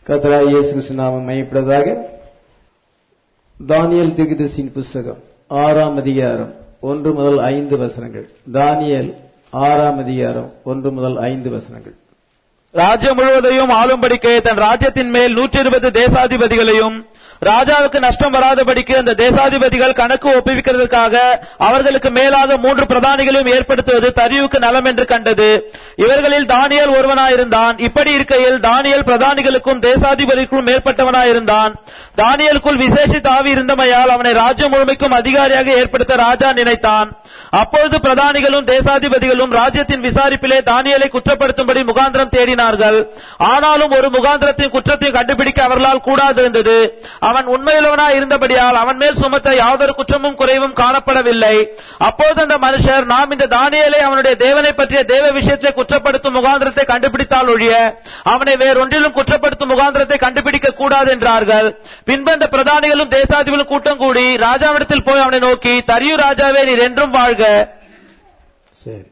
கர்த்தராகிய இயேசு கிறிஸ்து நாமம் மையப்படுவதாக தானியல் திகுதசின் புஸ்தகம் ஆறாம் அதிகாரம் ஒன்று முதல் ஐந்து வசனங்கள் தானியல் ஆறாம் அதிகாரம் ஒன்று முதல் ஐந்து வசனங்கள் ராஜ்யம் முழுவதையும் ஆளும்படிக்கு தன் ராஜ்யத்தின் மேல் நூற்றி இருபது தேசாதிபதிகளையும் ராஜாவுக்கு நஷ்டம் வராதபடிக்கு அந்த தேசாதிபதிகள் கணக்கு ஒப்புவிக்கிறதற்காக அவர்களுக்கு மேலாக மூன்று பிரதானிகளையும் ஏற்படுத்துவது தரிவுக்கு நலம் என்று கண்டது இவர்களில் தானியல் ஒருவனாயிருந்தான் இப்படி இருக்கையில் தானியல் பிரதானிகளுக்கும் தேசாதிபதிக்கும் மேற்பட்டவனாயிருந்தான் தானியலுக்குள் விசேஷித்த ஆவி இருந்தமையால் அவனை ராஜ்யம் முழுமைக்கும் அதிகாரியாக ஏற்படுத்த ராஜா நினைத்தான் அப்பொழுது பிரதானிகளும் தேசாதிபதிகளும் ராஜ்யத்தின் விசாரிப்பிலே தானியலை குற்றப்படுத்தும்படி முகாந்திரம் தேடினார்கள் ஆனாலும் ஒரு முகாந்திரத்தின் குற்றத்தையும் கண்டுபிடிக்க அவர்களால் கூடாதிருந்தது அவன் உண்மையுள்ளவனாய் இருந்தபடியால் அவன் மேல் சுமத்த யாதொரு குற்றமும் குறைவும் காணப்படவில்லை அப்போது அந்த மனுஷர் நாம் இந்த தானியலை அவனுடைய தேவனை பற்றிய தேவ விஷயத்தை குற்றப்படுத்தும் முகாந்திரத்தை கண்டுபிடித்தால் ஒழிய அவனை வேறொன்றிலும் குற்றப்படுத்தும் முகாந்திரத்தை கண்டுபிடிக்க கூடாது என்றார்கள் பின்பு அந்த பிரதானிகளும் தேசாதிபதிகளும் கூட்டம் கூடி ராஜாவிடத்தில் போய் அவனை நோக்கி தரியு ராஜாவே நீர் என்றும் வாழ்க சரி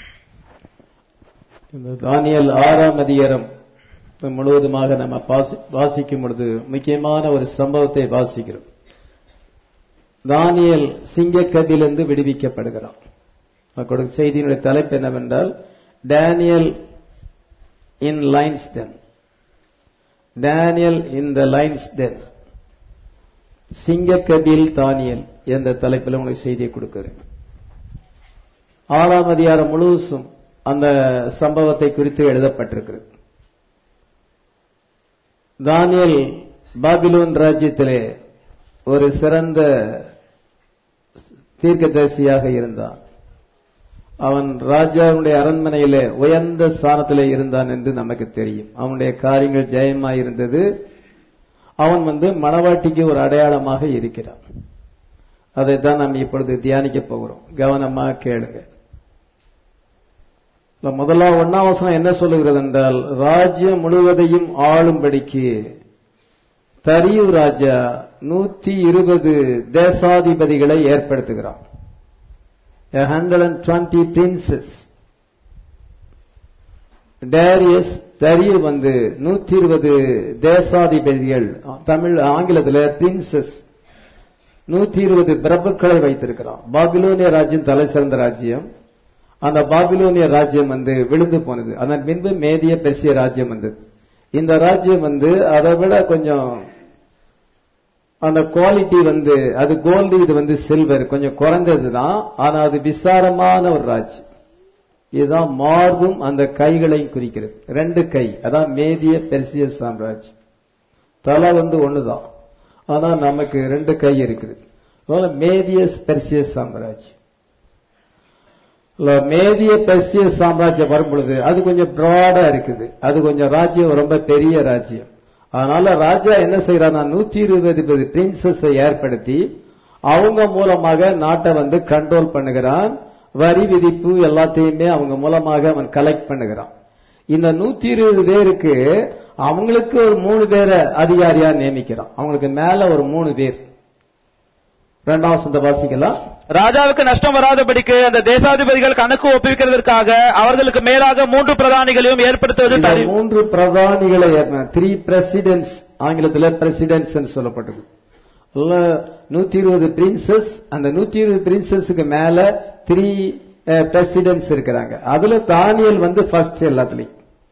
இந்த தானியல் ஆறாம் அதிகாரம் முழுவதுமாக நம்ம பாசி- வாசிக்கும் பொழுது முக்கியமான ஒரு சம்பவத்தை வாசிக்கிறோம் தானியல் சிங்கக்கதிலிருந்து விடுவிக்கப்படுகிறான் நான் கொடுக்கும் செய்தியினுடைய தலைப்பு என்னவென்றால் Daniel in lions den Daniel in the lions den சிங்கக்கபில் தானியல் என்ற தலைப்பில் உங்களுக்கு செய்தியை கொடுக்கிறேன் ஆறாம் அதிகாரம் முழுசும் அந்த சம்பவத்தை குறித்து எழுதப்பட்டிருக்கிறது தானியல் பாபிலோன் ராஜ்யத்திலே ஒரு சிறந்த தீர்க்கதரிசியாக இருந்தான் அவன் ராஜாவுடைய அரண்மனையிலே உயர்ந்த ஸ்தானத்திலே இருந்தான் என்று நமக்கு தெரியும் அவனுடைய காரியங்கள் ஜெயமாய் இருந்தது அவன் வந்து மணவாட்டிக்கு ஒரு அடையாளமாக இருக்கிறான் அதைத்தான் நாம் இப்பொழுது தியானிக்க போகிறோம் கவனமா கேளுங்க இல்ல, முதலாம் ஒன்னாம் வசனம் என்ன சொல்லுகிறது என்றால் ராஜ்யம் முழுவதையும் ஆளும்படிக்கு தரியு ராஜா நூத்தி இருபது தேசாதிபதிகளை ஏற்படுத்துகிறான் hundred and twenty princes Darius தரியு வந்து நூத்தி இருபது தேசாதிபதிகள் தமிழ் ஆங்கிலத்தில் பிரின்சஸ் நூத்தி இருபது பிரபுக்களை வைத்திருக்கிறான் பாபிலோனிய ராஜ்யம் தலை சிறந்த ராஜ்யம் அந்த பாபிலோனிய ராஜ்யம் வந்து விழுந்து போனது அதன் பின்பு மேதிய பெர்சிய ராஜ்யம் வந்தது இந்த ராஜ்யம் வந்து அதை விட கொஞ்சம் அந்த குவாலிட்டி வந்து அது கோல்டு இது வந்து சில்வர் கொஞ்சம் குறைந்தது தான் ஆனா அது விசாரமான ஒரு ராஜ்யம் இதுதான் மார்பும் அந்த கைகளையும் குறிக்கிறது ரெண்டு கை அதான் மேதிய பெர்சிய சாம்ராஜ்யம் தலை வந்து ஒண்ணுதான் ஆனா நமக்கு ரெண்டு கை இருக்குது அதனால மேதிய பெர்சிய சாம்ராஜ்யம் இல்ல, மேதிய பெர்சிய சாம்ராஜ்யம் வரும் பொழுது அது கொஞ்சம் பிராடா இருக்குது அது கொஞ்சம் ராஜ்யம் ரொம்ப பெரிய ராஜ்யம் அதனால ராஜா என்ன செய்யறான்னா நூத்தி இருபது பிரின்சஸை ஏற்படுத்தி அவங்க மூலமாக நாட்டை வந்து கண்ட்ரோல் பண்ணுகிறான் வரி விதிப்பு எல்லாத்தையுமே அவங்க மூலமாக அவன் கலெக்ட் பண்ணுகிறான் இந்த நூத்தி இருபது பேருக்கு அவங்களுக்கு ஒரு மூணு பேரை அதிகாரியா நியமிக்கிறான் அவங்களுக்கு மேல ஒரு மூணு பேர் ரெண்டாம் வசந்த வாசிக்கலாம் ராஜாவுக்கு நஷ்டம் வராதபடிக்கு அந்த தேசாதிபதிகள் கணக்கு ஒப்புவிக்கிறதற்காக அவர்களுக்கு மேலாக மூன்று பிரதானிகளையும் ஏற்படுத்துவது இந்த தரி- மூன்று பிரதானிகளை த்ரீ பிரசிடென்ட்ஸ் ஆங்கிலத்தில் பிரசிடென்ட்ஸ் சொல்லப்பட்டது நூத்தி இருபது பிரின்சஸ் அந்த நூத்தி இருபது பிரின்சஸ்க்கு மேல த்ரீ பிரசிடென்ட்ஸ் இருக்கிறாங்க அதுல தானியல் வந்து ஃபர்ஸ்ட் எல்லாத்துலயும்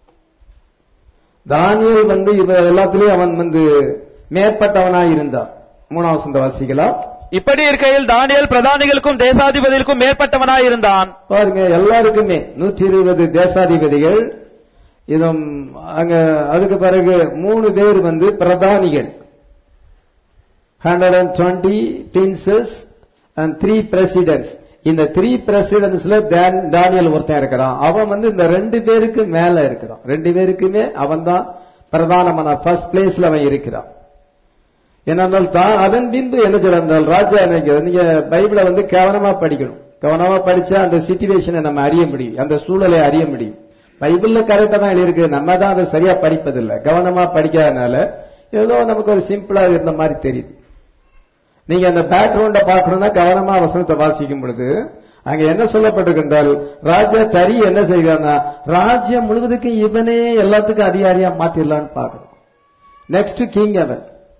தானியல் வந்து இவ எல்லாத்துலயும் அவன் வந்து மேற்பட்டவனாய் இருந்தான் மூணாவது சந்த வாசிக்கலாம் இப்படி இருக்கையில் தானியல் பிரதானிகளுக்கும் தேசாதிபதிகளுக்கும் மேற்பட்டவனாயிருந்தான் பாருங்க எல்லாருக்குமே நூற்றி இருபது தேசாதிபதிகள் இதும் அங்க அதுக்கு பிறகு மூணு பேர் வந்து பிரதானிகள் hundred and twenty princes and three presidents இந்த த்ரீ பிரசிடென்ட்ஸ்ல தானியல் ஒருத்தன் இருக்கிறான் அவன் வந்து இந்த ரெண்டு பேருக்கு மேல இருக்கிறான் ரெண்டு பேருக்குமே அவன் தான் பிரதானமான ஃபர்ஸ்ட் பிளேஸ்ல அவன் இருக்கிறான் ஏனென்றால் தான் அதன் பின்பு என்ன சொல்றால் ராஜா என்ன நீங்க பைபிளை வந்து கவனமா படிக்கணும் கவனமா படிச்சா அந்த சிச்சுவேஷனை நம்ம அறிய முடியும் அந்த சூழலை அறிய முடியும் பைபிள்ல கரெக்டா தான் எழுதியிருக்கு நம்ம தான் அதை சரியா படிப்பதில்லை கவனமா படிக்காதனால ஏதோ நமக்கு ஒரு சிம்பிளா இருந்த மாதிரி தெரியுது நீங்க அந்த பேக்ரவுண்ட பார்க்கணும்னா கவனமா வசனத்தை வாசிக்கும் பொழுது அங்க என்ன சொல்லப்பட்டிருக்கு என்றால் ராஜா தரி என்ன செய்கிறான்னா ராஜ்யம் முழுவதுக்கும் இவனே எல்லாத்துக்கும் அதிகாரியா மாத்திடலான்னு பார்க்கணும் நெக்ஸ்ட் கிங் அவன்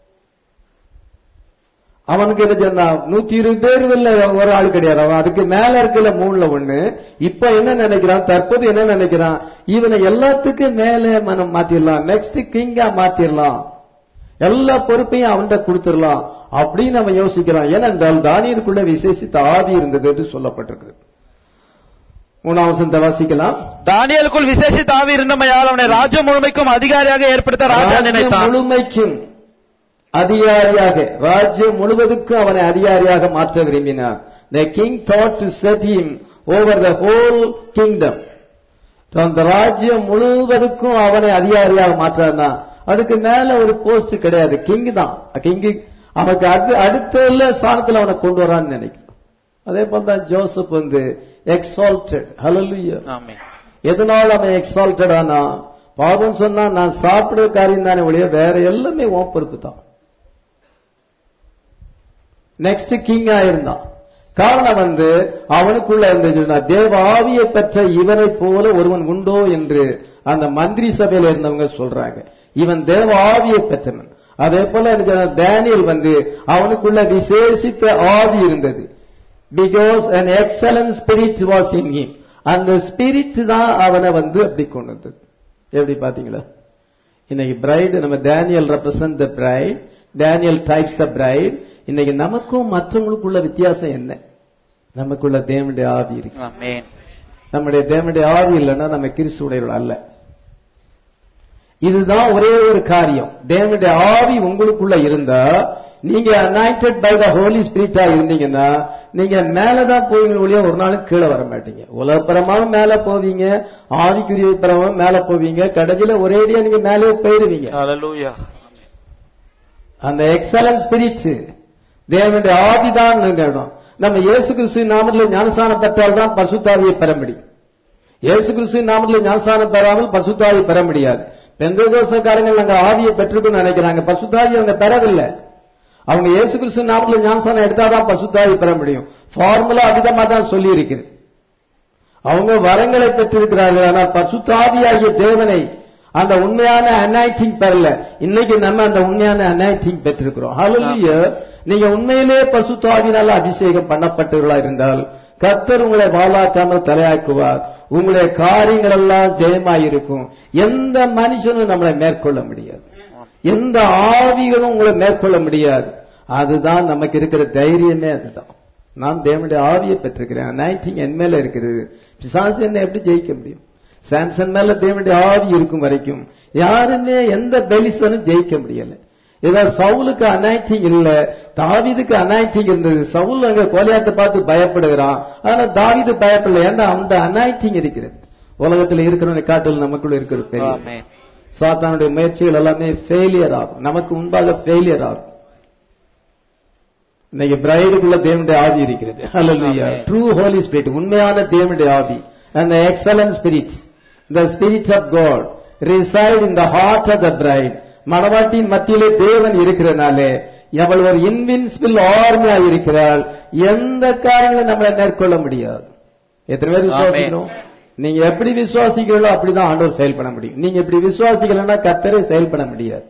அவனுக்கு என்ன சொன்னா நூத்தி இருபது பேர் இல்ல ஒரு ஆள் கிடையாது அவன் அதுக்கு மேல இருக்கல மூணுல ஒண்ணு இப்ப என்ன நினைக்கிறான் தற்போது என்ன நினைக்கிறான் இவனை எல்லாத்துக்கும் மேல மனம் மாத்திரலாம் நெக்ஸ்ட் கிங்கா மாத்திரலாம் எல்லா பொறுப்பையும் அவன்கிட்ட கொடுத்துடலாம் அப்படின்னு அவன் யோசிக்கிறான் ஏனென்றால் தானியனுக்குள்ள விசேஷித்த ஆவி இருந்தது என்று சொல்லப்பட்டிருக்கு மூணாம் வசனத்தை வாசிக்கலாம் தானியலுக்குள் விசேஷித்த ஆவி இருந்தமையால் அவனை ராஜ்யம் முழுமைக்கும் அதிகாரியாக ஏற்படுத்த ராஜா ராஜ்யம் நினைத்தான் முழுமைக்கும் அதிகாரியாக ராஜ்யம் முழுவதுக்கும் அவனை அதிகாரியாக மாற்ற விரும்பினார் the king thought to set him over the whole kingdom அந்த ராஜ்யம் முழுவதுக்கும் அவனை அதிகாரியாக மாற்றாருனா அதுக்கு மேல ஒரு போஸ்ட் கிடையாது கிங் தான் கிங் அவனுக்கு அது அடுத்த ஸ்தானத்துல அவனை கொண்டு வரான்னு நினைக்கிறேன் அதே போல தான் ஜோசப் வந்து எக்ஸால்டட் ஹalleluya ஆமென். எதனால அவன் எக்ஸால்டட் ஆனா பாவம் சொன்னா நான் சாப்பிடுற காரியம் தானே ஒழிய வேற எல்லாமே உன் பொறுப்பு தான் நெக்ஸ்ட் கிங்கா இருந்தான் காரணம் வந்து அவனுக்குள்ள இருந்த தேவ ஆவியை பெற்ற இவனை போல ஒருவன் உண்டோ என்று அந்த மந்திரி சபையில இருந்தவங்க சொல்றாங்க இவன் தேவ ஆவியை பெற்றவன் அதே போல என்ன சொன்னா, டேனியல் வந்து அவனுக்குள்ள விசேஷித்த ஆவி இருந்தது because an excellent spirit was in him அந்த ஸ்பிரிட் தான் அவனை வந்து அப்படி கொண்டு வந்தது எப்படி பாத்தீங்களா இன்னைக்கு பிரைடு நம்ம Daniel represent the bride Daniel types the bride இன்னைக்கு நமக்கும் மற்றவங்களுக்குள்ள வித்தியாசம் என்ன நமக்குள்ள தேவனுடைய ஆவி இருக்கு ஆமென். நம்முடைய தேவனுடைய ஆவி இல்லைன்னா நம்ம கிறிஸ்துடையவர்கள் அல்ல இதுதான் ஒரே ஒரு காரியம் தேவனுடைய ஆவி உங்களுக்குள்ள இருந்தா நீங்க அனாயிண்டட் பை த ஹோலி ஸ்பிரிட்டா இருந்தீங்கன்னா நீங்க மேலதான் போவீங்க ஒழிய ஒரு நாளும் கீழே வர மாட்டீங்க உலகப்பரமாவும் மேல போவீங்க ஆவிக்குரிய பரமாவும் மேல போவீங்க கடைசியில ஒரேடியா நீங்க மேலே போயிருவீங்க ஹalleluya. அந்த எக்ஸலன்ட் ஸ்பிரிட் தேவனுடைய ஆவிதான் இடம் நம்ம இயேசு கிறிஸ்து நாமத்தில் ஞானஸ்தானம் பெற்றால் தான் பரிசுத்தாவியை பெற முடியும் இயேசு கிறிஸ்து நாமத்தில் ஞானஸ்தானம் பெறாமல் பரிசுத்தாவியை பெற முடியாது பெந்தகோசக்காரங்க நாங்க ஆவியை பெற்றுக்கணும்னு நினைக்கிறாங்க பரிசுத்தாவியை அவங்க பெறவில்லை அவங்க இயேசு கிறிஸ்து நாமத்தில் ஞானஸ்தானம் எடுத்தாதான் பரிசுத்தாவியை பெற முடியும் ஃபார்முலா அதிகமா தான் சொல்லி இருக்குது அவங்க வரங்களை பெற்றிருக்கிறார்கள் ஆனால் பரிசுத்தாவியாகிய தேவனை அந்த உண்மையான அனாய்டிங் பெறல இன்னைக்கு நம்ம அந்த உண்மையான அனாய்டிங் பெற்றிருக்கிறோம் ஹalleluya நீங்க உண்மையிலே பரிசுத்தாவினால அபிஷேகம் பண்ணப்பட்டவர்களா இருந்தால் கர்த்தர் உங்களை வாழாக்காமல் தலையாக்குவார் உங்களுடைய காரியங்கள் எல்லாம் ஜெயமாயிருக்கும் எந்த மனுஷனும் நம்மளை மேற்கொள்ள முடியாது எந்த ஆவிகளும் உங்களை மேற்கொள்ள முடியாது அதுதான் நமக்கு இருக்கிற தைரியமே அதுதான் நான் தேவனுடைய ஆவியை பெற்றிருக்கிறேன் அனாயிட்டிங் என் மேல இருக்கிறது பிசாசு என்ன எப்படி ஜெயிக்க முடியும் சாம்சன் மேல தேவனுடைய ஆவி இருக்கும் வரைக்கும் யாருமே எந்த பெலிசனும் ஜெயிக்க முடியல ஏதோ சவுலுக்கு அனாயிட்டிங் இல்ல தாவீதுக்கு அனாயிட்டிங் இருந்தது சவுல் அங்க கோலியாத்தை பார்த்து பயப்படுகிறான் ஆனா தாவீது பயப்படல ஏன்னா அந்த அனாயிட்டிங் இருக்கிறது உலகத்துல இருக்கிறவனை காட்டில் நமக்குள்ள இருக்கிற பெரிய ஆமென். சாத்தானுடைய முயற்சிகள் எல்லாமே ஃபெயிலியர் ஆகும் நமக்கு முன்பாக ஃபெயிலியர் ஆகும் இன்னைக்கு பிரைடுக்குள்ள தேவனுடைய ஆவி இருக்கிறது ஹalleluya Amen. ட்ரூ ஹோலி ஸ்பிரிட் உண்மையான தேவனுடைய ஆவி அந்த excellent spirit the spirit of God reside in the heart of the bride மணவாட்டியின் மத்தியிலே தேவன் இருக்கிறனாலே அவள் ஒரு இன்வின்சிபிள் ஆர்மியா இருக்கிறாள் எந்த காரியங்களும் நம்மளை மேற்கொள்ள முடியாது எத்தனை பேர் விசுவாசிக்கிறோம் நீங்க எப்படி விசுவாசிக்கிறீங்களோ அப்படிதான் ஆண்டவர் செயல்பட முடியும் நீங்க இப்படி விசுவாசிக்கலன்னா கர்த்தரே செயல்பட முடியாது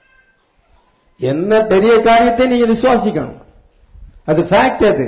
என்ன பெரிய காரியத்தை நீங்க விசுவாசிக்கணும் அது ஃபேக்ட் அது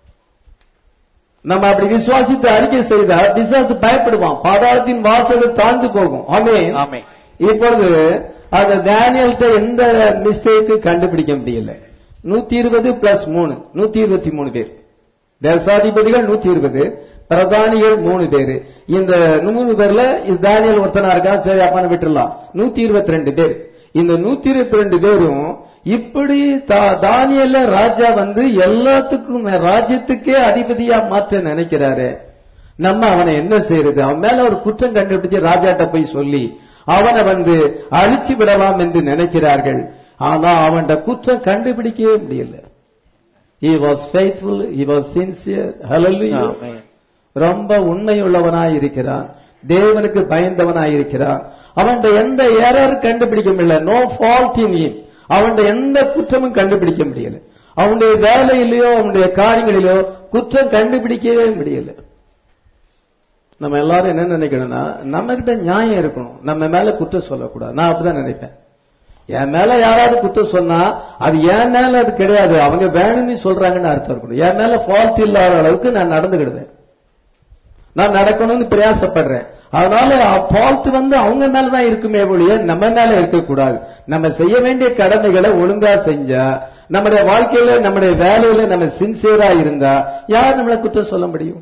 நம்ம அப்படி விசுவாசித்து அறிக்கை செய்தால் பிசாசு பயப்படுவான் பாதாளத்தின் வாசல் தாழ்ந்து போகும் ஆமென் ஆமென். இப்பொழுது அந்த டேனியல்கிட்ட எந்த மிஸ்டேக்கு கண்டுபிடிக்க முடியல நூத்தி இருபது பிளஸ் மூணு நூத்தி இருபத்தி மூணு பேர் தேசாதிபதிகள் நூத்தி இருபது பிரதானிகள் மூணு பேரு இந்த மூணு பேர்ல இது தானியல் ஒருத்தனா இருக்கா சரி அப்பான விட்டுறலாம் நூத்தி இருபத்தி ரெண்டு பேர் இந்த நூத்தி இருபத்தி ரெண்டு பேரும் இப்படி தா- தானியல்ல ராஜா வந்து எல்லாத்துக்கும் மே- ராஜ்யத்துக்கே அதிபதியா மாற்ற நினைக்கிறாரு நம்ம அவனை என்ன செய்யறது அவன் மேல ஒரு குற்றம் கண்டுபிடிச்சு ராஜாட்ட போய் சொல்லி அவனை வந்து அழிச்சு விடலாம் என்று நினைக்கிறார்கள் ஆனா அவன்கிட்ட குற்றம் கண்டுபிடிக்கவே முடியல he was faithful he was sincere hallelujah ஆமென். ரொம்ப உண்மையுள்ளவனாய் இருக்கிறான் தேவனுக்கு பயந்தவனாய் இருக்கிறான் அவன்கிட்ட எந்த எரர் கண்டுபிடிக்க முடியல நோ ஃபால்ட் இன் him அவன்கிட்ட எந்த குற்றமும் கண்டுபிடிக்க முடியல அவனுடைய வேலையிலயோ அவனுடைய காரியங்களிலோ குற்றம் கண்டுபிடிக்கவே முடியல நம்ம எல்லாரும் என்ன நினைக்கணும்னா நம்ம கிட்ட நியாயம் இருக்கணும் நம்ம மேல குற்றம் சொல்லக்கூடாது நான் அப்படிதான் நினைப்பேன் என் மேல யாராவது குத்தம் சொன்னா அது என் மேல அது கிடையாது அவங்க வேணும்னு சொல்றாங்கன்னு அர்த்தம் இருக்கணும் என் மேல ஃபால்ட் இல்லாத அளவுக்கு நான் நடந்துக்கிடுவேன் நான் நடக்கணும்னு பிரயாசப்படுறேன் அதனால ஃபால்ட் வந்து அவங்க மேலதான் இருக்குமே ஒழிய நம்ம மேல இருக்கக்கூடாது நம்ம செய்ய வேண்டிய கடமைகளை ஒழுங்கா செஞ்சா நம்முடைய வாழ்க்கையில நம்முடைய வேலையில நம்ம சின்சியரா இருந்தா யார் நம்மளை குற்றம் சொல்ல முடியும்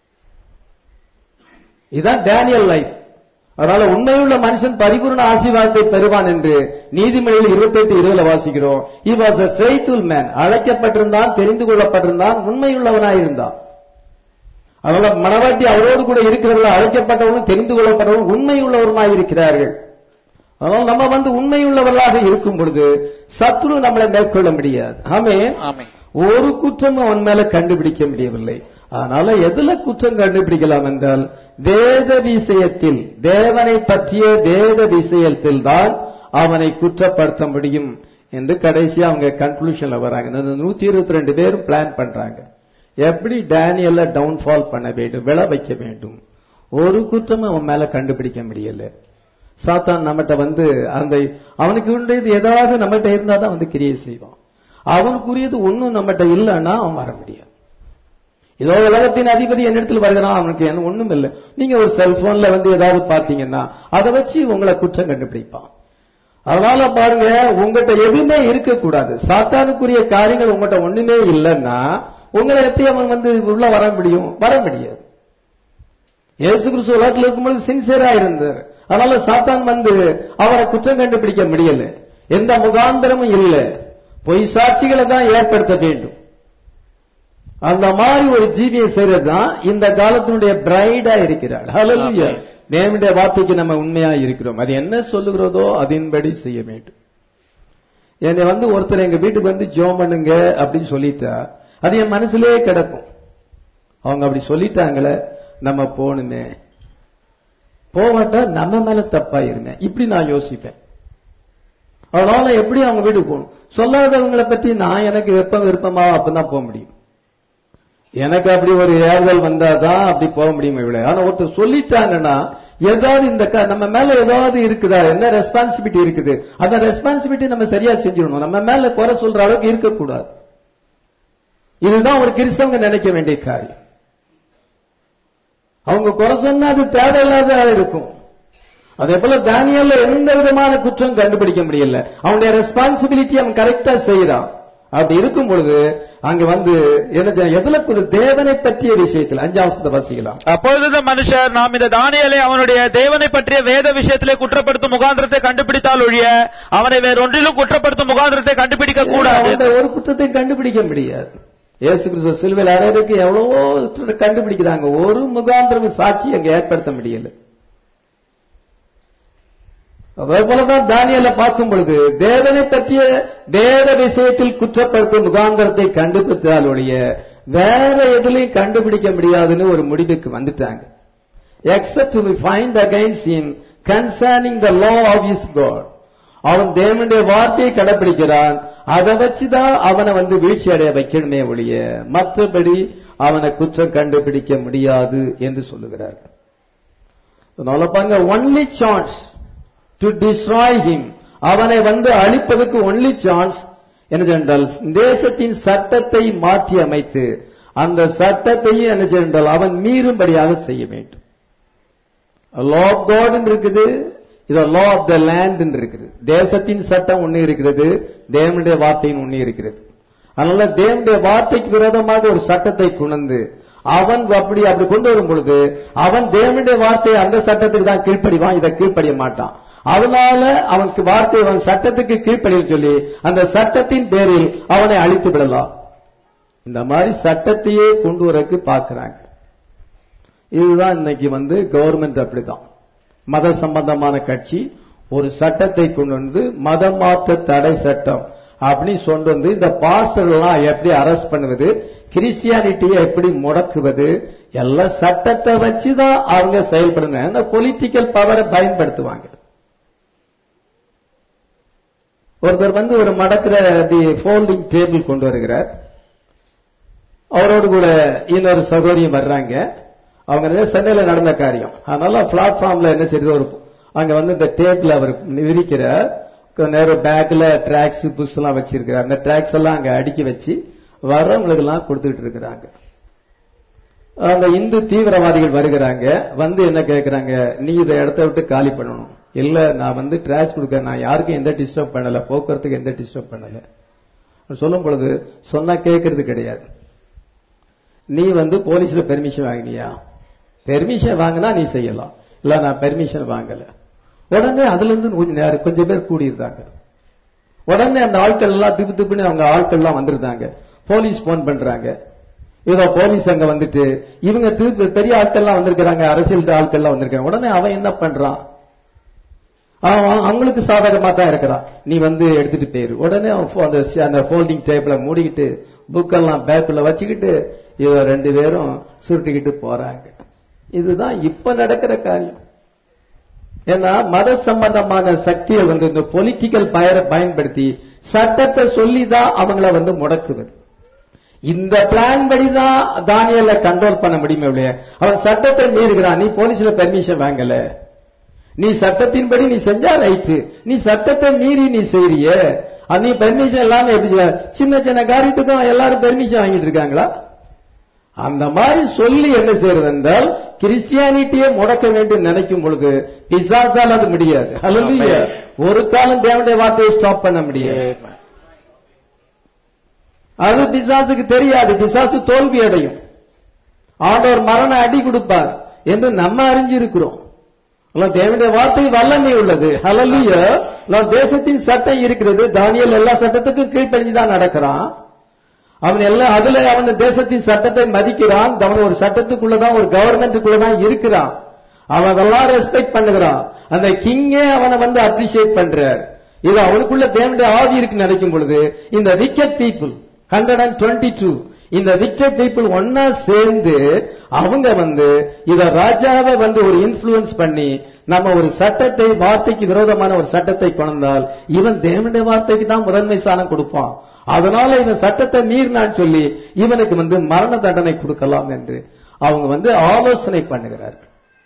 இதுதான் டேனியல் லைஃப் அதனால உண்மையுள்ள மனுஷன் பரிபூர்ண ஆசீர்வாதத்தை பெறுவான் என்று நீதிமொழியில் இருபத்தி எட்டு இருபதுல வாசிக்கிறோம் he was a faithful man அழைக்கப்பட்டிருந்தான் தெரிந்து கொள்ளப்பட்டிருந்தான் உண்மையுள்ளவனாயிருந்தான் அதனால மனவாட்டி அவரோடு கூட இருக்கிறவர்கள் அழைக்கப்பட்டவர்களும் தெரிந்து கொள்ளப்பட்டவர்களும் உண்மையுள்ளவருமாய் இருக்கிறார்கள் அதனால நம்ம வந்து உண்மையுள்ளவர்களாக இருக்கும் பொழுது சத்ரு நம்மளை மேற்கொள்ள முடியாது ஆமே ஆமென் ஒரு குற்றமும் அவன் மேல கண்டுபிடிக்க முடியவில்லை அதனால எதுல குற்றம் கண்டுபிடிக்கலாம் என்றால் வேத விஷயத்தில் தேவனை பற்றிய வேத விஷயத்தில் தான் அவனை குற்றப்படுத்த முடியும் என்று கடைசியா அவங்க கன்க்ளூஷன்ல வராங்க இந்த நூத்தி இருபத்தி ரெண்டு பேரும் பிளான் பண்றாங்க எப்படி டேனியல்ல டவுன்ஃபால் பண்ண வேண்டும் விழ வைக்க வேண்டும் ஒரு குற்றமும் அவன் மேல கண்டுபிடிக்க முடியல சாத்தான் நம்மகிட்ட வந்து அந்த அவனுக்கு உண்டது ஏதாவது நம்மகிட்ட இருந்தா தான் வந்து கிரியை செய்வான் அவனுக்குரியது ஒண்ணும் நம்மகிட்ட இல்லைன்னா அவன் வர முடியாது இதோ உலகத்தின் அதிபதி என்னிடத்தில் வருகிறான் அவனுக்கு என்ன ஒண்ணும் இல்லை நீங்க ஒரு செல்போன்ல வந்து ஏதாவது பாத்தீங்கன்னா அதை வச்சு உங்களை குற்றம் கண்டுபிடிப்பான் அதனால பாருங்க உங்ககிட்ட எதுவுமே இருக்கக்கூடாது சாத்தானுக்குரிய காரியங்கள் உங்ககிட்ட ஒண்ணுமே இல்லைன்னா உங்களை எப்படி அவன் வந்து உள்ள வர முடியும் வர முடியாது இயேசு கிறிஸ்து உலகத்தில் இருக்கும்போது சின்சியரா இருந்தார் அதனால சாத்தான் வந்து அவரை குற்றம் கண்டுபிடிக்க முடியல எந்த முகாந்திரமும் இல்ல பொய் சாட்சிகளை தான் ஏற்படுத்த வேண்டும் அந்த மாதிரி ஒரு ஜீவியை செய்யறது தான் இந்த காலத்தினுடைய பிரைடா இருக்கிறாள் ஹalleluya ஆமென். தேவனுடைய வார்த்தைக்கு நம்ம உண்மையா இருக்கிறோம் அது என்ன சொல்லுகிறதோ அதன்படி செய்ய வேண்டும் என்னை வந்து ஒருத்தர் எங்க வீட்டுக்கு வந்து ஜோம் பண்ணுங்க அப்படின்னு சொல்லிட்டா அது என் மனசுலயே கிடக்கும் அவங்க அப்படி சொல்லிட்டாங்களே நம்ம போகணுமே போகாட்டா நம்ம மேல தப்பா இருங்க இப்படி நான் யோசிப்பேன் அதனால எப்படி அவங்க வீட்டுக்கு போகணும் சொல்லாதவங்களை பற்றி நான் எனக்கு வெப்பம் விருப்பமா அப்பதான் போக முடியும் எனக்கு அப்படி ஒரு ஏறுதல் வந்தாதான் அப்படி போக முடியும் இவ்வளவு ஆனா ஒருத்தர் சொல்லிட்டாங்கன்னா ஏதாவது இந்த க- நம்ம மேல ஏதாவது இருக்குதா என்ன ரெஸ்பான்சிபிலிட்டி இருக்குது அந்த ரெஸ்பான்சிபிலிட்டி நம்ம சரியா செஞ்சிடணும் நம்ம மேல குறை சொல்ற அளவுக்கு இருக்கக்கூடாது இதுதான் ஒரு கிறிஸ்தவங்க நினைக்க வேண்டிய காரியம் அவங்க குறை சொன்னா அது தேவையில்லாத இருக்கும் அதே போல தானியல்ல எந்த விதமான குற்றம் கண்டுபிடிக்க முடியல அவனுடைய ரெஸ்பான்சிபிலிட்டி அவன் கரெக்டா செய்யறான் அப்படி இருக்கும் பொழுது அங்க வந்து என்ன செய்ய- எதுல ஒரு தேவனை பற்றிய விஷயத்தில் அஞ்சாவசத்தை வாசிக்கலாம் அப்பொழுது இந்த மனுஷர் நாம் இந்த தானியலை அவனுடைய தேவனை பற்றிய வேத விஷயத்திலே குற்றப்படுத்தும் முகாந்திரத்தை கண்டுபிடித்தால் ஒழிய அவனை வேறொன்றிலும் குற்றப்படுத்தும் முகாந்திரத்தை கண்டுபிடிக்க கூடாது அவன்கிட்ட ஒரு குற்றத்தை கண்டுபிடிக்க முடியாது இயேசு கிறிஸ்து சிலுவையில் அறையருக்கு எவ்வளவோ குற்றத்தை கண்டுபிடிக்கிறாங்க ஒரு முகாந்திரம் சாட்சி அங்க ஏற்படுத்த முடியல அதே போலதான் தானியல பார்க்கும் பொழுது தேவனை பற்றிய வேத விஷயத்தில் குற்றப்படுத்தும் முகாந்திரத்தை கண்டுபிடித்தால் ஒழிய வேற எதுலையும் கண்டுபிடிக்க முடியாதுன்னு ஒரு முடிவுக்கு வந்துட்டாங்க except to find against him concerning the law of his God அவன் தேவனுடைய வார்த்தையை கடைபிடிக்கிறான் அதை வச்சுதான் அவனை வந்து வீழ்ச்சி அடைய வைக்கணுமே ஒழிய மற்றபடி அவனை குற்றம் கண்டுபிடிக்க முடியாது என்று சொல்லுகிறார் அதனால பாருங்க only chance to destroy him அவனை வந்து அழிப்பதற்கு ஒன்லி சான்ஸ் என்ன என்றால் தேசத்தின் சட்டத்தை மாற்றி அமைத்து அந்த சட்டத்தையும் என்ன செய்தால் அவன் மீறும்படியாக செய்ய வேண்டும் லா ஆஃப் காட் இருக்குது இது லா ஆஃப் த லேண்ட் இருக்குது தேசத்தின் சட்டம் ஒண்ணு இருக்கிறது தேவனுடைய வார்த்தையின் ஒண்ணு இருக்கிறது அதனால தேவனுடைய வார்த்தைக்கு விரோதமாக ஒரு சட்டத்தை கொண்டு அவன் அப்படி அப்படி கொண்டு வரும் பொழுது அவன் தேவனுடைய வார்த்தையை அந்த சட்டத்துக்கு தான் கீழ்ப்படிவான் இதை கீழ்ப்படிய மாட்டான் அதனால அவனுக்கு வார்த்தை அவன் சட்டத்துக்கு கீழ்ப்படிய சொல்லி அந்த சட்டத்தின் பேரில் அவனை அழித்து விடலாம் இந்த மாதிரி சட்டத்தையே கொண்டு வரக்கு பார்க்கறாங்க இதுதான் இன்னைக்கு வந்து கவர்மெண்ட் அப்படிதான் மத சம்பந்தமான கட்சி ஒரு சட்டத்தை கொண்டு வந்து மத மாற்ற தடை சட்டம் அப்படி கொண்டு வந்து இந்த பாஸ்டர்லாம் எப்படி அரெஸ்ட் பண்ணுவது கிறிஸ்டியானிட்டியை எப்படி முடக்குவது எல்லாம் சட்டத்தை வச்சுதான் அவங்க செயல்படுங்க அந்த பொலிட்டிக்கல் பவரை பயன்படுத்துவாங்க ஒருத்தர் வந்து ஒரு மடக்கிற ஃபோல்டிங் டேபிள் கொண்டு வருகிறார் அவரோடு கூட இன்னொரு சகோதரியும் வர்றாங்க அவங்க வந்து சென்னையில நடந்த காரியம் அதனால பிளாட்ஃபார்ம்ல என்ன செய்யுது ஒரு அங்க வந்து இந்த டேபிள் அவர் விரிக்கிற கொஞ்ச நேரம் பேக்ல ட்ராக்ஸ் புஷ் எல்லாம் வச்சிருக்கிறாங்க அந்த ட்ராக்ஸ் எல்லாம் அங்க அடுக்கி வச்சு வர்றவங்களுக்கு எல்லாம் கொடுத்துட்டு இருக்கிறாங்க அந்த இந்து தீவிரவாதிகள் வருகிறாங்க வந்து என்ன கேக்குறாங்க நீ இதை இடத்த விட்டு காலி பண்ணணும் இல்ல நான் வந்து டிராக்ஸ் கொடுக்க நான் யாருக்கும் எந்த டிஸ்டர்ப் பண்ணல போக்குவரத்துக்கு எந்த டிஸ்டர்ப் பண்ணல சொல்லும் பொழுது சொன்னா கேட்கறது கிடையாது நீ வந்து போலீஸ்ல பெர்மிஷன் வாங்கினியா பெர்மிஷன் வாங்கினா நீ செய்யலாம் இல்ல நான் பெர்மிஷன் வாங்கல உடனே அதுல இருந்து கொஞ்சம் நேரம் கொஞ்சம் பேர் கூடியிருந்தாங்க உடனே அந்த ஆட்கள் எல்லாம் திப்பு திப்புன்னு அவங்க ஆட்கள் எல்லாம் வந்திருந்தாங்க போலீஸ் போன் பண்றாங்க ஏதோ போலீஸ் அங்க வந்துட்டு இவங்க திருப்பி பெரிய ஆட்கள் எல்லாம் வந்திருக்கிறாங்க அரசியல் ஆட்கள் எல்லாம் வந்திருக்காங்க உடனே அவன் என்ன பண்றான் அவன் அவங்களுக்கு சாதகமா தான் இருக்கிறான் நீ வந்து எடுத்துட்டு போயிரு உடனே அவன் ஃபோ- அந்த சி- அந்த ஃபோல்டிங் டேபிள மூடிக்கிட்டு புக்கெல்லாம் பேக்குள்ள வச்சுக்கிட்டு இவ ரெண்டு பேரும் சுருட்டிக்கிட்டு போறாங்க இதுதான் இப்ப நடக்கிற காரியம் ஏன்னா மத சம்பந்தமான சக்திகள் வந்து இந்த பொலிட்டிக்கல் பயரை பயன்படுத்தி சட்டத்தை சொல்லி தான் அவங்கள வந்து முடக்குவது இந்த பிளான் படி தான் தானியலை கண்ட்ரோல் பண்ண முடியுமே இல்லையா அவன் சட்டத்தை மீறுகிறான் நீ போலீஸ்ல பெர்மிஷன் வாங்கல நீ சட்டத்தின்படி நீ செஞ்சா ரைட்டு நீ சட்டத்தை மீறி நீ செய்றிய அது நீ பெர்மிஷன் இல்லாம எப்படி செய்வ? சின்ன சின்ன காரியத்துக்கும் எல்லாரும் பெர்மிஷன் வாங்கிட்டு இருக்காங்களா அந்த மாதிரி சொல்லி என்ன செய்யறது என்றால் கிறிஸ்டியானிட்டியை முடக்க வேண்டும் நினைக்கும் பொழுது பிசாசால் அது முடியாது அல்ல ஒரு காலம் தேவனுடைய வார்த்தையை ஸ்டாப் பண்ண முடியாது அது பிசாசுக்கு தெரியாது பிசாசு தோல்வி அடையும் ஆண்டவர் மரண அடி கொடுப்பார் என்று நம்ம அறிஞ்சிருக்கிறோம் எல்லாம் தேவனுடைய வார்த்தை வல்லமை உள்ளது ஹalleluya எல்லாம் தேசத்தின் சட்டம் இருக்கிறது தானியேல் எல்லா சட்டத்துக்கும் கீழ்ப்படிஞ்சு தான் நடக்கிறான் அவன் எல்லாம் அதுல அவன் தேசத்தின் சட்டத்தை மதிக்கிறான் அவன் ஒரு சட்டத்துக்குள்ளதான் ஒரு கவர்மெண்ட்டுக்குள்ளதான் இருக்கிறான் அவன் அதெல்லாம் ரெஸ்பெக்ட் பண்ணுகிறான் அந்த கிங்கே அவனை வந்து அப்ரிசியேட் பண்றார் இது அவனுக்குள்ள தேவனுடைய ஆவி இருக்கு நினைக்கும் பொழுது இந்த wicked people hundred and twenty two இந்த விக்கெட் பீப்புள் ஒன்னா சேர்ந்து அவங்க வந்து இத ராஜாவை வந்து ஒரு இன்ஃபுளுன்ஸ் பண்ணி நம்ம ஒரு சட்டத்தை வார்த்தைக்கு விரோதமான ஒரு சட்டத்தை கொண்டால் இவன் தேவனுடைய வார்த்தைக்கு தான் முதன்மை ஸ்தானம் கொடுப்பான் அதனால இவன் சட்டத்தை மீறினான்னு சொல்லி இவனுக்கு வந்து மரண தண்டனை கொடுக்கலாம் என்று அவங்க வந்து ஆலோசனை பண்ணுகிறார்கள்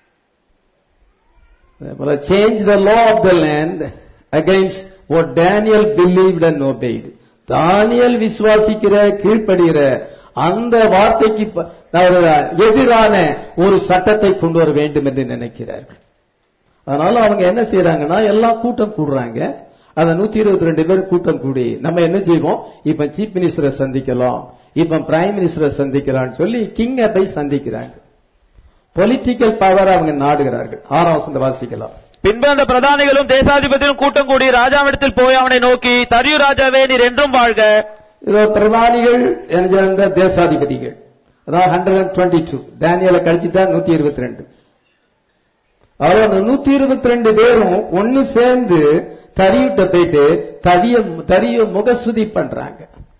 change the law of the land against what Daniel believed and obeyed தானியல் விசுவாசிக்கிற கீழ்ப்படுகிற அந்த வார்த்தைக்கு ப- அதாவது எதிரான ஒரு சட்டத்தை கொண்டு வர வேண்டும் என்று நினைக்கிறார்கள் அதனால அவங்க என்ன செய்யறாங்கன்னா எல்லாம் கூட்டம் கூடுறாங்க அந்த நூத்தி இருபத்தி ரெண்டு பேர் கூட்டம் கூடி நம்ம என்ன செய்வோம் இப்ப சீஃப் மினிஸ்டரை சந்திக்கலாம் இப்ப பிரைம் மினிஸ்டரை சந்திக்கலாம்னு சொல்லி கிங்க போய் சந்திக்கிறாங்க பொலிட்டிக்கல் பவர் அவங்க நாடுகிறார்கள் ஆறாம் வசந்த வாசிக்கலாம் பின்பு அந்த பிரதானிகளும் தேசாதிபதியும் கூட்டம் கூடி ராஜாவிடத்தில் போய் அவனை நோக்கி தரியு ராஜாவே நீர் என்றும் வாழ்க இதோ பிரதானிகள் என்கிற தேசாதிபதிகள் அதாவது ஹண்ட்ரட் அண்ட் டுவெண்ட்டி டூ டேனியலை கழிச்சுட்டா நூத்தி இருபத்தி ரெண்டு அதாவது அந்த நூத்தி இருபத்தி ரெண்டு பேரும் ஒன்னு சேர்ந்து தரியிட்ட போயிட்டு தரிய தரிய முகசுதி பண்றாங்க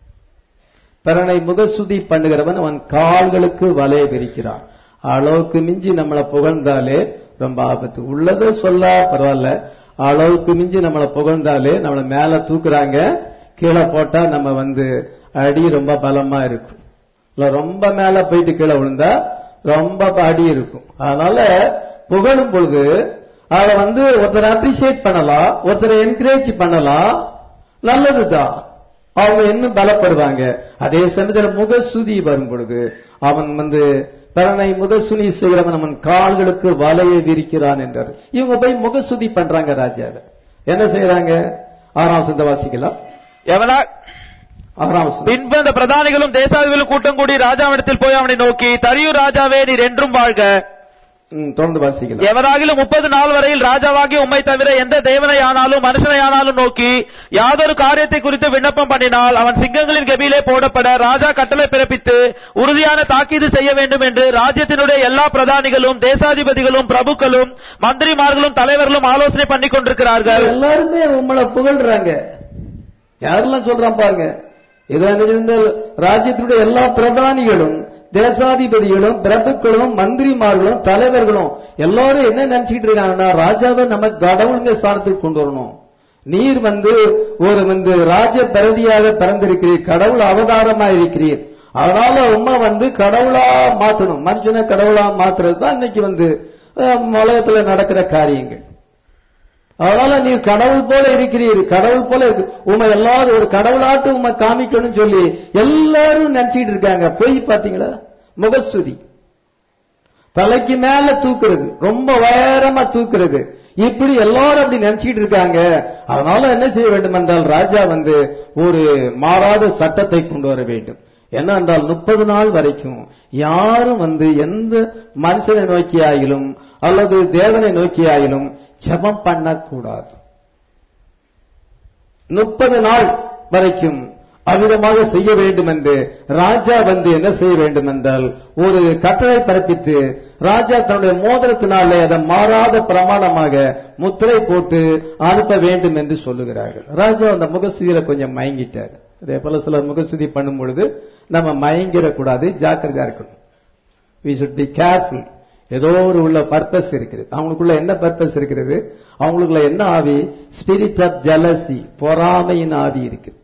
பிறனை முகசுதி பண்ணுகிறவன் அவன் கால்களுக்கு வலைய விரிக்கிறான் அளவுக்கு மிஞ்சி நம்மளை புகழ்ந்தாலே ரொம்ப ஆபத்து உள்ளதை சொல்ல பரவாயில்ல அளவுக்கு மிஞ்சி நம்மளை புகழ்ந்தாலே நம்மளை மேல தூக்குறாங்க கீழே போட்டா நம்ம வந்து அடி ரொம்ப பலமா இருக்கும் இல்ல ரொம்ப மேல போயிட்டு கீழே விழுந்தா ரொம்ப அடி இருக்கும் அதனால புகழும் பொழுது அதை வந்து ஒருத்தரை அப்ரிசியேட் பண்ணலாம் ஒருத்தரை என்கரேஜ் பண்ணலாம் நல்லதுதான் அவங்க இன்னும் பலப்படுவாங்க அதே சமயத்தில் முகசுதி வரும் பொழுது அவன் வந்து பிறனை முகசுனி செய்கிறவன் அவன் கால்களுக்கு வலையை விரிக்கிறான் என்றார் இவங்க போய் முகசுதி பண்றாங்க ராஜாவை என்ன செய்யறாங்க ஆறாம் சிந்த வாசிக்கலாம் எவனா ஆறாம் வசனம். பின்பு அந்த பிரதானிகளும் தேசாதிபதிகளும் கூட்டம் கூடி ராஜாவிடத்தில் போய் அவனை நோக்கி தரியு ராஜாவே நீர் என்றும் வாழ்க ம், தொடர்ந்து வாசிக்கலாம் எவராகிலும் முப்பது நாள் வரையில் ராஜாவாகி உம்மை தவிர எந்த தேவனை ஆனாலும் மனுஷனை ஆனாலும் நோக்கி யாதொரு காரியத்தை குறித்து விண்ணப்பம் பண்ணினால் அவன் சிங்கங்களின் கெபியிலே போடப்பட ராஜா கட்டளை பிறப்பித்து உறுதியான தாக்கீது செய்ய வேண்டும் என்று ராஜ்யத்தினுடைய எல்லா பிரதானிகளும் தேசாதிபதிகளும் பிரபுக்களும் மந்திரிமார்களும் தலைவர்களும் ஆலோசனை பண்ணி கொண்டிருக்கிறார்கள் எல்லாருமே உங்களை புகழ்றாங்க யாரெல்லாம் சொல்றான் பாருங்க இதோ இந்த ராஜ்யத்தினுடைய எல்லா பிரதானிகளும் தேசாதிபதிகளும் பிரபுக்களும் மந்திரிமார்களும் தலைவர்களும் எல்லாரும் என்ன நினைச்சிட்டு இருக்காங்கன்னா ராஜாவை நம்ம கடவுளுங்க ஸ்தானத்துக்கு கொண்டு வரணும் நீர் வந்து ஒரு வந்து ராஜ பிரதியாக பிறந்திருக்கிறீர் கடவுள் அவதாரமா இருக்கிறீர் அதனால உண்மை வந்து கடவுளா மாத்தணும் மனுஷனை கடவுளா மாத்துறது தான் இன்னைக்கு வந்து அஹ், உலகத்துல நடக்கிற காரியங்கள் அதனால நீர் கடவுள் போல இருக்கிறீர் கடவுள் போல இருக்கு உமை எல்லாரும் ஒரு கடவுளாட்டு உமை காமிக்கணும்னு சொல்லி எல்லாரும் நினைச்சிட்டு இருக்காங்க போய் பாத்தீங்களா முகஸ்துதி தலைக்கு மேல தூக்குறது ரொம்ப உயரமா தூக்குறது இப்படி எல்லாரும் அப்படி நினைச்சிட்டு இருக்காங்க அதனால என்ன செய்ய வேண்டும் என்றால் ராஜா வந்து ஒரு மாறாத சட்டத்தை கொண்டு வர வேண்டும் என்ன என்றால் முப்பது நாள் வரைக்கும் யாரும் வந்து எந்த மனுஷனை நோக்கி ஆகிலும் அல்லது தேவனை நோக்கி ஆகிலும் ஜெபம் பண்ணக்கூடாது முப்பது நாள் வரைக்கும் அவ்விதமாக செய்ய வேண்டும் என்று ராஜா வந்து என்ன செய்ய வேண்டும் என்றால் ஒரு கட்டளை பிறப்பித்து ராஜா தன்னுடைய மோதிரத்தினாலே அதை மாறாத பிரமாணமாக முத்திரை போட்டு அனுப்ப வேண்டும் என்று சொல்லுகிறார்கள் ராஜா அந்த முகஸ்துதியில கொஞ்சம் மயங்கிட்டார் அதே போல சிலர் முகஸ்துதி பண்ணும் பொழுது நம்ம மயங்கிடக்கூடாது ஜாக்கிரதையா இருக்கணும் வி should be careful ஏதோ ஒரு உள்ள பர்பஸ் இருக்கிறது அவங்களுக்குள்ள என்ன பர்பஸ் இருக்கிறது அவங்களுக்குள்ள என்ன ஆவி ஸ்பிரிட் ஆஃப் ஜலசி பொறாமையின் ஆவி இருக்குது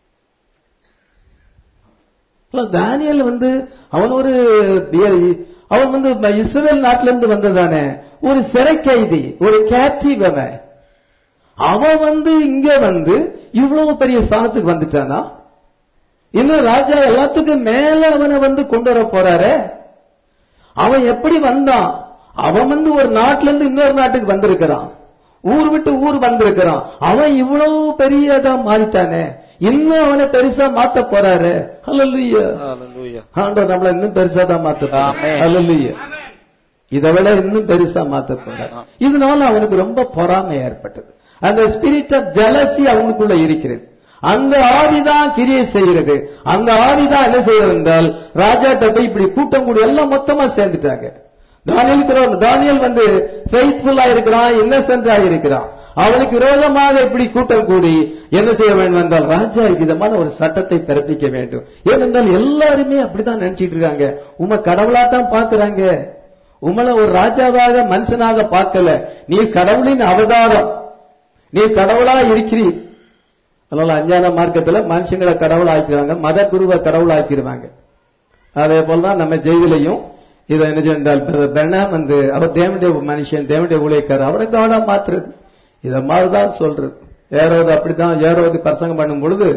தானியல் வந்து அவன் ஒரு அவன் வந்து இஸ்ரேல் நாட்டில இருந்து வந்ததானே ஒரு சிறை கைதி ஒரு கேப்டிவ் அவன் அவன் வந்து இங்க வந்து இவ்வளவு பெரிய ஸ்தானத்துக்கு வந்துட்டானா இன்னும் ராஜா எல்லாத்துக்கும் மேல அவனை வந்து கொண்டு வர போறாரே அவன் எப்படி வந்தான் அவன் வந்து ஒரு நாட்டுல இருந்து இன்னொரு நாட்டுக்கு வந்திருக்கிறான் ஊர் விட்டு ஊர் வந்திருக்கிறான் அவன் இவ்வளவு பெரியதா மாறிட்டானே இன்னும் அவனை பெருசா மாத்த போறாரு அல்லல்லையா Hallelujah. ஆண்டவர் நம்மள இன்னும் பெருசா தான் மாத்த ஆமென். அல்லல்லையா இதை விட இன்னும் பெருசா மாத்த போறார் இதனால அவனுக்கு ரொம்ப பொறாமை ஏற்பட்டது அந்த ஸ்பிரிட் ஆஃப் ஜலசி அவனுக்குள்ள இருக்கிறது அந்த ஆவிதான் கிரியை செய்கிறது அந்த ஆவிதான் என்ன செய்யறது என்றால் ராஜாட்ட போய் இப்படி கூட்டம் கூடி எல்லாம் மொத்தமா சேர்ந்துட்டாங்க தானியல் தானியல் வந்து ஃபெய்த்ஃபுல்லா இருக்கிறான் இன்னசென்டா இருக்கிறான் அவனுக்கு விரோதமாக இப்படி கூட்டம் கூடி என்ன செய்ய வேண்டும் என்றால் ராஜா விதமான ஒரு சட்டத்தை பிறப்பிக்க வேண்டும் ஏனென்றால் எல்லாருமே அப்படிதான் நினைச்சிட்டு இருக்காங்க உம கடவுளா தான் பாக்குறாங்க உமள ஒரு ராஜாவாக மனுஷனாக பார்க்கல நீ கடவுளின் அவதாரம் நீ கடவுளா இருக்கிறீர் அதனால அஞ்சான மார்க்கத்துல மனுஷங்களை கடவுள் ஆக்கிடுவாங்க மத குருவை கடவுள் ஆக்கிடுவாங்க அதே போலதான் நம்ம செய்திலையும் இதை என்ன சென்றால் பெண்ணாம் வந்து அவர் தேவனுடைய மனுஷன் தேவனுடைய ஊழியக்காரர் அவரை காடா மாத்துறது இத மாதிரிதான் சொல்றது ஏறோது அப்படித்தான் ஏறோது பிரசங்கம் பண்ணும் பொழுது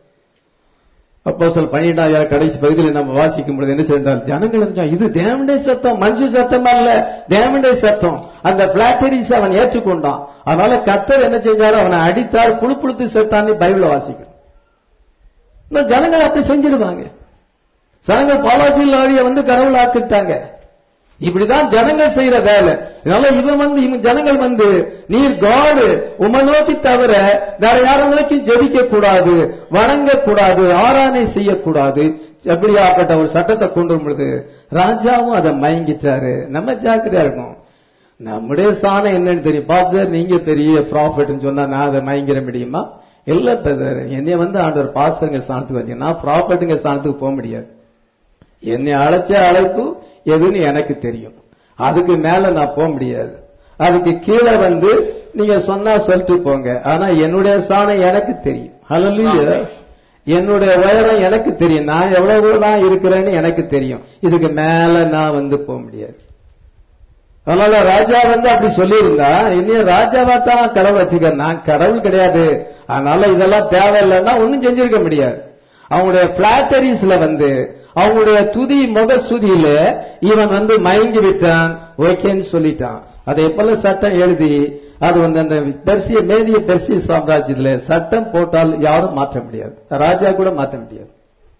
அப்போ சொல் பன்னிரெண்டாயிரம் கடைசி பகுதியில் நம்ம வாசிக்கும் பொழுது என்ன செய்தால் ஜனங்கள் இருந்தா, இது தேவனுடைய சத்தம் மனுஷ சத்தம் அல்ல தேவனுடைய சத்தம் அந்த பிளாட்டரிஸ் அவன் ஏற்றுக்கொண்டான் அதனால கத்தர் என்ன செஞ்சாரு அவனை அடித்தார் புழு புழுத்து செத்தான்னு பைபிள வாசிக்கணும் இந்த ஜனங்கள் அப்படி செஞ்சிடுவாங்க ஜனங்கள் பாலாசியில் ஆழிய வந்து கடவுள் ஆக்கிட்டாங்க இப்படிதான் ஜனங்கள் செய்யற வேலை அதனால இவன் வந்து இவன் ஜனங்கள் வந்து நீர் காடு உமை நோக்கி தவிர வேற யாரும் நோக்கி ஜெபிக்க கூடாது வணங்க கூடாது ஆராதனை செய்யக்கூடாது அப்படியாப்பட்ட ஒரு சட்டத்தை கொண்டு வரும் பொழுது ராஜாவும் அதை மயங்கிட்டாரு நம்ம ஜாக்கிரதையா இருக்கும் நம்முடைய சாணம் என்னன்னு தெரியும் பாஸ்டர் நீங்க பெரிய ப்ராஃபிட்னு சொன்னா நான் அதை மயங்கிற முடியுமா இல்ல பிரதர் என்னைய வந்து ஆண்டவர் பாஸ்டருங்க ஸ்தானத்துக்கு வந்தீங்க நான் ப்ராஃபிட்டுங்க ஸ்தானத்துக்கு போக முடியாது என்னை அழைச்ச அழைப்பு எதுன்னு எனக்கு தெரியும் அதுக்கு மேல நான் போக முடியாது அதுக்கு கீழே வந்து நீங்க சொன்னா சொல்லிட்டு போங்க ஆனா என்னுடைய சாணம் எனக்கு தெரியும் ஹalleluya என்னுடைய உயரம் எனக்கு தெரியும் நான் எவ்வளவு தான் இருக்கிறேன்னு எனக்கு தெரியும் இதுக்கு மேல நான் வந்து போக முடியாது அதனால ராஜா வந்து அப்படி சொல்லியிருந்தா இன்னும் ராஜாவா தான் கடவுள் வச்சுக்க நான் கடவுள் கிடையாது அதனால இதெல்லாம் தேவையில்லைன்னா ஒன்னும் செஞ்சிருக்க முடியாது அவங்களுடைய பிளாட்டரிஸ்ல வந்து அவங்களுடைய துதி முகஸ்துதியில இவன் வந்து மயங்கி விட்டான் ஓகேன்னு சொல்லிட்டான் அதே போல சட்டம் எழுதி அது வந்து அந்த பெர்சிய மேதிய பெர்சிய சாம்ராஜ்யத்துல சட்டம் போட்டால் யாரும் மாற்ற முடியாது ராஜா கூட மாற்ற முடியாது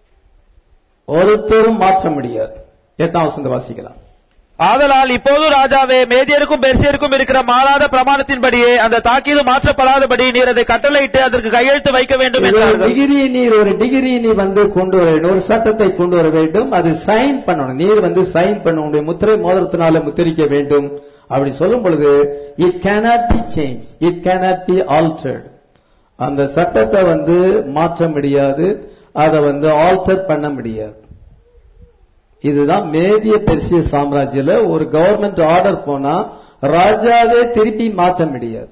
ஒருத்தரும் மாற்ற முடியாது எட்டாம் வசந்த வாசிக்கலாம் ஆதலால் இப்போது ராஜாவே மேதியருக்கும் பெர்சியருக்கும் இருக்கிற மாறாத பிரமாணத்தின்படியே அந்த தாக்கீது மாற்றப்படாதபடி நீர் அதை கட்டளையிட்டு அதற்கு கையெழுத்து வைக்க வேண்டும் ஒரு என்றார்கள் டிகிரி நீர் ஒரு டிகிரி நீ வந்து கொண்டு வர வேண்டும் ஒரு சட்டத்தை கொண்டு வர வேண்டும் அது சைன் பண்ணணும் நீர் வந்து சைன் பண்ண உங்களுடைய முத்திரை மோதிரத்தினால முத்திரிக்க வேண்டும் அப்படி சொல்லும் பொழுது it cannot be change it cannot be altered அந்த சட்டத்தை வந்து மாற்ற முடியாது அதை வந்து ஆல்டர் பண்ண முடியாது இதுதான் மேதிய பெர்சிய சாம்ராஜ்யத்துல ஒரு கவர்மெண்ட் ஆர்டர் போனா ராஜாவே திருப்பி மாற்ற முடியாது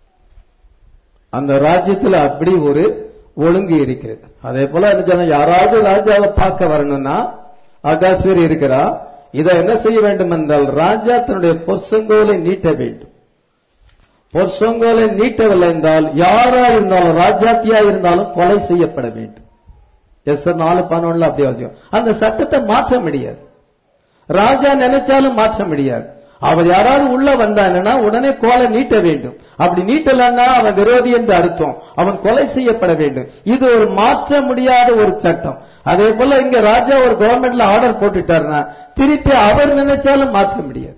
அந்த ராஜ்யத்துல அப்படி ஒரு ஒழுங்கு இருக்கிறது அதே போல என்ன சொன்னா, யாராவது ராஜாவை பார்க்க வரணும்னா அகாஸ்வர் இருக்கிறா இதை என்ன செய்ய வேண்டும் என்றால் ராஜா தன்னுடைய பொற்சங்கோலை நீட்ட வேண்டும் பொற்சொங்கோலை நீட்டவில்லை என்றால் யாரா இருந்தாலும் ராஜாத்தியா இருந்தாலும் கொலை செய்யப்பட வேண்டும் எஸ் நாலு பதினொன்னுல அப்படி அவசியம் அந்த சட்டத்தை மாற்ற முடியாது ராஜா நினைச்சாலும் மாற்ற முடியாது அவர் யாராவது உள்ள வந்தாங்கன்னா உடனே கோலை நீட்ட வேண்டும் அப்படி நீட்டலன்னா அவன் விரோதி என்று அர்த்தம் அவன் கொலை செய்யப்பட வேண்டும் இது ஒரு மாற்ற முடியாத ஒரு சட்டம் அதே போல இங்க ராஜா ஒரு கவர்மெண்ட்ல ஆர்டர் போட்டுட்டாருன்னா திருப்பி அவர் நினைச்சாலும் மாற்ற முடியாது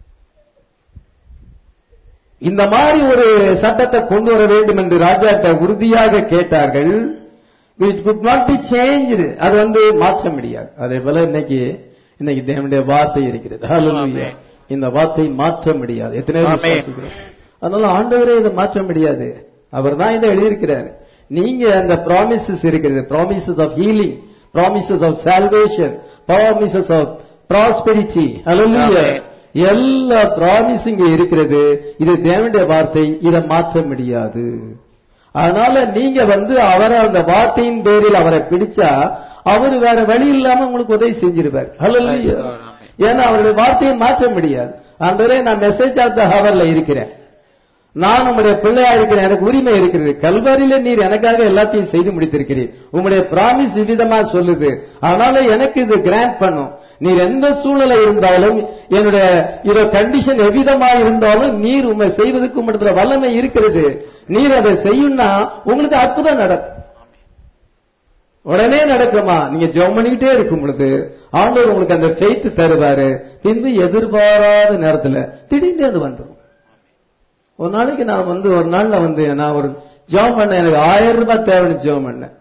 இந்த மாதிரி ஒரு சட்டத்தை கொண்டு வர வேண்டும் என்று ராஜாட்ட உறுதியாக கேட்டார்கள் which could not be changed அது வந்து மாற்ற முடியாது அதே போல இன்னைக்கு இன்னைக்கு தேவனுடைய வார்த்தை இருக்கிறது Hallelujah. ஆமென். இந்த வார்த்தை மாற்ற முடியாது எத்தனை பேர் ஆமென். விசுவாசிக்கிறோம்? அதனால ஆண்டவரே இதை மாற்ற முடியாது அவர் தான் இதை எழுதியிருக்கிறார் நீங்க அந்த ப்ராமிசஸ் இருக்கிறது promises of healing promises of salvation promises of prosperity ஹalleluya ஆமென். எல்லா ப்ராமிஸ் இங்க இருக்கிறது இது தேவனுடைய வார்த்தை இதை மாற்ற முடியாது அதனால நீங்க வந்து அவரை அந்த வார்த்தையின் பேரில் அவரை பிடிச்சா அவர் வேற வழி இல்லாம உங்களுக்கு உதவி செஞ்சிருவார் ஹalleluya Praise God. ஆமென். ஏன்னா அவருடைய வார்த்தையை மாற்ற முடியாது ஆண்டவரே நான் மெசேஜ் ஆஃப் த ஹவர்ல இருக்கிறேன் நான் உம்முடைய பிள்ளையா இருக்கிறேன் எனக்கு உரிமை இருக்கிறது கல்வாரியில நீர் எனக்காக எல்லாத்தையும் செய்து முடித்திருக்கிறீர் உம்முடைய பிராமிஸ் விதமா சொல்லுது அதனால எனக்கு இது கிராண்ட் பண்ணும் நீர் எந்த சூழ்நிலை இருந்தாலும் என்னுடைய இதோ கண்டிஷன் எவ்விதமா இருந்தாலும் நீர் உண்மை செய்வதற்கு உம்மிடத்துல வல்லமை இருக்கிறது நீர் அதை செய்யும்னா உங்களுக்கு அற்புதம் நடக்கும் உடனே நடக்குமா நீங்க ஜெபம் பண்ணிக்கிட்டே இருக்கும் பொழுது ஆண்டவர் உங்களுக்கு அந்த ஃபெய்த் தருவாரு பின்பு எதிர்பாராத நேரத்துல திடீர்னு அது வந்துடும் ஒரு நாளைக்கு நான் வந்து ஒரு நாள்ல வந்து நான் ஒரு ஜெபம் பண்ணேன் எனக்கு ஆயிரம் ரூபாய் தேவைன்னு ஜெபம் பண்ணேன்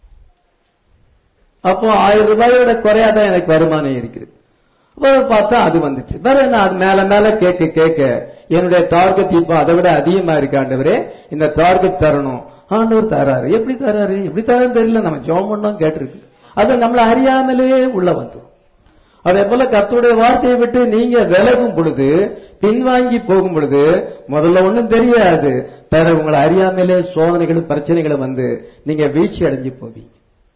அப்போ ஆயிரம் ரூபாயோட குறையாதான் எனக்கு வருமானம் இருக்குது அப்ப பார்த்தா அது வந்துச்சு வேற என்ன அது மேல மேல கேட்க கேட்க என்னுடைய டார்கெட் இப்போ அதை விட அதிகமா இருக்கு ஆண்டவரே இந்த டார்கெட் தரணும் ஆண்டவர் தராரு எப்படி தராரு எப்படி தராரு தெரியல நம்ம ஜெபம் பண்ணோம் கேட்டிருக்கு அது நம்மள அறியாமலே உள்ள வந்துடும் அதே போல கர்த்தருடைய வார்த்தையை விட்டு நீங்க விலகும் பொழுது பின்வாங்கி போகும் பொழுது முதல்ல ஒண்ணும் தெரியாது பிற உங்களை அறியாமலே சோதனைகளும் பிரச்சனைகளும் வந்து நீங்க வீழ்ச்சி அடைஞ்சு போவீங்க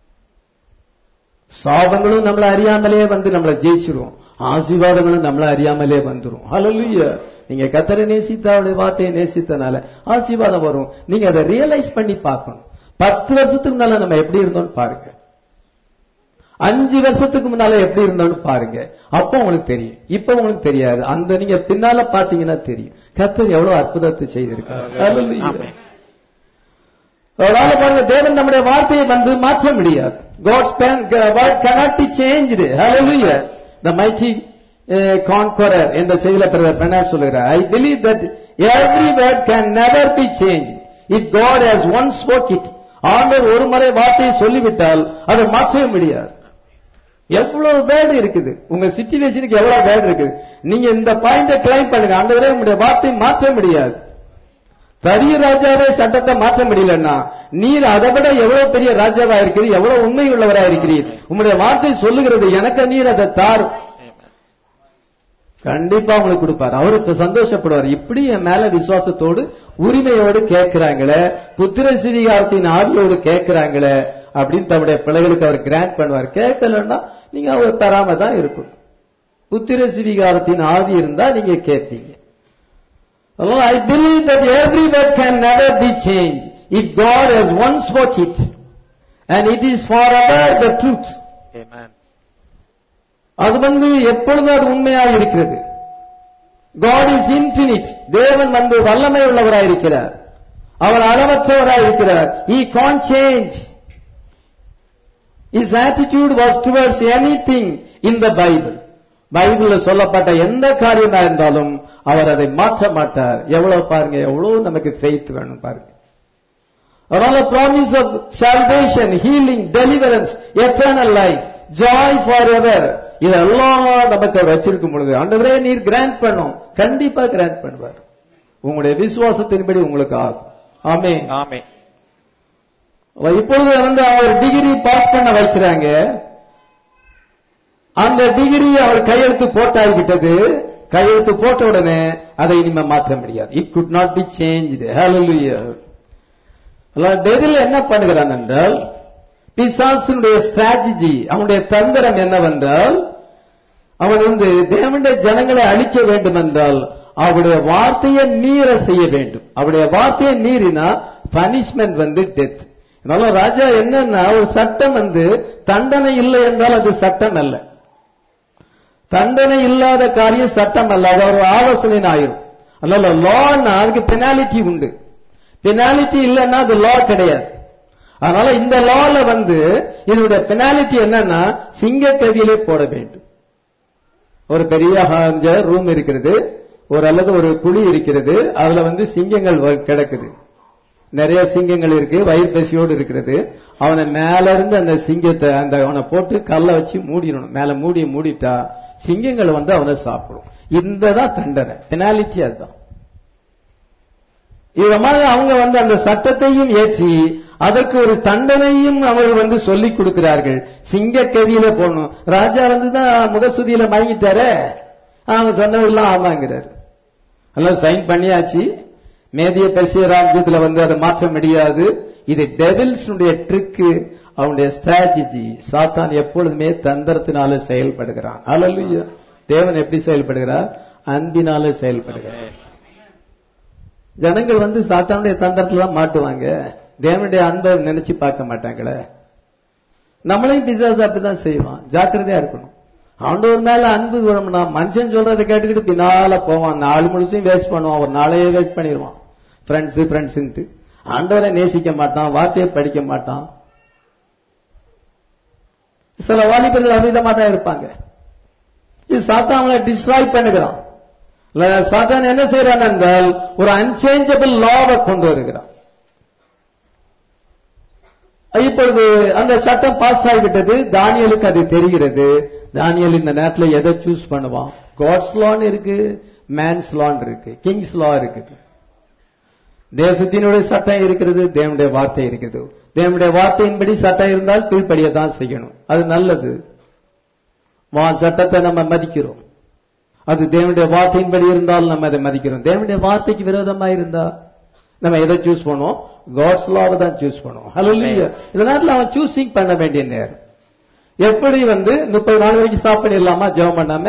சாபங்களும் நம்மள அறியாமலே வந்து நம்மளை ஜெயிச்சிரும் ஆசீர்வாதங்களும் நம்மள அறியாமலே வந்துரும் ஹalleluya நீங்க கத்தரை நேசித்த அவருடைய வார்த்தையை நேசித்தனால ஆசீர்வாதம் வரும் நீங்க அதை ரியலைஸ் பண்ணி பார்க்கணும் பத்து வருஷத்துக்கு முன்னால நம்ம எப்படி இருந்தோம்னு பாருங்க அஞ்சு வருஷத்துக்கு முன்னால எப்படி இருந்தோம்னு பாருங்க அப்போ உங்களுக்கு தெரியும் இப்ப உங்களுக்கு தெரியாது அந்த நீங்க பின்னால பாத்தீங்கன்னா தெரியும் கத்தர் எவ்வளவு அற்புதத்தை செய்திருக்காரு Hallelujah. ஆமென். அதனால பாருங்க தேவன் நம்முடைய வார்த்தையை வந்து மாற்ற முடியாது God's plan, word cannot be changed. Hallelujah. The mighty uh, conqueror என்ற செய்தியில பிரதர் பெண்ணா சொல்லுகிறார் I believe that every word can never be changed. If God has once spoke it, ஆண்டவர் ஒரு முறை வார்த்தையை சொல்லிவிட்டால் அதை மாற்றவே முடியாது எவ்வளவு வேர்டு இருக்குது உங்க சிச்சுவேஷனுக்கு எவ்வளவு வேர்டு இருக்குது நீங்க இந்த பாயிண்ட கிளைம் பண்ணுங்க ஆண்டவரே உங்களுடைய வார்த்தையை மாற்ற முடியாது பெரிய ராஜாவே சட்டத்தை மாற்ற முடியலன்னா நீர் அதை விட எவ்வளவு பெரிய ராஜாவா இருக்கிறீர் எவ்வளவு உண்மை உள்ளவரா இருக்கிறீர் உங்களுடைய வார்த்தை சொல்லுகிறது எனக்கு நீர் அதை தார் கண்டிப்பா உங்களுக்கு கொடுப்பார் அவரு இப்ப சந்தோஷப்படுவார் இப்படி என் மேல விசுவாசத்தோடு உரிமையோடு கேட்கிறாங்களே புத்திர சிவிகாரத்தின் ஆவியோடு கேட்கிறாங்களே அப்படின்னு தன்னுடைய பிள்ளைகளுக்கு அவர் கிராண்ட் பண்ணுவார் கேட்கலன்னா நீங்க அவர் பெறாம தான் இருக்கும் புத்திர சிவிகாரத்தின் ஆவி இருந்தா நீங்க கேட்பீங்க Oh, I believe that every word can never be changed if God has once spoke it. And it is forever the truth. Amen. அது வந்து எப்பொழுதும் அது உண்மையாக இருக்கிறது God is infinite. தேவன் வந்து வல்லமை உள்ளவராய் இருக்கிறார் அவர் அளவற்றவராய் இருக்கிறார் He can't change. His attitude was towards anything in the Bible. பைபிள்ல சொல்லப்பட்ட எந்த காரியமா இருந்தாலும் அவர் அதை மாற்ற மாட்டார் எவ்வளவு பாருங்க எவ்வளவு நமக்கு ஃபெய்த் வேணும் பாருங்க அதனால promise of salvation healing deliverance eternal life joy for ever இதெல்லாம் நமக்கு அவர் வச்சிருக்கும் பொழுது ஆண்டவரே நீர் கிராண்ட் பண்ணும் கண்டிப்பா கிராண்ட் பண்ணுவார் உங்களுடைய விசுவாசத்தின்படி உங்களுக்கு ஆகும் ஆமே ஆமென். இப்பொழுது வந்து அவர் டிகிரி பாஸ் பண்ண வைக்கிறாங்க அந்த டிகிரி அவர் கையெழுத்து போட்டாகிவிட்டது கையெழுத்து போட்ட உடனே அதை இனிமே மாற்ற முடியாது it could not be change ஹalleluya டெவில் என்ன பண்ணுகிறான் என்றால் பிசாசினுடைய ஸ்ட்ராட்டஜி அவனுடைய தந்திரம் என்னவென்றால் அவன் வந்து தேவனுடைய ஜனங்களை அழிக்க வேண்டும் என்றால் அவருடைய வார்த்தையை மீற செய்ய வேண்டும் அவருடைய வார்த்தையை மீறினா பனிஷ்மெண்ட் வந்து டெத் அதனால ராஜா என்னன்னா ஒரு சட்டம் வந்து தண்டனை இல்லை என்றால் அது சட்டம் அல்ல தண்டனை இல்லாத காரியம் சட்டம் அல்ல அது ஒரு ஆலோசனை ஆயிரும் அதனால லான்னா அதுக்கு பெனாலிட்டி உண்டு பெனாலிட்டி இல்லைன்னா அது லா கிடையாது அதனால இந்த லால வந்து இதனுடைய பெனாலிட்டி என்னன்னா சிங்க கவியிலே போட வேண்டும் ஒரு பெரிய ரூம் இருக்கிறது ஒரு அல்லது ஒரு குழி இருக்கிறது அதுல வந்து சிங்கங்கள் வ- கிடக்குது நிறைய சிங்கங்கள் இருக்கு வயிறு பசியோடு இருக்கிறது அவனை மேல இருந்து அந்த சிங்கத்தை அந்த அவனை போட்டு கல்லை வச்சு மூடிடணும் மேல மூடி மூடிட்டா சிங்கங்கள் வந்து அவனை சாப்பிடும் இந்த தான் தண்டனை பெனாலிட்டி அதுதான் இதமாக அவங்க வந்து அந்த சட்டத்தையும் ஏற்றி அதற்கு ஒரு தண்டனையும் அவர்கள் வந்து சொல்லிக் கொடுக்கிறார்கள் சிங்க கவியில போடணும் ராஜா வந்து தான் முகசுதியில மயங்கிட்டாரே அவங்க சொன்னதெல்லாம் ஆமாங்கிறாரு எல்லாம் சைன் பண்ணியாச்சு மேதிய பெசிய ராஜ்யத்துல வந்து அதை மாற்ற முடியாது இது டெவில்ஸுடைய ட்ரிக்கு அவனுடைய ஸ்ட்ராட்டஜி சாத்தான் எப்பொழுதுமே தந்திரத்தினால செயல்படுகிறான் அல்ல தேவன் எப்படி செயல்படுகிறார் அன்பினால செயல்படுகிறார் ஜனங்கள் வந்து சாத்தானுடைய தந்திரத்துல தான் மாட்டுவாங்க தேவனுடைய அன்பை நினைச்சு பார்க்க மாட்டாங்களே நம்மளையும் பிசாசு அப்படிதான் செய்வான் ஜாக்கிரதையா இருக்கணும் ஆண்டவர் மேல அன்பு வரணும்னா மனுஷன் சொல்றதை கேட்டுக்கிட்டு பின்னால போவான் நாலு முழுசையும் வேஸ்ட் பண்ணுவான் ஒரு நாளையே வேஸ்ட் பண்ணிடுவான் ஃப்ரெண்ட்ஸ் ஃப்ரெண்ட்ஸுன்ட்டு ஆண்டவரை நேசிக்க மாட்டான் வார்த்தையை படிக்க மாட்டான் சில வாலிபர்கள் அமிதமா தான் இருப்பாங்க இது சாத்தான் அவங்களை டிஸ்ட்ராய் பண்ணுகிறான் இல்ல, சாத்தான் என்ன செய்யறான் என்றால் ஒரு அன்சேஞ்சபிள் லாவை கொண்டு வருகிறான் இப்பொழுது அந்த சட்டம் பாஸ் ஆகிவிட்டது தானியலுக்கு அது தெரிகிறது தானியல் இந்த நேரத்துல எதை சூஸ் பண்ணுவான் காட்ஸ் லான்னு இருக்கு மேன்ஸ் லான் இருக்கு கிங்ஸ் லா இருக்குது தேசத்தினுடைய சட்டம் இருக்கிறது தேவனுடைய வார்த்தை இருக்கிறது தேவனுடைய வார்த்தையின்படி சட்டம் இருந்தால் கீழ்ப்படிய தான் செய்யணும் அது நல்லது வா சட்டத்தை நம்ம மதிக்கிறோம் அது தேவனுடைய வார்த்தையின்படி இருந்தால் நம்ம அதை மதிக்கிறோம் தேவனுடைய வார்த்தைக்கு விரோதமா இருந்தா நம்ம எதை சூஸ் பண்ணுவோம் காட்ஸ் லாவை தான் சூஸ் பண்ணுவோம் ஹalleluya இந்த நேரத்தில் அவன் சூசிங் பண்ண வேண்டிய நேரம் எப்படி வந்து முப்பது நாள் வரைக்கும் ஸ்டாப் பண்ணிடலாமா ஜெபம் பண்ணாம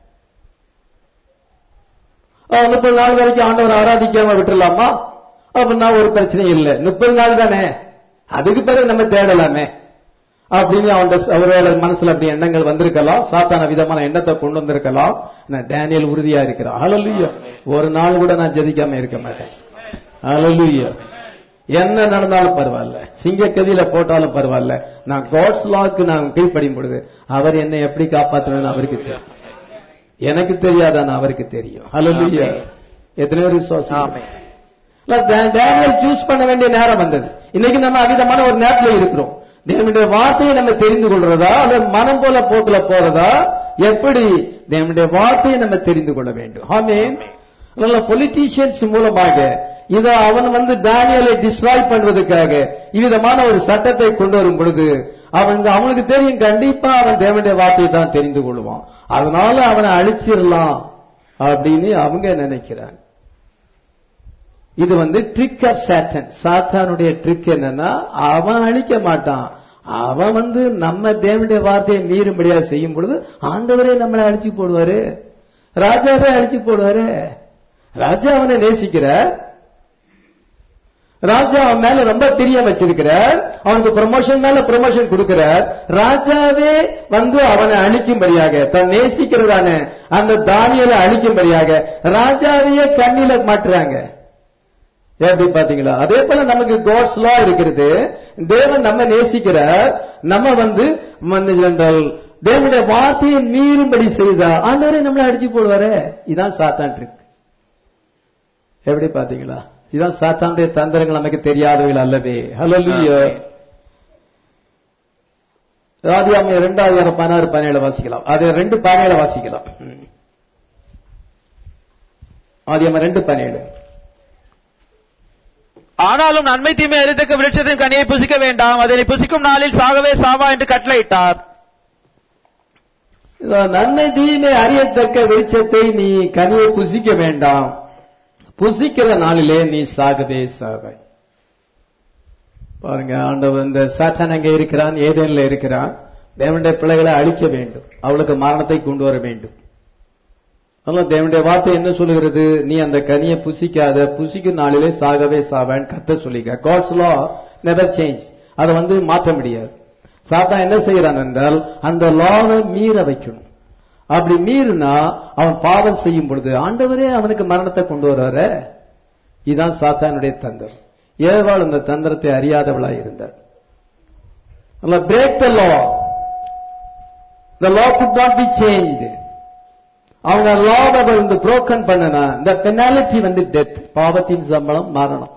அஹ், முப்பது நாள் வரைக்கும் ஆண்டவர் ஆராதிக்காம விட்டுறலாமா அப்படின்னா ஒரு பிரச்சனையும் இல்லை முப்பது நாள் தானே அதுக்கு பிறகு நம்ம தேடலாமே அப்படின்னு அவன் அவரோட மனசுல அப்படி எண்ணங்கள் வந்திருக்கலாம் சாத்தான விதமான எண்ணத்தை கொண்டு வந்திருக்கலாம் நான் டேனியல் உறுதியா இருக்கிறான் ஹalleluya ஒரு நாள் கூட நான் ஜெதிக்காம இருக்க மாட்டேன் ஹalleluya என்ன நடந்தாலும் பரவாயில்ல சிங்க கதியில போட்டாலும் பரவாயில்ல நான் காட்ஸ் லாக்கு நான் கீழ்ப்படியும் பொழுது அவர் என்னை எப்படி காப்பாற்றுவேன்னு அவருக்கு தெரியும் எனக்கு தெரியாதான்னு அவருக்கு தெரியும் ஹalleluya எத்தனை பேர் விசுவாசம் ஆமென். டேனியல் சூஸ் பண்ண வேண்டிய நேரம் வந்தது இன்னைக்கு நம்ம அவிதமான ஒரு நேரத்தில் இருக்கிறோம் தேவனுடைய வார்த்தையை நம்ம தெரிந்து கொள்றதா அல்லது மனம் போல போக்குல போறதா எப்படி தேவனுடைய வார்த்தையை நம்ம தெரிந்து கொள்ள வேண்டும் ஆமென் அதனால பொலிட்டீஷியன்ஸ் மூலமாக இத அவன் வந்து தானியலை டிஸ்ட்ராய் பண்ணுவதற்காக இவ்விதமான ஒரு சட்டத்தை கொண்டு வரும் பொழுது அவன் அவனுக்கு தெரியும் கண்டிப்பா அவன் தேவனுடைய வார்த்தையை தான் தெரிந்து கொள்வான் அதனால அவனை அழிச்சிடலாம் அப்படின்னு அவங்க நினைக்கிறாங்க இது வந்து ட்ரிக் ஆஃப் சாட்டன் சாத்தானுடைய ட்ரிக் என்னன்னா அவன் அழிக்க மாட்டான் அவன் வந்து நம்ம தேவனுடைய வார்த்தையை மீறும்படியா செய்யும் பொழுது ஆண்டவரே நம்மளை அழிச்சு போடுவாரு ராஜாவே அழிச்சு போடுவாரு ராஜா அவனை நேசிக்கிறார் ராஜா அவன் மேல ரொம்ப பிரியம் வச்சிருக்கிறார் அவனுக்கு ப்ரமோஷன் மேல ப்ரமோஷன் கொடுக்கிறார் ராஜாவே வந்து அவனை அழிக்கும்படியாக தன் நேசிக்கிறதான அந்த தானியலை அழிக்கும்படியாக ராஜாவையே கண்ணில மாட்டுறாங்க எப்படி பாத்தீங்களா அதே போல நமக்கு காட்ஸ் லா இருக்கிறது தேவன் நம்ம நேசிக்கிறார் நம்ம வந்து வந்து என்றால் தேவனுடைய வார்த்தையை மீறும்படி செய்தா ஆண்டவரே நம்மளை அடிச்சு போடுவாரே இதான் சாத்தான் ட்ரிக் எப்படி பாத்தீங்களா இதான் சாத்தானுடைய தந்திரங்கள் நமக்கு தெரியாதவைகள் அல்லவே ஹalleluya ஆதியாம இரண்டாவது பதினாறு பதினேழு வாசிக்கலாம் அது ரெண்டு பதினேழு வாசிக்கலாம் ம். ஆதியாம ரெண்டு பதினேழு ஆனாலும் நன்மை தீமை அறிந்தக்க விருட்சத்தின் கனியை புசிக்க வேண்டாம் அதனை புசிக்கும் நாளில் சாகவே சாவா என்று கட்டளையிட்டார் இதோ நன்மை தீமை அறியத்தக்க வெளிச்சத்தை நீ கனியை புசிக்க வேண்டாம் புசிக்கிற நாளிலே நீ சாகவே சாவாய் பாருங்க ஆண்டவர் இந்த சாத்தான் அங்கே இருக்கிறான் ஏதேன்ல இருக்கிறான் தேவனுடைய பிள்ளைகளை அழிக்க வேண்டும் அவளுக்கு மரணத்தை கொண்டு வர வேண்டும் அதனால தேவனுடைய வார்த்தை என்ன சொல்லுகிறது நீ அந்த கனியை புசிக்காத புசிக்கும் நாளிலே சாகவே சாவேன் கத்த சொல்லிக்க காட்ஸ் லா நெவர் சேஞ்ச் அதை வந்து மாற்ற முடியாது சாத்தான் என்ன செய்யறான் என்றால் அந்த லாவை மீற வைக்கணும் அப்படி மீறினா அவன் பாவம் செய்யும் பொழுது ஆண்டவரே அவனுக்கு மரணத்தை கொண்டு வர்றாரு இதுதான் சாத்தானுடைய தந்திரம் ஏவாள் அந்த தந்திரத்தை அறியாதவளாய் இருந்தாள் break the law the law could not be change அவங்க லாவை வந்து புரோக்கன் பண்ணனா இந்த பெனாலிட்டி வந்து டெத் பாவத்தின் சம்பளம் மரணம்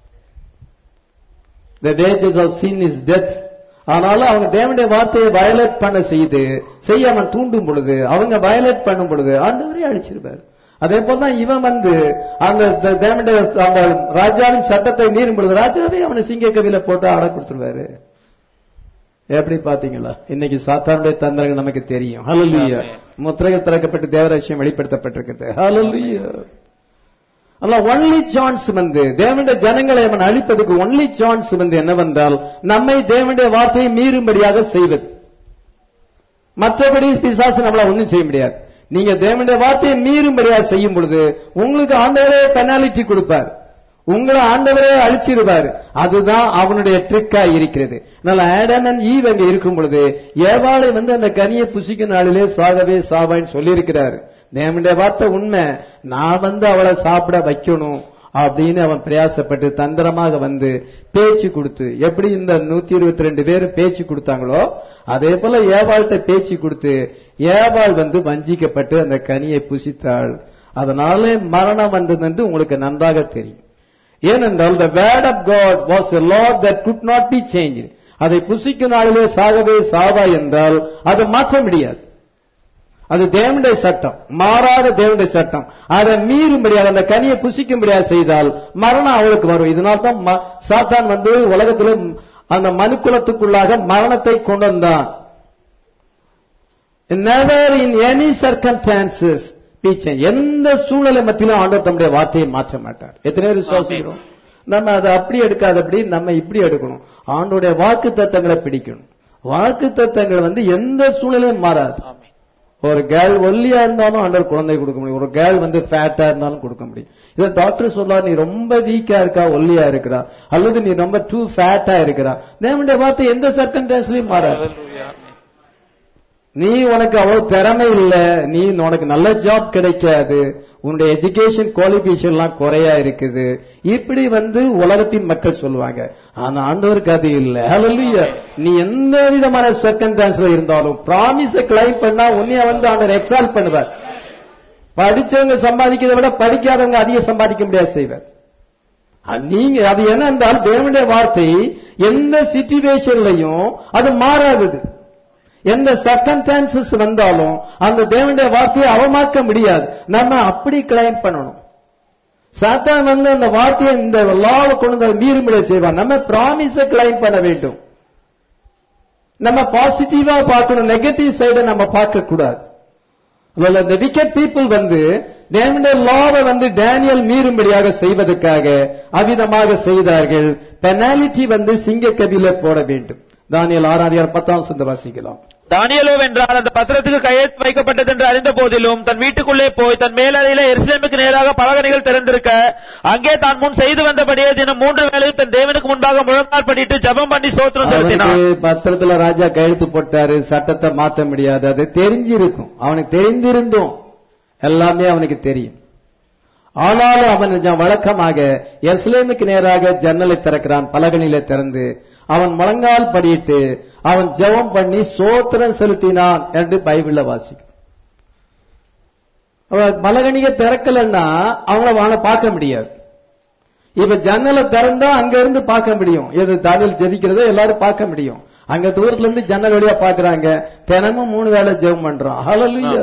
the wages of sin is death ஆனாலும் அவங்க தேவனுடைய வார்த்தையை வயலேட் பண்ண செய்து செய்ய அவன் தூண்டும் பொழுது அவங்க வயலேட் பண்ணும் பொழுது ஆண்டவரே அழிச்சிருப்பார் அதே போல தான் இவன் வந்து அந்த த- தேவனுடைய அந்த ராஜாவின் சட்டத்தை மீறும் பொழுது ராஜாவே அவனை சிங்க கவியில போட்டு அட கொடுத்துருவாரு எப்படி பாத்தீங்களா இன்னைக்கு சாத்தானுடைய தந்திரங்கள் நமக்கு தெரியும் ஹalleluya முத்திரைகள் திறக்கப்பட்டு தேவராசியம் வெளிப்படுத்தப்பட்டிருக்கிறது ஹalleluya அல்ல ஒன்லி சான்ஸ் வந்து தேவனுடைய ஜனங்களை அவன் அழிப்பதற்கு ஒன்லி சான்ஸ் வந்து என்னவென்றால் நம்மை தேவனுடைய வார்த்தையை மீறும்படியாக செய்வது மற்றபடி பிசாசு நம்மள ஒண்ணும் செய்ய முடியாது நீங்க தேவனுடைய வார்த்தையை மீறும்படியாக செய்யும் பொழுது உங்களுக்கு ஆண்டவரே பெனாலிட்டி கொடுப்பார் உங்களை ஆண்டவரே அழிச்சிருவார் அதுதான் அவனுடைய ட்ரிக்கா இருக்கிறது அதனால ஆடம் அண்ட் ஈவ் அங்க இருக்கும் பொழுது ஏவாளை வந்து அந்த கனியை புசிக்கும் நாளிலே சாகவே சாவான்னு சொல்லியிருக்கிறார் தேவனுடைய வார்த்தை உண்மை நான் வந்து அவளை சாப்பிட வைக்கணும் அப்படின்னு அவன் பிரயாசப்பட்டு தந்திரமாக வந்து பேச்சு கொடுத்து எப்படி இந்த நூத்தி இருபத்தி ரெண்டு பேர் பேச்சு கொடுத்தாங்களோ அதே போல ஏவாள்கிட்ட பேச்சு கொடுத்து ஏவாள் வந்து வஞ்சிக்கப்பட்டு அந்த கனியை புசித்தாள் அதனால மரணம் வந்தது என்று உங்களுக்கு நன்றாக தெரியும் ஏனென்றால் the word of God was a law that could not be changed அதை புசிக்கும் நாளிலே சாகவே சாவா என்றால் அதை மாற்ற முடியாது அது தேவனுடைய சட்டம் மாறாத தேவனுடைய சட்டம் அதை மீறும்படியாக அந்த கனியை புசிக்கும்படியாக செய்தால் மரணம் அவளுக்கு வரும் இதனால தான் ம- சாத்தான் வந்து உலகத்தில் அந்த மனுக்குலத்துக்குள்ளாக மரணத்தை கொண்டு வந்தான் நெவர் இன் எனி சர்க்கம்டான்சஸ் பீச்சன் எந்த சூழ்நிலை மத்தியிலும் ஆண்டவர் தம்முடைய வார்த்தையை மாற்ற மாட்டார் எத்தனை பேர் விசுவாசிக்கிறோம் நம்ம அதை அப்படி எடுக்காதபடி நம்ம இப்படி எடுக்கணும் ஆண்டோடைய வாக்கு தத்தங்களை பிடிக்கணும் வாக்கு தத்தங்கள் வந்து எந்த சூழ்நிலையும் மாறாது ஒரு கேர்ள் ஒல்லியா இருந்தாலும் ஆண்டவர் குழந்தை கொடுக்க முடியும் ஒரு கேர்ள் வந்து ஃபேட்டா இருந்தாலும் கொடுக்க முடியும் இதை டாக்டர் சொல்றார் நீ ரொம்ப வீக்கா இருக்கா ஒல்லியா இருக்கிறா அல்லது நீ ரொம்ப டூ ஃபேட்டா இருக்கிறா தேவனுடைய வார்த்தை எந்த சர்க்கன்டான்ஸ்லயும் மாறாது நீ உனக்கு அவ்வளவு திறமை இல்ல நீ உனக்கு நல்ல ஜாப் கிடைக்காது உன்னுடைய எஜுகேஷன் குவாலிபிகேஷன் எல்லாம் குறையா இருக்குது இப்படி வந்து உலகத்தின் மக்கள் சொல்லுவாங்க ஆனா ஆண்டவருக்கு அது இல்ல ஹalleluya நீ எந்த விதமான சர்க்கன்டான்ஸ்ல இருந்தாலும் ப்ராமிஸ கிளைம் பண்ணா உன்னைய வந்து ஆண்டவர் எக்ஸால் பண்ணுவார் படிச்சவங்க சம்பாதிக்கிறதை விட படிக்காதவங்க அதிகம் சம்பாதிக்க முடியாது செய்வார் அது நீங்க அது என்ன என்றால் தேவனுடைய வார்த்தை எந்த சிச்சுவேஷன்லையும் அது மாறாதது எந்த சர்க்கம்டான்சஸ் வந்தாலும் அந்த தேவனுடைய வார்த்தையை அவமாக்க முடியாது நம்ம அப்படி கிளைம் பண்ணணும் சாத்தான் வந்து அந்த வார்த்தையை இந்த லாவை கொண்டு வந்து மீறுமுறை செய்வான் நம்ம ப்ராமிஸ கிளைம் பண்ண வேண்டும் நம்ம பாசிட்டிவா பார்க்கணும் நெகட்டிவ் சைட நம்ம பார்க்க கூடாது அதனால இந்த விக்கெட் பீப்புள் வந்து தேவனுடைய லாவை வந்து டேனியல் மீறும்படியாக செய்வதற்காக அவிதமாக செய்தார்கள் பெனாலிட்டி வந்து சிங்க கபில போட வேண்டும் தானியல் ஆறாம் பத்தாம் சொந்த வாசிக்கலாம் தானியலோ வென்றால் அந்த பத்திரத்துக்கு கையெழுத்து வைக்கப்பட்டது என்று அறிந்த போதிலும் தன் வீட்டுக்குள்ளே போய் தன் மேலறையில எருசலேமுக்கு நேராக பலகணிகள் திறந்திருக்க அங்கே தான் முன் செய்து வந்தபடியே தினம் மூன்று வேளையும் தன் தேவனுக்கு முன்பாக முழங்கால் பண்ணிட்டு ஜெபம் பண்ணி ஸ்தோத்திரம் செலுத்தினான் அவனுக்கு பத்திரத்துல ராஜா கையெழுத்து போட்டாரு சட்டத்தை மாத்த முடியாது அது தெரிஞ்சிருக்கும் அவனுக்கு தெரிந்திருந்தும் எல்லாமே அவனுக்கு தெரியும் ஆனாலும் அவன் ஜ- வழக்கமாக எஸ்லேமுக்கு நேராக ஜன்னலை திறக்கிறான் பலகனில திறந்து அவன் முழங்கால் படியிட்டு அவன் ஜெபம் பண்ணி சோத்திரம் செலுத்தினான் என்று பைபிள்ல வாசிக்கும் அவன் பலகணிக திறக்கலன்னா அவங்கள அவனை பார்க்க முடியாது இப்ப ஜன்னலை திறந்தா அங்க இருந்து பார்க்க முடியும் எது தானியல் ஜெபிக்கிறத எல்லாரும் பார்க்க முடியும் அங்க தூரத்துல இருந்து ஜன்னல் வழியா பாக்குறாங்க தினமும் மூணு வேளை ஜெபம் பண்றான் ஹalleluya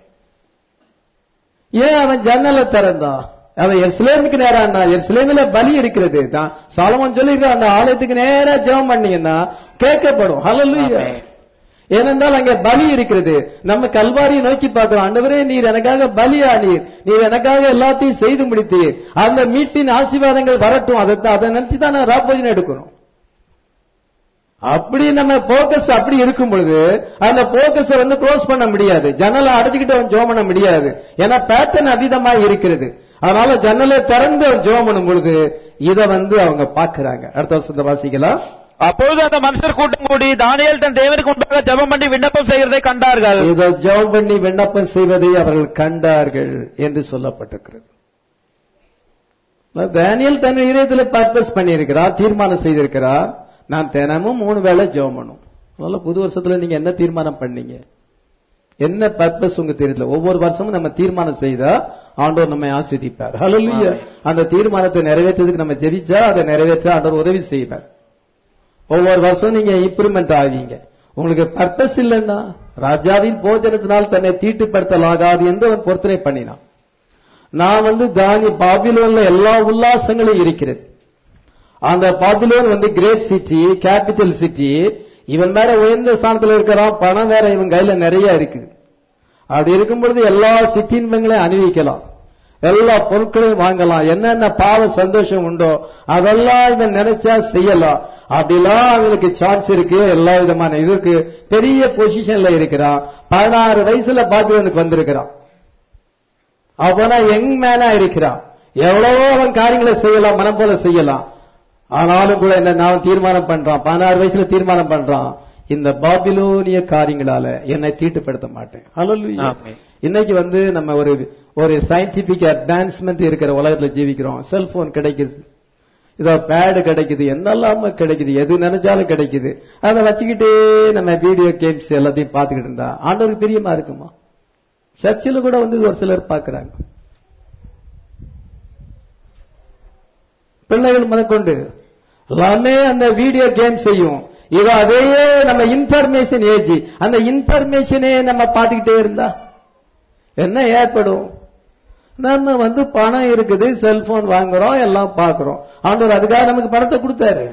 ஏன் அவன் ஜன்னலை திறந்தான் அவன் எருசலேமுக்கு நேரா எருசலேமில பலி இருக்கிறது தான் சாலமோன் சொல்லியிருக்க அந்த ஆலயத்துக்கு நேரா ஜெபம் பண்ணீங்கன்னா கேட்கப்படும் ஹalleluya ஆமென். ஏனென்றால் அங்கே பலி இருக்கிறது நம்ம கல்வாரியை நோக்கி பார்க்கிறோம் ஆண்டவரே நீர் எனக்காக பலியா நீர் நீர் எனக்காக எல்லாத்தையும் செய்து முடித்தீர் அந்த மீட்பின் ஆசீர்வாதங்கள் வரட்டும் அதை அதை நினைச்சு தான் நான் ராப்போஜனம் எடுக்கணும் அப்படி நம்ம போக்கஸ் அப்படி இருக்கும் பொழுது அந்த போக்கஸ் வந்து க்ளோஸ் பண்ண முடியாது ஜன்னலை அடைச்சுக்கிட்டு அவன் ஜோம் பண்ண முடியாது ஏன்னா பேட்டர்ன் அவிதமா இருக்கிறது அதனால ஜன்னலை திறந்து அவன் ஜோம் பண்ணும் பொழுது இத வந்து அவங்க பாக்குறாங்க அடுத்த வருஷத்தை வாசிக்கலாம் அப்பொழுது அந்த மனுஷர் கூட்டம் கூடி தானியேல் தன் தேவனுக்கு முன்பாக ஜெபம் பண்ணி விண்ணப்பம் செய்கிறதை கண்டார்கள் இதை ஜெபம் பண்ணி விண்ணப்பம் செய்வதை அவர்கள் கண்டார்கள் என்று சொல்லப்பட்டிருக்கிறது தானியல் தன் இதயத்துல பர்பஸ் பண்ணியிருக்கிறார் தீர்மானம் செய்திருக்கிறார் நான் தினமும் மூணு வேளை ஜெபம் பண்ணும் அதனால புது வருஷத்துல நீங்க என்ன தீர்மானம் பண்ணீங்க என்ன பர்பஸ் உங்க தெரியல ஒவ்வொரு வருஷமும் நம்ம தீர்மானம் செய்தா ஆண்டவர் நம்மை ஆஸ்வதிப்பார் ஹalleluya அந்த தீர்மானத்தை நிறைவேற்றதுக்கு நம்ம ஜெபிச்சா அதை நிறைவேற்ற ஆண்டவர் உதவி செய்வார் ஒவ்வொரு வருஷம் நீங்க இம்ப்ரூவ்மெண்ட் ஆவீங்க உங்களுக்கு பர்பஸ் இல்லைன்னா ராஜாவின் போஜனத்தினால் தன்னை தீட்டுப்படுத்தலாகாது என்று அவன் பொருத்தனை பண்ணினான் நான் வந்து தானி பாபிலோன்ல எல்லா உல்லாசங்களும் இருக்கிறது அந்த பாபிலோன் வந்து கிரேட் சிட்டி கேபிட்டல் சிட்டி இவன் வேற உயர்ந்த ஸ்தானத்துல இருக்கிறான் பணம் வேற இவன் கையில நிறைய இருக்குது அப்படி இருக்கும் பொழுது எல்லா சிற்றின்பங்களையும் அணிவிக்கலாம் எல்லா பொருட்களையும் வாங்கலாம் என்னென்ன பாவ சந்தோஷம் உண்டோ அதெல்லாம் இவன் நினைச்சா செய்யலாம் அப்படிலாம் அவனுக்கு சான்ஸ் இருக்கு எல்லா விதமான இதற்கு பெரிய பொசிஷன்ல இருக்கிறான் பதினாறு வயசுல பாபிலோனுக்கு வந்திருக்கிறான் அவனா யங் மேனா இருக்கிறான் எவ்வளவோ அவன் காரியங்களை செய்யலாம் மனம் போல செய்யலாம் ஆனாலும் கூட என்ன நான் தீர்மானம் பண்றான் பதினாறு வயசுல தீர்மானம் பண்றான் இந்த பாபிலோனிய காரியங்களால என்னை தீட்டுப்படுத்த மாட்டேன் ஹalleluya ஆமென். இன்னைக்கு வந்து நம்ம ஒரு ஒரு சயின்டிபிக் அட்வான்ஸ்மெண்ட் இருக்கிற உலகத்துல ஜீவிக்கிறோம் செல்போன் கிடைக்குது இதோ பேடு கிடைக்குது என்னெல்லாம கிடைக்குது எது நினைச்சாலும் கிடைக்குது அதை வச்சுக்கிட்டே நம்ம வீடியோ கேம்ஸ் எல்லாத்தையும் பார்த்துக்கிட்டு இருந்தா ஆண்டவருக்கு பிரியமா இருக்குமா சர்ச்சில் கூட வந்து ஒரு சிலர் பார்க்கறாங்க பிள்ளைகள் முதற்கொண்டு எல்லாமே அந்த வீடியோ கேம் செய்யும் இவ அதையே நம்ம இன்ஃபர்மேஷன் ஏஜ் அந்த இன்ஃபர்மேஷனே நம்ம பார்த்துக்கிட்டே இருந்தா என்ன ஏற்படும் நம்ம வந்து பணம் இருக்குது செல்போன் வாங்குறோம் எல்லாம் பார்க்கிறோம் ஆண்டவர் அதுக்காக நமக்கு பணத்தை கொடுத்தாரு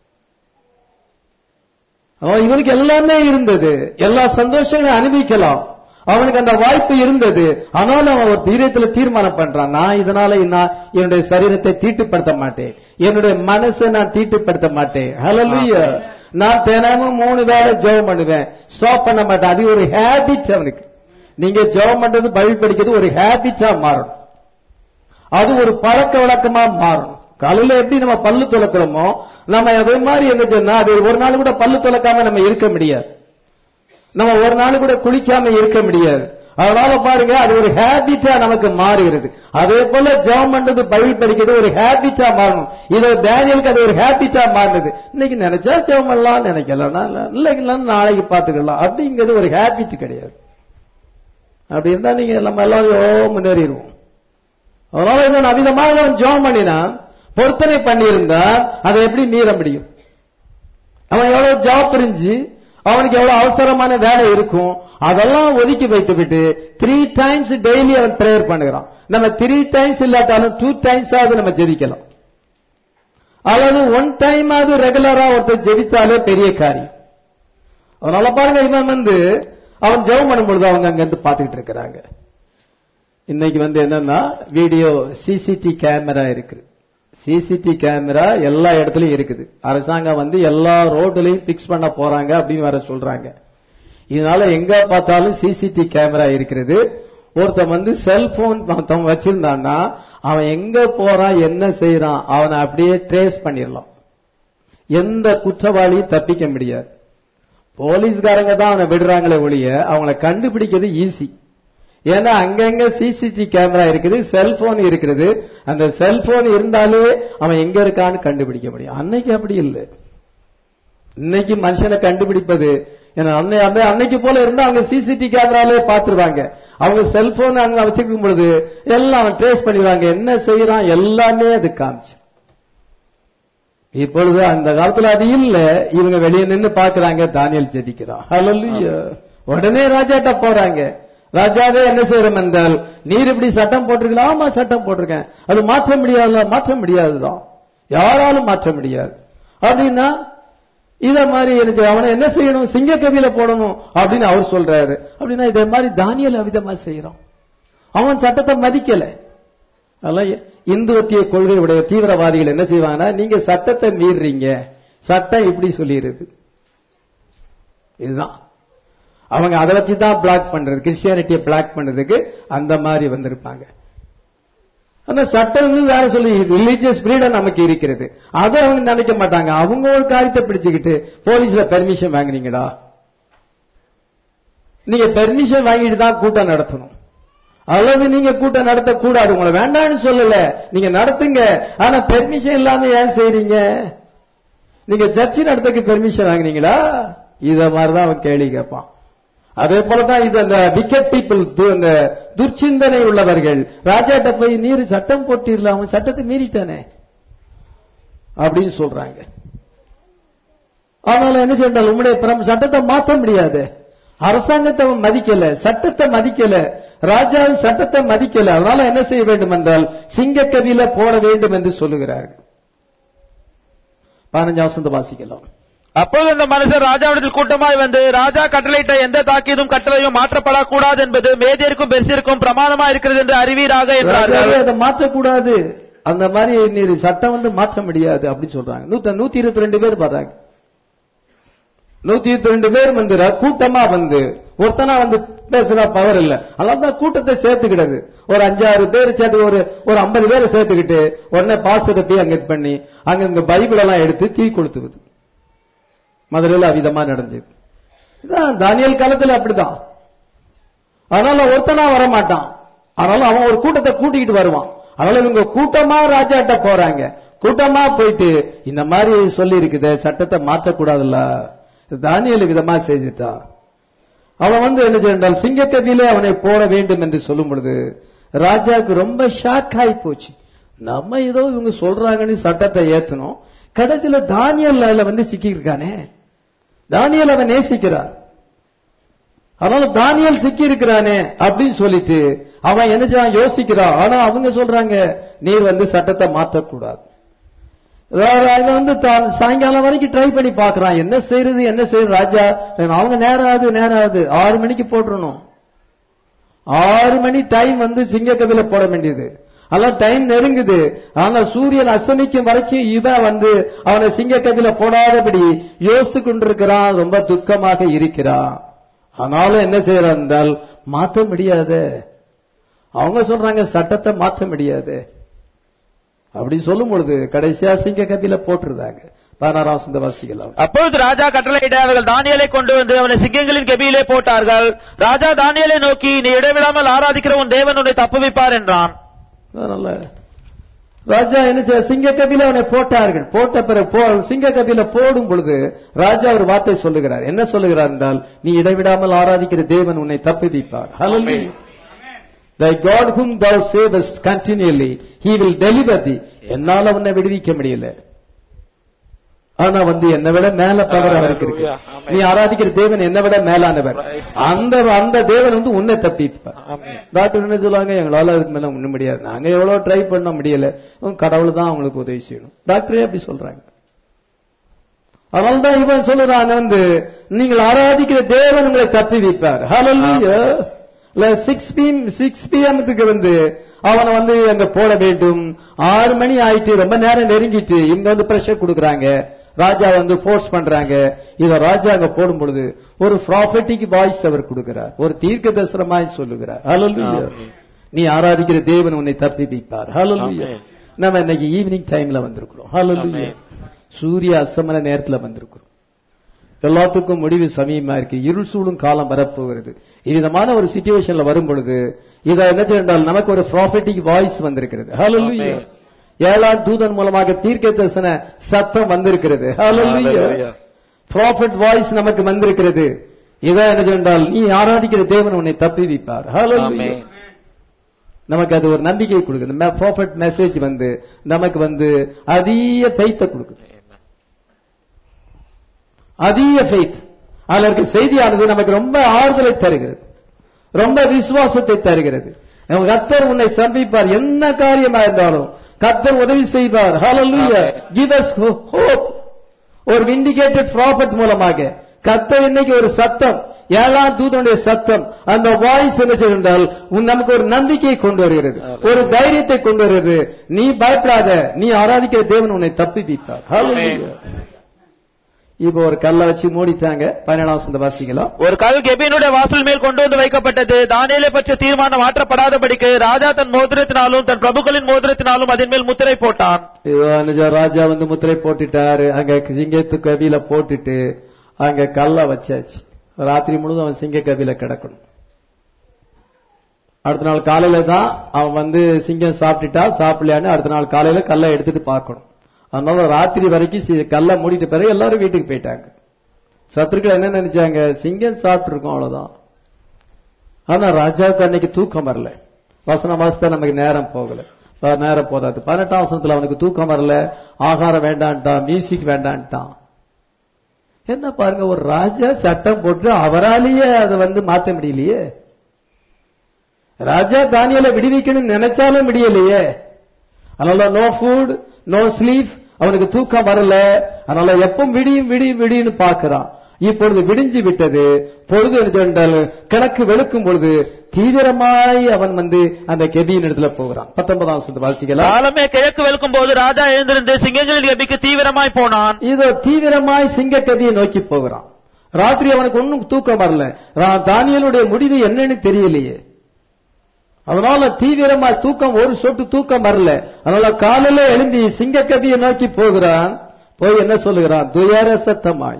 அவன் இவனுக்கு எல்லாமே இருந்தது எல்லா சந்தோஷங்களையும் அனுபவிக்கலாம் அவனுக்கு அந்த வாய்ப்பு இருந்தது ஆனாலும் அவன் ஒரு தீரத்துல தீர்மானம் பண்றான் நான் இதனால நான் என்னுடைய சரீரத்தை தீட்டுப்படுத்த மாட்டேன் என்னுடைய மனசை நான் தீட்டுப்படுத்த மாட்டேன் ஹalleluya நான் தினமும் மூணு வேளை ஜெபம் பண்ணுவேன் ஸ்டாப் பண்ண மாட்டேன் அது ஒரு ஹேபிட் அவனுக்கு நீங்க ஜெபம் பண்றது பைபிள் படிக்கிறது ஒரு ஹேபிட்டா மாறும் அது ஒரு பழக்க வழக்கமா மாறும் காலையில எப்படி நம்ம பல்லு துளக்குறோமோ நம்ம அதே மாதிரி என்ன சொன்னா அது ஒரு நாள் கூட பல்லு துளக்காம நம்ம இருக்க முடியாது நம்ம ஒரு நாள் கூட குளிக்காம இருக்க முடியாது அதனால பாருங்க அது ஒரு ஹேபிட்டா நமக்கு மாறுகிறது அதே போல ஜெபம் பண்றது பைபிள் படிக்கிறது ஒரு ஹேபிட்டா மாறணும் இது டேனியலுக்கு அது ஒரு ஹேபிட்டா மாறினது இன்னைக்கு நினைச்சா ஜெபம் பண்ணலாம் நினைக்கலாம் இல்லைங்களா நாளைக்கு பாத்துக்கலாம் அப்படிங்கிறது ஒரு ஹேபிட் கிடையாது அப்படி இருந்தா நீங்க நம்ம எல்லாரும் எவ்வளோ முன்னேறிடுவோம் அதனால இவன் அவிதமாக அவன் ஜெபம் பண்ணினான் பொருத்தனை பண்ணியிருந்தா அதை எப்படி மீற முடியும் அவன் எவ்வளவு ஜாப் புரிஞ்சு அவனுக்கு எவ்வளவு அவசரமான வேலை இருக்கும் அதெல்லாம் ஒதுக்கி வைத்து விட்டு த்ரீ டைம்ஸ் டெய்லி அவன் பிரேயர் பண்ணுகிறான் நம்ம த்ரீ டைம்ஸ் இல்லாட்டாலும் டூ டைம்ஸ் ஆகுது நம்ம ஜெபிக்கலாம் அல்லது ஒன் டைம் ஆகுது ரெகுலரா ஒருத்தர் ஜெபித்தாலே பெரிய காரியம் அதனால பாருங்க இவன் வந்து அவன் ஜெபம் பண்ணும்பொழுது அவங்க அங்க இருந்து பாத்துக்கிட்டு இருக்கிறாங்க இன்னைக்கு வந்து என்னன்னா வீடியோ சிசிடி கேமரா இருக்கு சிசிடி கேமரா எல்லா இடத்துலயும் இருக்குது அரசாங்கம் வந்து எல்லா ரோட்லயும் பிக்ஸ் பண்ண போறாங்க அப்படின்னு வர சொல்றாங்க இதனால எங்க பார்த்தாலும் சிசிடி கேமரா இருக்கிறது ஒருத்தன் வந்து செல்போன் ஒருத்தன் வச்சிருந்தான்னா அவன் எங்க போறான் என்ன செய்யறான் அவனை அப்படியே ட்ரேஸ் பண்ணிடலாம் எந்த குற்றவாளியும் தப்பிக்க முடியாது போலீஸ்காரங்க தான் அவனை விடுறாங்களே ஒழிய அவங்கள கண்டுபிடிக்கிறது ஈஸி ஏன்னா அங்கங்க சிசிடி கேமரா இருக்குது செல்போன் இருக்குது அந்த செல்போன் இருந்தாலே அவன் எங்க இருக்கான்னு கண்டுபிடிக்க முடியும் அன்னைக்கு அப்படி இல்லை இன்னைக்கு மனுஷனை கண்டுபிடிப்பது ஏன்னா அன்னை அந்த அன்னைக்கு போல இருந்தா அவங்க சிசிடி கேமராலே பாத்துருவாங்க அவங்க செல்போன் அங்க வச்சிருக்கும் பொழுது எல்லாம் அவன் ட்ரேஸ் பண்ணிடுவாங்க என்ன செய்யறான் எல்லாமே அது காமிச்சு இப்பொழுது அந்த காலத்துல அது இல்ல இவங்க வெளியே நின்னு பாக்குறாங்க தானியல் ஜெபிக்கிறான் ஹalleluya உடனே ராஜாட்ட போறாங்க ராஜாவே என்ன செய்யறோம் என்றால் நீர் இப்படி சட்டம் போட்டிருக்கலாம் ஆமா சட்டம் போட்டிருக்கேன் அது மாற்ற முடியாதுல மாற்ற முடியாதுதான் யாராலும் மாற்ற முடியாது அப்படின்னா இத மாதிரி எனக்கு அவனை என்ன செய்யணும் சிங்க கவியில போடணும் அப்படின்னு அவர் சொல்றாரு அப்படின்னா இதே மாதிரி தானியல் அவிதமா செய்யறான் அவன் சட்டத்தை மதிக்கல அதெல்லாம் இந்துவத்திய கொள்கை உடைய தீவிரவாதிகள் என்ன செய்வாங்கன்னா நீங்க சட்டத்தை மீறுறீங்க சட்டம் இப்படி சொல்லிடுது இதுதான் அவங்க அதை வச்சு தான் பிளாக் பண்றது கிறிஸ்டியானிட்டியை பிளாக் பண்றதுக்கு அந்த மாதிரி வந்திருப்பாங்க அந்த சட்டம் வந்து வேற சொல்லி ரிலீஜியஸ் ஃப்ரீடம் நமக்கு இருக்கிறது அதை அவங்க நினைக்க மாட்டாங்க அவங்க ஒரு காரியத்தை பிடிச்சுக்கிட்டு போலீஸ்ல பெர்மிஷன் வாங்குறீங்களா நீங்க பெர்மிஷன் வாங்கிட்டு தான் கூட்டம் நடத்தணும் அல்லது நீங்க கூட்டம் நடத்த கூடாது உங்களை வேண்டாம்னு சொல்லல நீங்க நடத்துங்க ஆனா பெர்மிஷன் இல்லாம ஏன் செய்றீங்க நீங்க சர்ச்சை நடத்தக்கு பெர்மிஷன் வாங்குனீங்களா இத மாதிரிதான் அவன் கேள்வி கேட்பான் அதே போலதான் இது அந்த விக்கெட் பீப்புள் அந்த துர்ச்சிந்தனை உள்ளவர்கள் ராஜாட்ட போய் நீர் சட்டம் போட்டிடல அவன் சட்டத்தை மீறிட்டானே அப்படின்னு சொல்றாங்க ஆனாலும் என்ன செய்யணும் உங்களுடைய பிரம் சட்டத்தை மாத்த முடியாது அரசாங்கத்தை அவன் மதிக்கல சட்டத்தை மதிக்கல ராஜாவின் சட்டத்தை மதிக்கல அதனால என்ன செய்ய வேண்டும் என்றால் சிங்கக்கவியில போட வேண்டும் என்று சொல்லுகிறார்கள் பதினஞ்சாம் வசந்த வாசிக்கலாம் அப்போது அந்த மனுஷர் ராஜாவிடத்தில் கூட்டமாய் வந்து ராஜா கட்டளையிட்ட எந்த தாக்கீதும் கட்டளையும் மாற்றப்படக்கூடாது என்பது மேதியருக்கும் பெருசிற்கும் பிரமாணமா இருக்கிறது என்று அறிவீராக என்றார்கள் ராஜாவே அதை மாற்றக்கூடாது அந்த மாதிரி நீர் சட்டம் வந்து மாற்ற முடியாது அப்படின்னு சொல்றாங்க நூத்த நூத்தி இருபத்தி ரெண்டு பேர் பார்த்தாங்க நூத்தி இருபத்தி ரெண்டு பேர் வந்து ர- கூட்டமா வந்து ஒருத்தனா வந்து பேசுற பவர் இல்ல அதான் கூட்டத்தை சேர்த்துக்கிட்டது ஒரு அஞ்சாறு பேர் சேர்த்து ஒரு ஒரு ஐம்பது பேரை சேர்த்துக்கிட்டு உடனே பாஸ்டரை போய் அங்க இது பண்ணி அங்க இந்த பைபிள் எல்லாம் எடுத்து தீ கொளுத்துவது மதுரையில் அவிதமா நடந்தது இதான் தானியல் காலத்துல அப்படிதான் அதனால ஒருத்தனா வர மாட்டான் அதனால அவன் ஒரு கூட்டத்தை கூட்டிக்கிட்டு வருவான் அதனால இவங்க கூட்டமா ராஜாட்ட போறாங்க கூட்டமா போயிட்டு இந்த மாதிரி சொல்லி இருக்குது சட்டத்தை மாற்றக்கூடாதுல்ல தானியல் விதமா செய்துட்டான் அவன் வந்து என்ன செய்தால் சிங்கக்கதியிலே அவனை போட வேண்டும் என்று சொல்லும் பொழுது ராஜாவுக்கு ரொம்ப ஷாக் ஆகி போச்சு நம்ம ஏதோ இவங்க சொல்றாங்கன்னு சட்டத்தை ஏத்தணும் கடைசியில தானியல் அதுல வந்து சிக்கியிருக்கானே தானியல் அவன் நேசிக்கிறான் அதனால தானியல் சிக்கி இருக்கிறானே அப்படின்னு சொல்லிட்டு அவன் என்ன செய்வான் யோசிக்கிறான் ஆனா அவங்க சொல்றாங்க நீர் வந்து சட்டத்தை மாற்றக்கூடாது வேற அவன் வந்து தான் சாயங்காலம் வரைக்கும் ட்ரை பண்ணி பார்க்கறான் என்ன செய்யறது என்ன செய்யறது ராஜா அவங்க நேரம் ஆகுது நேரம் ஆகுது ஆறு மணிக்கு போட்டுறணும் ஆறு மணி டைம் வந்து சிங்கக்கவில போட வேண்டியது அதெல்லாம் டைம் நெருங்குது ஆனா சூரியன் அஸ்தமிக்கும் வரைக்கும் இவன் வந்து அவனை சிங்கக்கவில போடாதபடி யோசித்து கொண்டிருக்கிறான் ரொம்ப துக்கமாக இருக்கிறான் ஆனாலும் என்ன செய்யறான் என்றால் மாற்ற முடியாது அவங்க சொல்றாங்க சட்டத்தை மாற்ற முடியாது அப்படி சொல்லும் பொழுது கடைசியா சிங்க கபில போட்டிருந்தாங்க பதினாறாம் வசந்த வாசிக்கலாம் அப்பொழுது ராஜா கட்டளையிட அவர்கள் தானியலை கொண்டு வந்து அவனை சிங்கங்களின் கெபியிலே போட்டார்கள் ராஜா தானியலை நோக்கி நீ இடைவிடாமல் ஆராதிக்கிற உன் தேவன் உன்னை தப்புவிப்பார் என்றான் அதனால ராஜா என்ன செய்ய சிங்க கபில அவனை போட்டார்கள் போட்ட பிறகு போ சிங்க கபில போடும் பொழுது ராஜா ஒரு வார்த்தை சொல்லுகிறார் என்ன சொல்லுகிறார் என்றால் நீ இடைவிடாமல் ஆராதிக்கிற தேவன் உன்னை தப்புவிப்பார் Hallelujah. Thy God whom thou savest continually, he will deliver thee. என்னால உன்னை விடுவிக்க முடியல ஆனா வந்து என்னை விட மேல பவர் அவருக்கு இருக்கு Hallelujah. Amen. நீ ஆராதிக்கிற தேவன் என்னை விட மேலானவர் Praise அந்த அந்த தேவன் வந்து உன்னை தப்பிப்பார் டாக்டர் என்ன சொல்லுவாங்க எங்களால அதுக்கு மேல ஒண்ணும் முடியாது நாங்க எவ்வளவு ட்ரை பண்ண முடியல உம், கடவுள் தான் அவங்களுக்கு உதவி செய்யணும் டாக்டரே அப்படி சொல்றாங்க அதனால்தான் இவன் சொல்லுறான் வந்து நீங்கள் ஆராதிக்கிற தேவன் உங்களை தப்பி வைப்பார் ஹalleluya சிக்ஸ் பிஎம் சிக்ஸ் பிஎம்க்கு வந்து அவனை வந்து அங்க போட வேண்டும் ஆறு மணி ஆயிட்டு ரொம்ப நேரம் நெருங்கிட்டு இங்க வந்து பிரஷர் கொடுக்கறாங்க ராஜா வந்து ஃபோர்ஸ் பண்றாங்க இத ராஜா அங்க போடும் பொழுது ஒரு ப்ராஃபட்டிக் வாய்ஸ் அவர் கொடுக்கிறார் ஒரு தீர்க்க தரிசனமாய் சொல்லுகிறார் ஹalleluya ஆமென். நீ ஆராதிக்கிற தேவன் உன்னை தப்பி வைப்பார் ஹalleluya ஆமென். நம்ம இன்னைக்கு ஈவினிங் டைம்ல வந்திருக்கிறோம் ஹalleluya ஆமென். சூரிய அஸ்தமன நேரத்துல வந்திருக்கிறோம் எல்லாத்துக்கும் முடிவு சமயமா இருக்கு இருள் சூழும் காலம் வரப்போகிறது இவ்விதமான ஒரு சுச்சுவேஷன்ல வரும் பொழுது இதை என்ன செய்தால் நமக்கு ஒரு ப்ராஃபட்டிக் வாய்ஸ் வந்திருக்கிறது ஹalleluya ஆமென். ஏழாம் தூதன் மூலமாக தீர்க்க தரிசன சத்தம் வந்திருக்கிறது ஹalleluya Hallelujah. ப்ராஃபட் வாய்ஸ் நமக்கு வந்திருக்கிறது இதை என்ன செய்தால் நீ ஆராதிக்கிற தேவன் உன்னை தப்பி வைப்பார் ஹalleluya ஆமென். நமக்கு அது ஒரு நம்பிக்கை கொடுக்குது ப்ராஃபட் மெசேஜ் வந்து நமக்கு வந்து அதிக ஃபெய்த்தை கொடுக்குது அதிக ஃபெய்த் அதுல இருக்க செய்தியானது நமக்கு ரொம்ப ஆறுதலை தருகிறது ரொம்ப விசுவாசத்தை தருகிறது நம்ம கர்த்தர் உன்னை சந்திப்பார் என்ன காரியமா இருந்தாலும் கர்த்தர் உதவி செய்வார் ஹalleluya Amen. give us ho- hope ஒரு விண்டிகேட்டட் ப்ராஃபட் மூலமாக கர்த்தர் இன்னைக்கு ஒரு சத்தம் ஏழாம் தூதனுடைய சத்தம் அந்த வாய்ஸ் என்ன செய்தால் நமக்கு ஒரு நம்பிக்கையை கொண்டு வருகிறது Hallelujah. ஒரு தைரியத்தை கொண்டு வருகிறது நீ பயப்படாத நீ ஆராதிக்கிற தேவன் உன்னை தப்பி வைப்பார் Hallelujah. இப்போ ஒரு கல்லை வச்சு மூடிட்டாங்க பதினேழாம் வசந்த வாசிக்கலாம் ஒரு கல் கெபினுடைய வாசல் மேல் கொண்டு வந்து வைக்கப்பட்டது தானியேலை பற்றிய தீர்மானம் மாற்றப்படாதபடிக்கு ராஜா தன் மோதிரத்தினாலும் தன் பிரபுக்களின் மோதிரத்தினாலும் அதன் மேல் முத்திரை போட்டான் இதோ நிஜ ராஜா வந்து முத்திரை போட்டுட்டாரு அங்க சிங்கத்து கவியில போட்டுட்டு அங்க கல்ல வச்சாச்சு ராத்திரி முழுதும் அவன் சிங்க கவியில கிடக்கணும் அடுத்த நாள் காலையில தான் அவன் வந்து சிங்கம் சாப்பிட்டுட்டா சாப்பிடலையான்னு அடுத்த நாள் காலையில கல்லை எடுத்துட்டு பார்க்கணும் அதனால ராத்திரி வரைக்கும் சி- கல்லை மூடிட்ட பிறகு எல்லாரும் வீட்டுக்கு போயிட்டாங்க சத்துருக்கள் என்ன நினைச்சாங்க சிங்கம் சாப்பிட்டு இருக்கோம் அவ்வளவுதான் ஆனா ராஜாவுக்கு அன்னைக்கு தூக்கம் வரல வசன மாசத்தை நமக்கு நேரம் போகல அஹ் நேரம் போதாது பதினெட்டாம் வசனத்துல அவனுக்கு தூக்கம் வரல ஆகாரம் வேண்டான்ட்டான் மியூசிக் வேண்டான்ட்டான் என்ன பாருங்க ஒரு ராஜா சட்டம் போட்டு அவராலேயே அதை வந்து மாத்த முடியலையே ராஜா தானியலை விடுவிக்கணும்னு நினைச்சாலும் முடியலையே அதனால நோ ஃபுட் நோ ஸ்லீப் அவனுக்கு தூக்கம் வரல அதனால எப்பவும் விடியும் விடியும் விடியும்னு பார்க்கறான் இப்பொழுது விடிஞ்சு விட்டது பொழுது என்றால் கிழக்கு வெளுக்கும் பொழுது தீவிரமாய் அவன் வந்து அந்த கெபியின் இடத்துல போகிறான் பத்தொன்பதாம் வசனத்தை வாசிக்கலாம் காலமே கிழக்கு வெளுக்கும் போது ராஜா எழுந்திருந்து சிங்கங்களின் கெபிக்கு தீவிரமாய் போனான் இதோ தீவிரமாய் சிங்க கதியை நோக்கி போகிறான் ராத்திரி அவனுக்கு ஒன்னும் தூக்கம் வரல ரா- தானியேலுடைய முடிவு என்னன்னு தெரியலையே அதனால தீவிரமா தூக்கம் ஒரு சொட்டு தூக்கம் வரல அதனால காலையில எழும்பி சிங்க கதியை நோக்கி போகிறான் போய் என்ன சொல்லுகிறான் துயர சத்தமாய்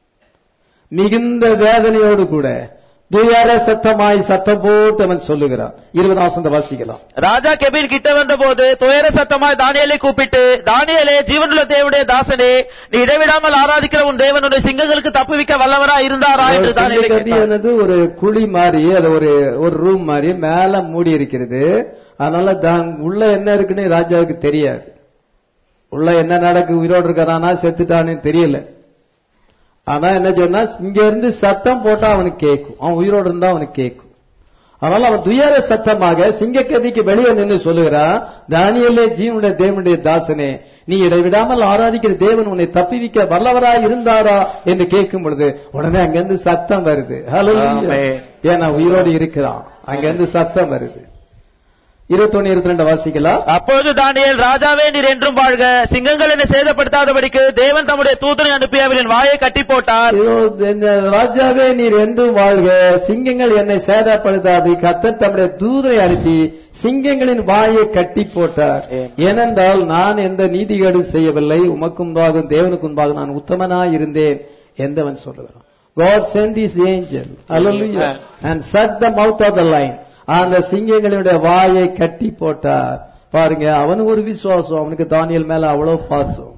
மிகுந்த வேதனையோடு கூட துயர சத்தமாய் சத்தம் போட்டு அவன் சொல்லுகிறான் இருபதாம் வசந்த வாசிக்கலாம் ராஜா கெபின் கிட்ட வந்தபோது துயர சத்தமாய் தானியேலை கூப்பிட்டு தானியேலே ஜீவனுள்ள தேவனுடைய தாசனே நீ இடைவிடாமல் ஆராதிக்கிற உன் தேவனுடைய சிங்கங்களுக்கு தப்புவிக்க வல்லவரா இருந்தாரா என்று தானியேலை கபி கேட்டான். என்னது ஒரு குழி மாதிரி அது ஒரு ஒரு ரூம் மாதிரி மேல மூடி இருக்கிறது அதனால தான் உள்ள என்ன இருக்குன்னு ராஜாவுக்கு தெரியாது உள்ள என்ன நடக்கு உயிரோடு இருக்கிறானா செத்துட்டான்னு தெரியல ஆனா என்ன சொன்னா இங்க இருந்து சத்தம் போட்டா அவனுக்கு கேட்கும் அவன் உயிரோடு இருந்தா அவனுக்கு கேட்கும் அதனால அவன் துயர சத்தமாக சிங்கக்கதிக்கு வெளியே நின்று சொல்லுகிறான் தானியலே ஜீவனுடைய தேவனுடைய தாசனே நீ இடைவிடாமல் ஆராதிக்கிற தேவன் உன்னை தப்பிவிக்க வல்லவராய் இருந்தாரா என்று கேட்கும் பொழுது உடனே அங்கிருந்து சத்தம் வருது ஹalleluya. ஆமென். ஏன்னா உயிரோடு இருக்கிறான் அங்கிருந்து சத்தம் வருது இருபத்தொன்னு இருபத்தி ரெண்டு வாசிக்கலாம் அப்பொழுது தானியேல் ராஜாவே நீர் என்றும் வாழ்க சிங்கங்கள் என்னை சேதப்படுத்தாதபடிக்கு தேவன் தம்முடைய தூதனை அனுப்பி அவரின் வாயை கட்டி போட்டார் ஐயோ, இந்த ராஜாவே நீர் என்றும் வாழ்க சிங்கங்கள் என்னை சேதப்படுத்தாது கத்தர் தம்முடைய தூதரை அனுப்பி சிங்கங்களின் வாயை கட்டி போட்டார் ஆமென். ஏனென்றால் நான் எந்த நீதிகேடு செய்யவில்லை உமக்கும் முன்பாகவும் தேவனுக்கு முன்பாக நான் உத்தமனாய் இருந்தேன் என்றவன் சொல்லுகிறான் God sent his angel hallelujah Amen. and shut the mouth of the lion அந்த சிங்கங்களுடைய வாயை கட்டி போட்டார் பாருங்க அவனுக்கு ஒரு விசுவாசம் அவனுக்கு தானியல் மேல அவ்வளவு பாசம்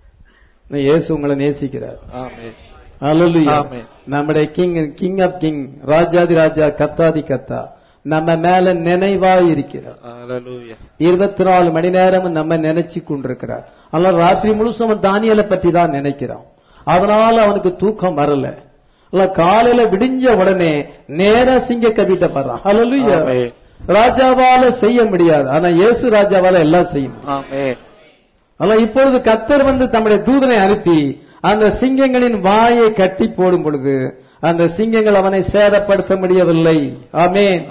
இயேசு உங்களை நேசிக்கிறார் Hallelujah. Amen. நம்முடைய கிங் கிங் ஆப் கிங் ராஜாதி ராஜா கத்தாதி கத்தா நம்ம மேல நினைவாய் இருக்கிறார் இருபத்தி நாலு மணி நேரம் நம்ம நினைச்சு கொண்டிருக்கிறார் அதனால ராத்திரி முழுசும் அவன் தானியலை பத்தி தான் நினைக்கிறான் அதனால அவனுக்கு தூக்கம் வரல அல்ல காலையில விடிஞ்ச உடனே நேரா சிங்க கவிட்ட படுறான் Hallelujah. Amen. ராஜாவால செய்ய முடியாது ஆனா இயேசு ராஜாவால எல்லாம் செய்ய முடியும் ஆனா இப்பொழுது கத்தர் வந்து தம்முடைய தூதனை அனுப்பி அந்த சிங்கங்களின் வாயை கட்டி போடும் பொழுது அந்த சிங்கங்கள் அவனை சேதப்படுத்த முடியவில்லை ஆமென்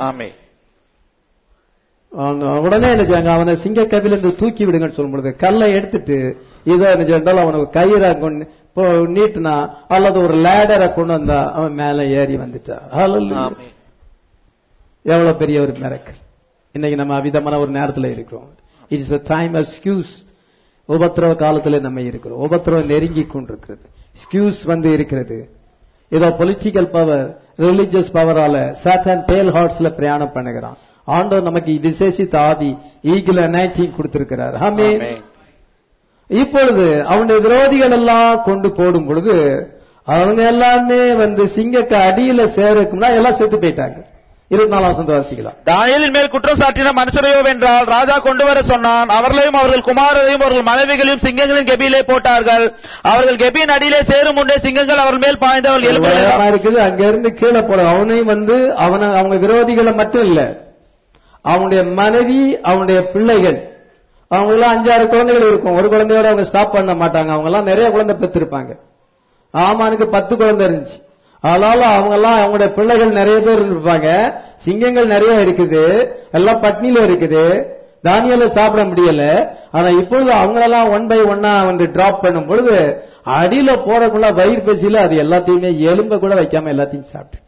அவன் உடனே என்ன செய்வாங்க அவனை சிங்க கவிலிருந்து தூக்கி விடுங்கன்னு சொல்லும் பொழுது கல்லை எடுத்துட்டு இதை என்ன செஞ்சாலும் அவனுக்கு கயிறை கொண்டு இப்போ நீட்டுனா அல்லது ஒரு லேடரை கொண்டு வந்தா அவன் மேல ஏறி வந்துட்டான் Hallelujah. எவ்வளவு பெரிய ஒரு மிரக்கல் இன்னைக்கு நம்ம அவிதமான ஒரு நேரத்துல இருக்கிறோம் இட்ஸ் a டைம் எக்ஸ்கியூஸ் உபத்திரவ காலத்துல நம்ம இருக்கிறோம் உபத்திரவம் நெருங்கி கொண்டிருக்கிறது எக்ஸ்கியூஸ் வந்து இருக்கிறது ஏதோ பொலிட்டிக்கல் பவர் ரிலிஜியஸ் பவரால சாத்தான் பேல் ஹார்ட்ஸ்ல பிரயாணம் பண்ணுகிறான் ஆண்டவர் நமக்கு விசேஷித்த ஆவி ஈகிள் அனைட்டிங் கொடுத்திருக்கிறார் ஆமென் இப்பொழுது அவனுடைய விரோதிகள் எல்லாம் கொண்டு போடும் பொழுது அவங்க எல்லாமே வந்து சிங்கக்கு அடியில சேருக்கும்னா எல்லாம் செத்து போயிட்டாங்க இருபத்தி நாலாம் வசந்த வாசிக்கலாம் தானியலின் மேல் குற்றம் சாட்டின மனுஷரையோ வென்றால் ராஜா கொண்டு வர சொன்னான் அவர்களையும் அவர்கள் குமாரரையும் அவர்கள் மனைவிகளையும் சிங்கங்களின் கெபியிலே போட்டார்கள் அவர்கள் கெபியின் அடியிலே சேரும் முன்னே சிங்கங்கள் அவர்கள் மேல் பாய்ந்தவர்கள் பயமா எலும்புகளை இருக்குது அங்க இருந்து கீழே போட அவனையும் வந்து அவன அவங்க விரோதிகளை மட்டும் இல்ல அவனுடைய மனைவி அவனுடைய பிள்ளைகள் அவங்க எல்லாம் அஞ்சாறு குழந்தைகள் இருக்கும் ஒரு குழந்தையோட அவங்க ஸ்டாப் பண்ண மாட்டாங்க அவங்க எல்லாம் நிறைய குழந்தை பெற்றிருப்பாங்க ஆமானுக்கு பத்து குழந்தை இருந்துச்சு அதனால அவங்க எல்லாம் அவங்களுடைய பிள்ளைகள் நிறைய பேர் இருப்பாங்க சிங்கங்கள் நிறைய இருக்குது எல்லாம் பட்னியில இருக்குது தானியல சாப்பிட முடியல ஆனா இப்பொழுது அவங்களெல்லாம் ஒன் பை ஒன்னா வந்து டிராப் பண்ணும் பொழுது அடியில போறக்குள்ள வயிறு பசியில அது எல்லாத்தையுமே எலும்ப கூட வைக்காம எல்லாத்தையும் சாப்பிட்டு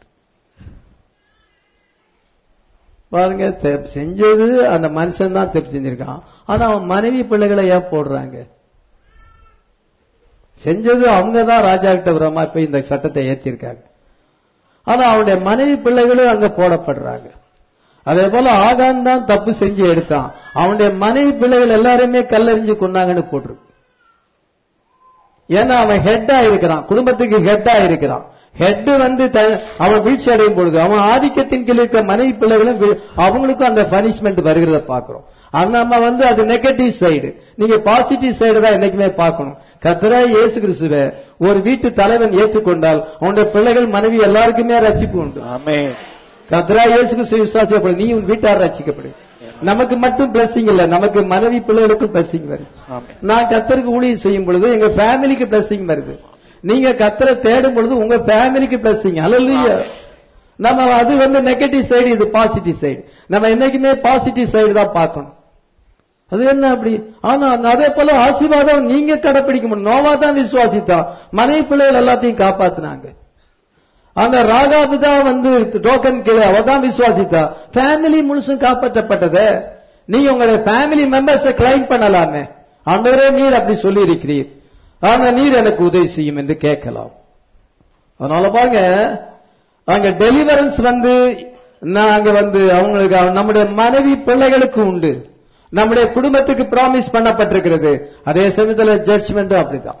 பாருங்க தெ- செஞ்சது அந்த மனுஷன் தான் தப்பு செஞ்சிருக்கான் ஆனா அவன் மனைவி பிள்ளைகளை ஏன் போடுறாங்க செஞ்சது அவங்க தான் ராஜா கிட்ட விரமா போய் இந்த சட்டத்தை ஏத்திருக்காங்க ஆனா அவனுடைய மனைவி பிள்ளைகளும் அங்க போடப்படுறாங்க அதே போல ஆகான் தான் தப்பு செஞ்சு எடுத்தான் அவனுடைய மனைவி பிள்ளைகள் எல்லாருமே கல்லறிஞ்சு கொண்டாங்கன்னு போட்டிருக்கு ஏன்னா அவன் ஹெட்டா இருக்கிறான் குடும்பத்துக்கு ஹெட்டா இருக்கிறான் ஹெட் வந்து த- அவன் வீழ்ச்சி அடையும் பொழுது அவன் ஆதிக்கத்தின் கீழ் இருக்கிற மனைவி பிள்ளைகளும் வீழ்- அவங்களுக்கும் அந்த பனிஷ்மெண்ட் வருகிறத பாக்குறோம் அது நம்ம வந்து அது நெகட்டிவ் சைடு நீங்க பாசிட்டிவ் சைடு தான் என்னைக்குமே பார்க்கணும் கத்தரா இயேசு கிறிஸ்துவ ஒரு வீட்டு தலைவன் ஏற்றுக்கொண்டால் அவனுடைய பிள்ளைகள் மனைவி எல்லாருக்குமே ரட்சிப்பு உண்டு ஆமென் கத்ரா இயேசு கிறிஸ்து விசுவாசப்படு நீ உன் வீட்டார் ரட்சிக்கப்படு நமக்கு மட்டும் blessing இல்ல நமக்கு மனைவி பிள்ளைகளுக்கும் blessing வருது ஆமென் நான் கத்தருக்கு ஊழியம் செய்யும் பொழுது எங்க ஃபேமிலிக்கு blessing வருது நீங்க கத்தரை தேடும் பொழுது உங்க ஃபேமிலிக்கு blessing அல்ல நம்ம அது வந்து நெகட்டிவ் சைடு இது பாசிட்டிவ் சைடு நம்ம என்னைக்குமே பாசிட்டிவ் சைடு தான் பார்க்கணும் அது என்ன அப்படி ஆனா அதே போல ஆசீர்வாதம் நீங்க கடைப்பிடிக்க முடியும் நோவா தான் விசுவாசித்தான் மனைவி பிள்ளைகள் எல்லாத்தையும் காப்பாத்துனாங்க அந்த ராகாபு தான் வந்து டோக்கன் கீழே அவ தான் விசுவாசித்தா ஃபேமிலி முழுசும் காப்பாற்றப்பட்டது நீங்க உங்களுடைய ஃபேமிலி மெம்பர்ஸை கிளைம் பண்ணலாமே ஆண்டவரே நீர் அப்படி சொல்லி இருக்கிறீர் ஆனா நீர் எனக்கு உதவி செய்யும் என்று கேட்கலாம் அதனால பாருங்க அங்க டெலிவரன்ஸ் வந்து நாங்க வந்து அவங்களுக்கு நம்முடைய மனைவி பிள்ளைகளுக்கு உண்டு நம்முடைய குடும்பத்துக்கு ப்ராமிஸ் பண்ணப்பட்டிருக்கிறது அதே சமயத்துல ஜட்ஜ்மெண்ட் அப்படிதான்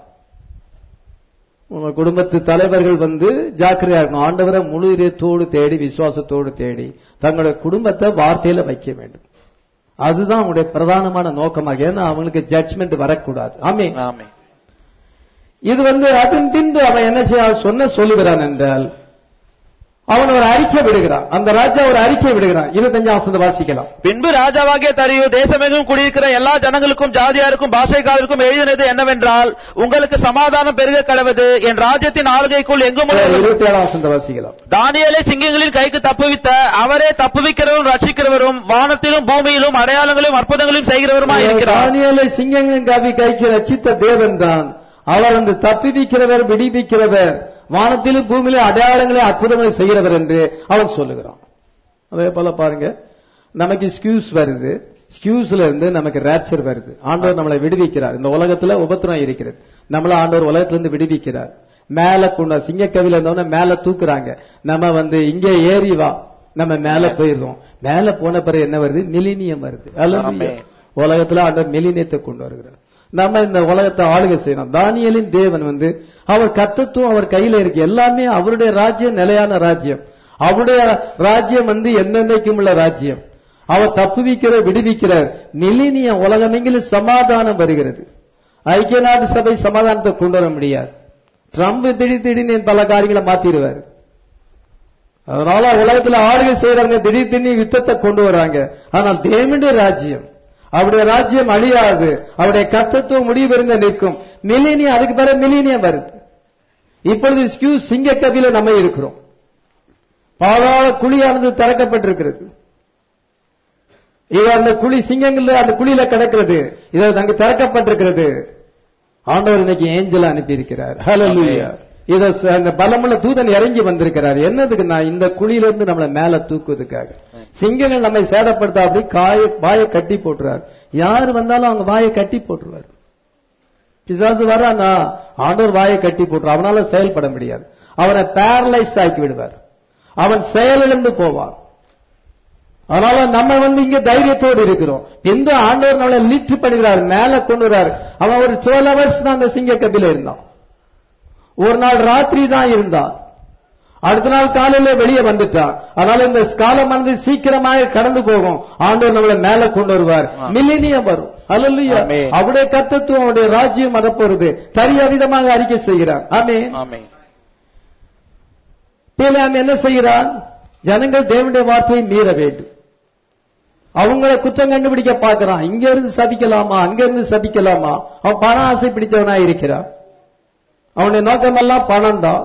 உங்க குடும்பத்து தலைவர்கள் வந்து ஜாக்கிரதையா இருக்கணும் ஆண்டவரை முழு இதயத்தோடு தேடி விசுவாசத்தோடு தேடி தங்களுடைய குடும்பத்தை வார்த்தையில வைக்க வேண்டும் அதுதான் அவங்களுடைய பிரதானமான நோக்கமாக ஏன்னா அவங்களுக்கு ஜட்ஜ்மெண்ட் வரக்கூடாது ஆமே ஆமென் இது வந்து அதன் பின்பு அவன் என்ன செய்ய சொன்ன சொல்லுகிறான் என்றால் அவன் ஒரு அறிக்கை விடுகிறான் அந்த ராஜா ஒரு அறிக்கை விடுகிறான் இருபத்தஞ்சாம் வசந்த வாசிக்கலாம் பின்பு ராஜாவாகிய தரியு தேசமெங்கும் குடியிருக்கிற எல்லா ஜனங்களுக்கும் ஜாதியாருக்கும் பாஷைக்காரருக்கும் எழுதினது என்னவென்றால் உங்களுக்கு சமாதானம் பெருக கடவது என் ராஜ்யத்தின் ஆளுகைக்குள் எங்கும் உள்ள இருபத்தி ஏழாம் வசந்த வாசிக்கலாம் தானியேலை சிங்கங்களின் கைக்கு தப்புவித்த அவரே தப்புவிக்கிறவரும் ரட்சிக்கிறவரும் வானத்திலும் பூமியிலும் அடையாளங்களையும் அற்புதங்களையும் செய்கிறவருமாய் இருக்கிறார் தானியேலை சிங்கங்களின் காவி கைக்கு ரச்சித்த தேவன் தான் அவர் அந்த தப்பிவிக்கிறவர் விடுவிக்கிறவர் வானத்திலும் பூமியிலும் அடையாளங்களை அற்புதங்களை செய்கிறவர் என்று அவன் சொல்லுகிறான் அதே போல பாருங்க நமக்கு ஸ்கியூஸ் வருது ஸ்கியூஸ்ல இருந்து நமக்கு ரேப்சர் வருது ஆண்டவர் நம்மளை விடுவிக்கிறார் இந்த உலகத்துல உபத்திரம் இருக்கிறது நம்மள ஆண்டவர் உலகத்திலிருந்து விடுவிக்கிறார் மேல கொண்ட சிங்கக்கவில இருந்தவன மேல தூக்குறாங்க நம்ம வந்து இங்கே ஏறி வா நம்ம மேல போயிருந்தோம் மேல போன பிறகு என்ன வருது மிலினியம் வருது அல்லது ஆமென். உலகத்துல ஆண்டவர் மிலினியத்தை கொண்டு வருகிறார் நம்ம இந்த உலகத்தை ஆளுகை செய்யணும் தானியலின் தேவன் வந்து அவர் கத்தத்துவம் அவர் கையில இருக்கு எல்லாமே அவருடைய ராஜ்யம் நிலையான ராஜ்யம் அவருடைய ராஜ்யம் வந்து என்னென்னைக்கும் உள்ள ராஜ்யம் அவர் தப்புவிக்கிற விடுவிக்கிறார் மிலினியம் உலகமெங்கிலும் சமாதானம் வருகிறது ஐக்கிய நாட்டு சபை சமாதானத்தை கொண்டு வர முடியாது ட்ரம்ப் திடீர் திடீர்னு பல காரியங்களை மாத்திடுவார் அதனால உலகத்துல ஆளுகை செய்யறவங்க திடீர் திடீர்னு யுத்தத்தை கொண்டு வராங்க ஆனால் தேவனுடைய ராஜ்யம் அவருடைய ராஜ்யம் அழியாது அவருடைய கர்த்தத்துவம் முடிவு நிற்கும் மில்லினியம் அதுக்கு பிறகு மில்லினியம் வருது இப்பொழுது ஸ்கியூ சிங்க கபில நம்ம இருக்கிறோம் பாதாள குழியானது திறக்கப்பட்டிருக்கிறது இது அந்த குழி சிங்கங்கள்ல அந்த குழியில கிடக்கிறது இது அங்கு திறக்கப்பட்டிருக்கிறது ஆண்டவர் இன்னைக்கு ஏஞ்சல் அனுப்பி இருக்கிறார் ஹalleluya இத ச- அந்த பலமுள்ள தூதன் இறங்கி வந்திருக்கிறார் என்னதுக்கு நான் இந்த குழியில இருந்து நம்மளை மேல தூக்குவதுக்காக சிங்கங்கள் நம்மை சேதப்படுத்த அப்படி காய வாயை கட்டி போட்டுறார் யார் வந்தாலும் அவங்க வாயை கட்டி போட்டுருவார் பிசாசு வரானா ஆண்டவர் வாயை கட்டி போட்டுரு அவனால செயல்பட முடியாது அவனை பேரலைஸ் ஆக்கி விடுவார் அவன் செயலிழந்து போவான் அதனால நம்ம வந்து இங்க தைரியத்தோடு இருக்கிறோம் எந்த ஆண்டவர் நம்மளை லிஃப்ட் பண்ணுகிறார் மேல கொண்டு வர்றார் அவன் ஒரு டுவெல் ஹவர்ஸ் தான் அந்த சிங்க கபில இருந்தான் ஒரு நாள் ராத்திரி தான் இருந்தான் அடுத்த நாள் காலையில வெளியே வந்துட்டான் அதனால இந்த காலம் வந்து சீக்கிரமாக கடந்து போகும் ஆண்டவர் நம்மளை மேல கொண்டு வருவார் மில்லினியம் வரும் அல்லையா ஆமென். அவருடைய கத்தத்துவம் அவருடைய ராஜ்யம் வரப்போறது தரிய விதமாக அறிக்கை செய்கிறார் ஆமே ஆமென் பிலாம் என்ன செய்கிறான் ஜனங்கள் தேவனுடைய வார்த்தையை மீற வேண்டும் அவங்கள குற்றம் கண்டுபிடிக்க பார்க்கறான் இங்க இருந்து சபிக்கலாமா அங்க இருந்து சபிக்கலாமா அவன் பண ஆசை பிடிச்சவனா இருக்கிறான் அவனுடைய நோக்கமெல்லாம் பணம் தான்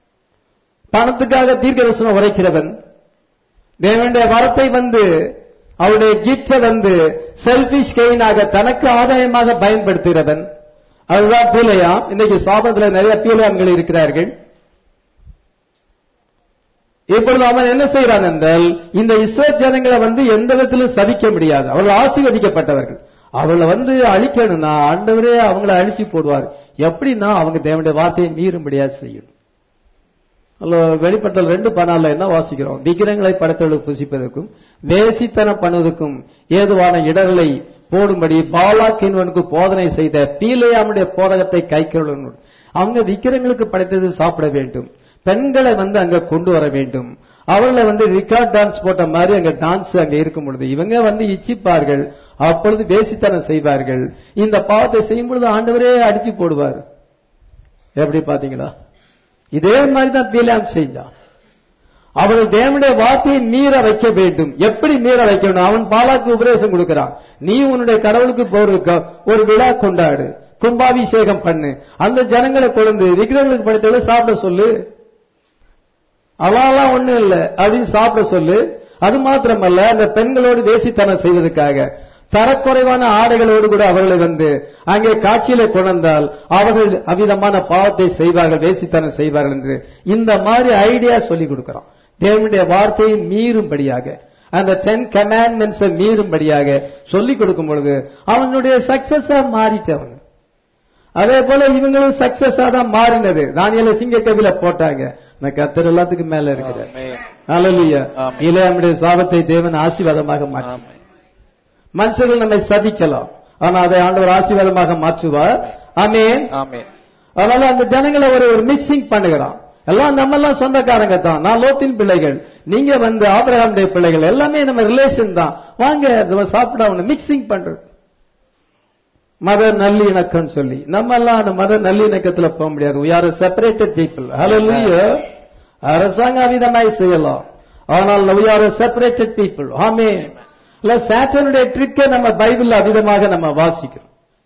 பணத்துக்காக தீர்க்கதரிசனம் உரைக்கிறவன் தேவனுடைய வரத்தை வந்து அவருடைய கிஃப்ட வந்து செல்பிஷ் கெயினாக தனக்கு ஆதாயமாக பயன்படுத்துகிறவன் அதுதான் பீலையாம் இன்னைக்கு சாபத்துல நிறைய பீலையாம்கள் இருக்கிறார்கள் இப்பொழுது அவன் என்ன செய்யறான் என்றால் இந்த இஸ்ரேல் ஜனங்களை வந்து எந்த விதத்திலும் சதிக்க முடியாது அவர்கள் ஆசீர்வதிக்கப்பட்டவர்கள் அவளை வந்து அழிக்கணும்னா ஆண்டவரே அவங்கள அழிச்சு போடுவார் எப்படின்னா அவங்க தேவனுடைய வார்த்தையை மீறும்படியா செய்யணும் அல்ல வெளிப்படுத்தல் ரெண்டு பனால என்ன வாசிக்கிறோம் விக்கிரங்களை படைத்தவர்களுக்கு புசிப்பதற்கும் வேசித்தனம் பண்ணுவதற்கும் ஏதுவான இடர்களை போடும்படி பாலாக்கின்வனுக்கு போதனை செய்த பீலையாமுடைய போதகத்தை கைக்கொள்ளணும் அவங்க விக்கிரங்களுக்கு படைத்தது சாப்பிட வேண்டும் பெண்களை வந்து அங்க கொண்டு வர வேண்டும் அவளை வந்து ரிகார்ட் டான்ஸ் போட்ட மாதிரி அங்க டான்ஸ் அங்க இருக்கும் பொழுது இவங்க வந்து இச்சிப்பார்கள் அப்பொழுது வேசித்தனம் செய்வார்கள் இந்த பாவத்தை செய்யும் பொழுது ஆண்டவரே அடிச்சு போடுவார் எப்படி பாத்தீங்களா இதே மாதிரி தான் பீலாம் செஞ்சான் அவர்கள் தேவனுடைய வார்த்தையை மீற வைக்க வேண்டும் எப்படி மீற வைக்கணும் அவன் பாலாக்கு உபதேசம் கொடுக்கிறான் நீ உன்னுடைய கடவுளுக்கு ஒரு க- ஒரு விழா கொண்டாடு கும்பாபிஷேகம் பண்ணு அந்த ஜனங்களை கொண்டு விக்கிரங்களுக்கு படைத்தவளை சாப்பிட சொல்லு அவெல்லாம் ஒண்ணும் இல்ல அதையும் சாப்பிட சொல்லு அது மாத்திரமல்ல அந்த பெண்களோடு வேசித்தனம் செய்வதற்காக தரக்குறைவான ஆடைகளோடு கூட அவர்களை வந்து அங்கே காட்சியில கொண்டால் அவர்கள் அவ்விதமான பாவத்தை செய்வார்கள் வேசித்தனம் செய்வார்கள் என்று இந்த மாதிரி ஐடியா சொல்லி கொடுக்கிறோம் தேவனுடைய வார்த்தையை மீறும்படியாக அந்த டென் கமாண்ட்மெண்ட்ஸை மீறும்படியாக சொல்லிக் கொடுக்கும் பொழுது அவனுடைய சக்சஸா மாறிட்டவன் அதே போல இவங்களும் சக்சஸா தான் மாறினது தானியல சிங்க கவில போட்டாங்க நான் கத்தர் எல்லாத்துக்கும் மேல இருக்கிறேன் ஆமென். ஹalleluya ஆமென். இல்ல நம்முடைய சாபத்தை தேவன் ஆசீர்வாதமாக மாற்றி ஆமென். மனுஷர்கள் நம்மை சபிக்கலாம் ஆனா அதை ஆண்டவர் ஆசீர்வாதமாக மாற்றுவார் ஆமென் ஆமென். அதனால அந்த ஜனங்களை ஒரு ஒரு மிக்சிங் பண்ணுகிறான் எல்லாம் நம்ம எல்லாம் சொந்தக்காரங்க தான் நான் லோத்தின் பிள்ளைகள் நீங்க வந்து ஆபிரகாமுடைய பிள்ளைகள் எல்லாமே நம்ம ரிலேஷன் தான் வாங்க நம்ம சாப்பிட அவனை மிக்சிங் பண்றது மத நல்லிணக்கம் சொல்லி நம்ம எல்லாம் அந்த மத நல்லிணக்கத்துல போக முடியாது we are a separated people hallelujah அரசாங்கம் அவிதமாய் செய்யலாம் ஆனால் we are a separated people ஆமென் இல்ல சாத்தனுடைய ட்ரிக்கை நம்ம பைபிள்ல அவிதமாக நம்ம வாசிக்கிறோம்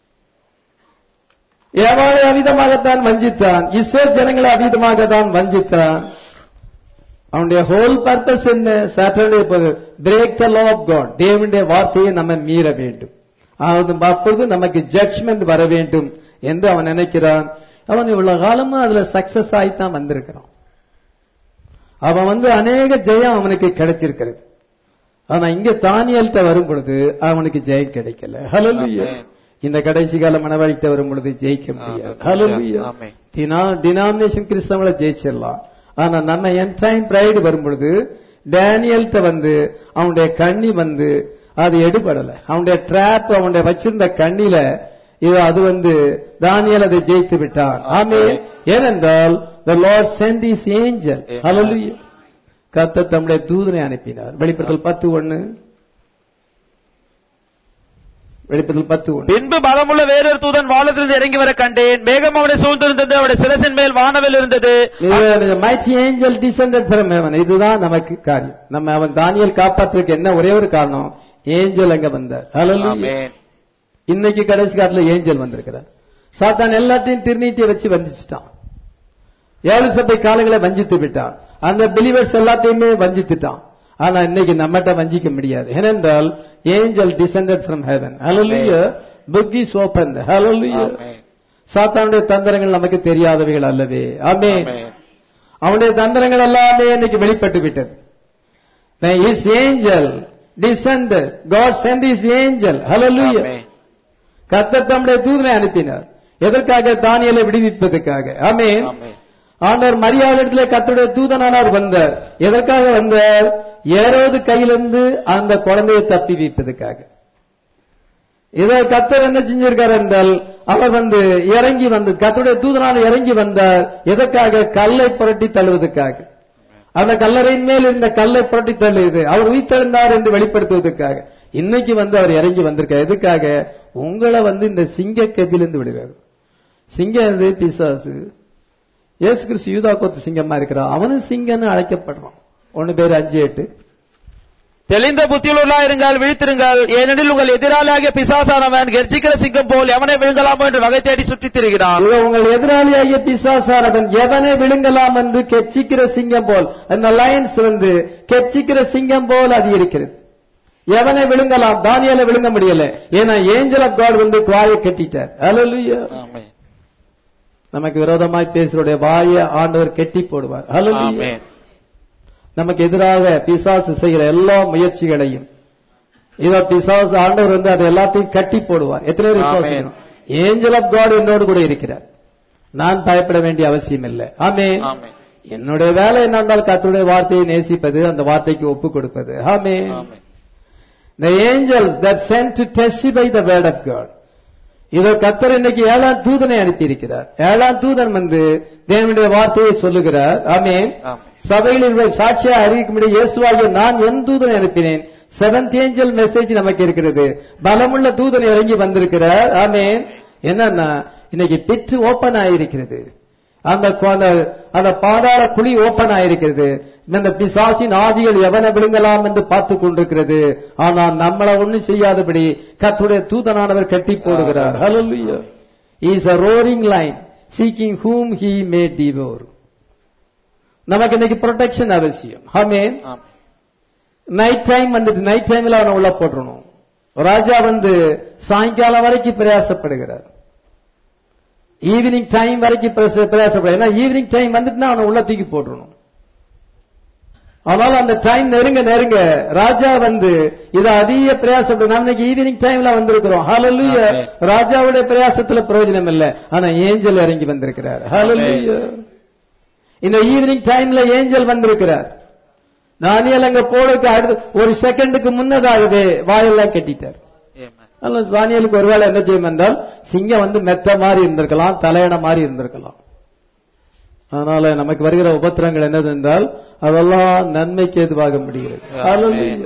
ஏவாளை அவிதமாகத்தான் வஞ்சித்தான் இஸ்ரேல் ஜனங்களை அவிதமாக தான் வஞ்சித்தான் அவனுடைய ஹோல் பர்பஸ் என்ன Saturday break the law of God தேவனுடைய வார்த்தையை நம்ம மீற வேண்டும் அது அப்பொழுது நமக்கு ஜட்ஜ்மெண்ட் வர வேண்டும் என்று அவன் நினைக்கிறான் அவன் இவ்வளவு காலமா அதுல சக்சஸ் ஆயித்தான் வந்திருக்கிறான் அவன் வந்து அநேக ஜெயம் அவனுக்கு கிடைச்சிருக்கிறது ஆனா இங்க தானியல்கிட்ட வரும் பொழுது அவனுக்கு ஜெயம் கிடைக்கல ஹalleluya ஆமென். இந்த கடைசி கால மனவாழ்கிட்ட வரும் பொழுது ஜெயிக்க முடியாது ஹalleluya ஆமென். டினாமினேஷன் கிறிஸ்தவங்களை ஜெயிச்சிடலாம் ஆனா நம்ம என் டைம் பிரைடு வரும் பொழுது டேனியல்கிட்ட வந்து அவனுடைய கண்ணி வந்து அது எடுபடல அவனுடைய ட்ராப் அவனுடைய வச்சிருந்த கண்ணில இது அது வந்து தானியல் அதை ஜெயித்து விட்டான் ஆமே ஏனென்றால் the lord sent his angel Amen. hallelujah கர்த்தர் தம்முடைய தூதனை அனுப்பினார் வெளிப்படுத்தல் பத்து ஒண்ணு வெளிப்படுத்தல் பத்து ஒண்ணு பின்பு பலமுள்ள வேறொரு தூதன் வானத்திலிருந்து இறங்கி வர கண்டேன் மேகம் அவனை சூழ்ந்திருந்தது அவருடைய சிரசின் மேல் வானவில் இருந்தது mighty angel descended from heaven இதுதான் நமக்கு காரியம் நம்ம அவன் தானியல் காப்பாற்றுறதுக்கு என்ன ஒரே ஒரு காரணம் ஏஞ்சல் அங்க வந்தார் ஹalleluya ஆமென். இன்னைக்கு கடைசி காலத்துல ஏஞ்சல் வந்திருக்கிறார் சாத்தான் எல்லாத்தையும் திருநீட்டியை வச்சு வஞ்சிச்சிட்டான் ஏழு சபை காலங்களை வஞ்சித்து விட்டான் அந்த பிலிவர்ஸ் எல்லாத்தையுமே வஞ்சித்துட்டான் ஆனா இன்னைக்கு நம்மகிட்ட வஞ்சிக்க முடியாது ஏனென்றால் ஏஞ்சல் டிசெண்டட் ஃப்ரம் ஹெவன் ஹalleluya புக் இஸ் ஓபன் ஹalleluya ஆமென். சாத்தானுடைய தந்திரங்கள் நமக்கு தெரியாதவைகள் அல்லவே ஆமென் ஆமென். அவனுடைய தந்திரங்கள் எல்லாமே இன்னைக்கு வெளிப்பட்டு விட்டது is angel descended God sent is angel ஹalleluya ஆமென். கர்த்தர் தம்முடைய தூதனை அனுப்பினார் எதற்காக தானியலை விடுவிப்பதற்காக ஆமென் ஆமென். ஆண்டவர் மரியாதையிடத்திலே கர்த்தருடைய தூதனானார் வந்தார் எதற்காக வந்தார் ஏரோது கையிலிருந்து அந்த குழந்தையை தப்பி வைப்பதற்காக இதை கத்தர் என்ன செஞ்சிருக்கார் என்றால் அவர் வந்து இறங்கி வந்து கத்தருடைய தூதனான இறங்கி வந்தார் எதற்காக கல்லை புரட்டி தள்ளுவதற்காக அந்த கல்லறையின் மேல் இருந்த கல்லை புரட்டி தள்ளுவது அவர் உயிர்த்தெழுந்தார் என்று வெளிப்படுத்துவதற்காக இன்னைக்கு வந்து அவர் இறங்கி வந்திருக்கார் எதுக்காக உங்களை வந்து இந்த சிங்க கபிலிருந்து விடுகிறார் சிங்கம் எது பிசாசு இயேசு கிறிஸ்து யூதா கோத்து சிங்கமா இருக்கிறான் அவனும் சிங்கம்னு அழைக்கப்படுறான் ஒன்னு பேர் அஞ்சு எட்டு தெளிந்த புத்தியுள்ளவர்களாயிருங்கள் விழித்திருங்கள் ஏனெனில் உங்கள் எதிராளியாகிய பிசாசானவன் கெர்ச்சிக்கிற சிங்கம் போல் எவனை விழுங்கலாமோ என்று வகை தேடி சுற்றித் திரிகிறான் இவன் உங்கள் எதிராளியாகிய பிசாசானவன் எவனை விழுங்கலாம் என்று கெச்சிக்கிற சிங்கம் போல் அந்த லயன்ஸ் வந்து கெச்சிக்கிற சிங்கம் போல் அது இருக்கிறது எவனை விழுங்கலாம் தானியலை விழுங்க முடியல ஏன்னா ஏஞ்சல் ஆஃப் காட் வந்து வாயை கட்டிட்டார் ஹalleluya ஆமென் நமக்கு விரோதமாய் பேசுறோடைய வாயை ஆண்டவர் கெட்டி போடுவார் ஹalleluya ஆமென் நமக்கு எதிராக பிசாசு செய்கிற எல்லா முயற்சிகளையும் இதோ பிசாசு ஆண்டவர் வந்து அதை எல்லாத்தையும் கட்டி போடுவார் எத்தனை பேர் விசுவாசிக்கணும் ஏஞ்சல் ஆஃப் காட் என்னோடு கூட இருக்கிறார் நான் பயப்பட வேண்டிய அவசியம் இல்லை ஆமே ஆமென் என்னுடைய வேலை என்னென்றால் கர்த்தருடைய வார்த்தையை நேசிப்பது அந்த வார்த்தைக்கு ஒப்பு கொடுப்பது ஆமே ஆமென் The angels that sent to testify the word of God. இதோ கத்தர் இன்னைக்கு ஏழாம் தூதனை அனுப்பியிருக்கிறார் ஏழாம் தூதன் வந்து தேவனுடைய வார்த்தையை சொல்லுகிறார் ஆமென் ஆமென் சபையில் இருக்கிற சாட்சியா அறிவிக்கும்படி இயேசுவாகிய நான் என் தூதனை அனுப்பினேன் செவன்த் ஏஞ்சல் மெசேஜ் நமக்கு இருக்கிறது பலமுள்ள தூதன் இறங்கி வந்திருக்கிறார் ஆமென் என்னன்னா இன்னைக்கு பிட்டு ஓபன் ஆயிருக்கிறது அந்த கொ- அந்த- அந்த பாதாள குழி ஓபன் ஆயிருக்கிறது இந்த பிசாசின் ஆதிகள் எவனை விழுங்கலாம் என்று பார்த்து கொண்டிருக்கிறது ஆனால் நம்மளை ஒண்ணும் செய்யாதபடி கர்த்தருடைய தூதனானவர் கட்டி போடுகிறார் ஹalleluya is a roaring line seeking whom he may devour நமக்கு இன்னைக்கு ப்ரொடெக்ஷன் அவசியம் ஆமென் ஆமென் நைட் டைம் வந்துட்டு நைட் டைம்ல அவனை உள்ள போட்டுறணும் ராஜா வந்து சாயங்காலம் வரைக்கும் பிரயாசப்படுகிறார் ஈவினிங் டைம் வரைக்கும் பிரச- பிரயாசப்படு ஏன்னா ஈவினிங் டைம் வந்துட்டுனா அவனை உள்ள தூக்கி போட்டுறணும் ஆனால் அந்த டைம் நெருங்க நெருங்க ராஜா வந்து இதை அதிக பிரயாசப்படு நாம் இன்னைக்கு ஈவினிங் டைம்ல வந்திருக்கிறோம் ஹalleluya Amen. ராஜாவுடைய பிரயாசத்துல பிரயோஜனம் இல்ல ஆனா ஏஞ்சல் இறங்கி வந்திருக்கிறார் ஹalleluya இந்த ஈவினிங் டைம்ல ஏஞ்சல் வந்திருக்கிறார் தானியல் அங்க போறதுக்கு அடுத்து ஒரு செகண்டுக்கு முன்னதாகவே வாயெல்லாம் கட்டிட்டார் ஆமென் அதனால தானியலுக்கு ஒருவேளை என்ன செய்யும் என்றால் சிங்கம் வந்து மெத்த மாதிரி இருந்திருக்கலாம் தலையண மாதிரி இருந்திருக்கலாம் அதனால நமக்கு வருகிற உபத்திரங்கள் என்னது என்றால் அதெல்லாம் நன்மைக்கு எதுவாக முடிகிறது Amen.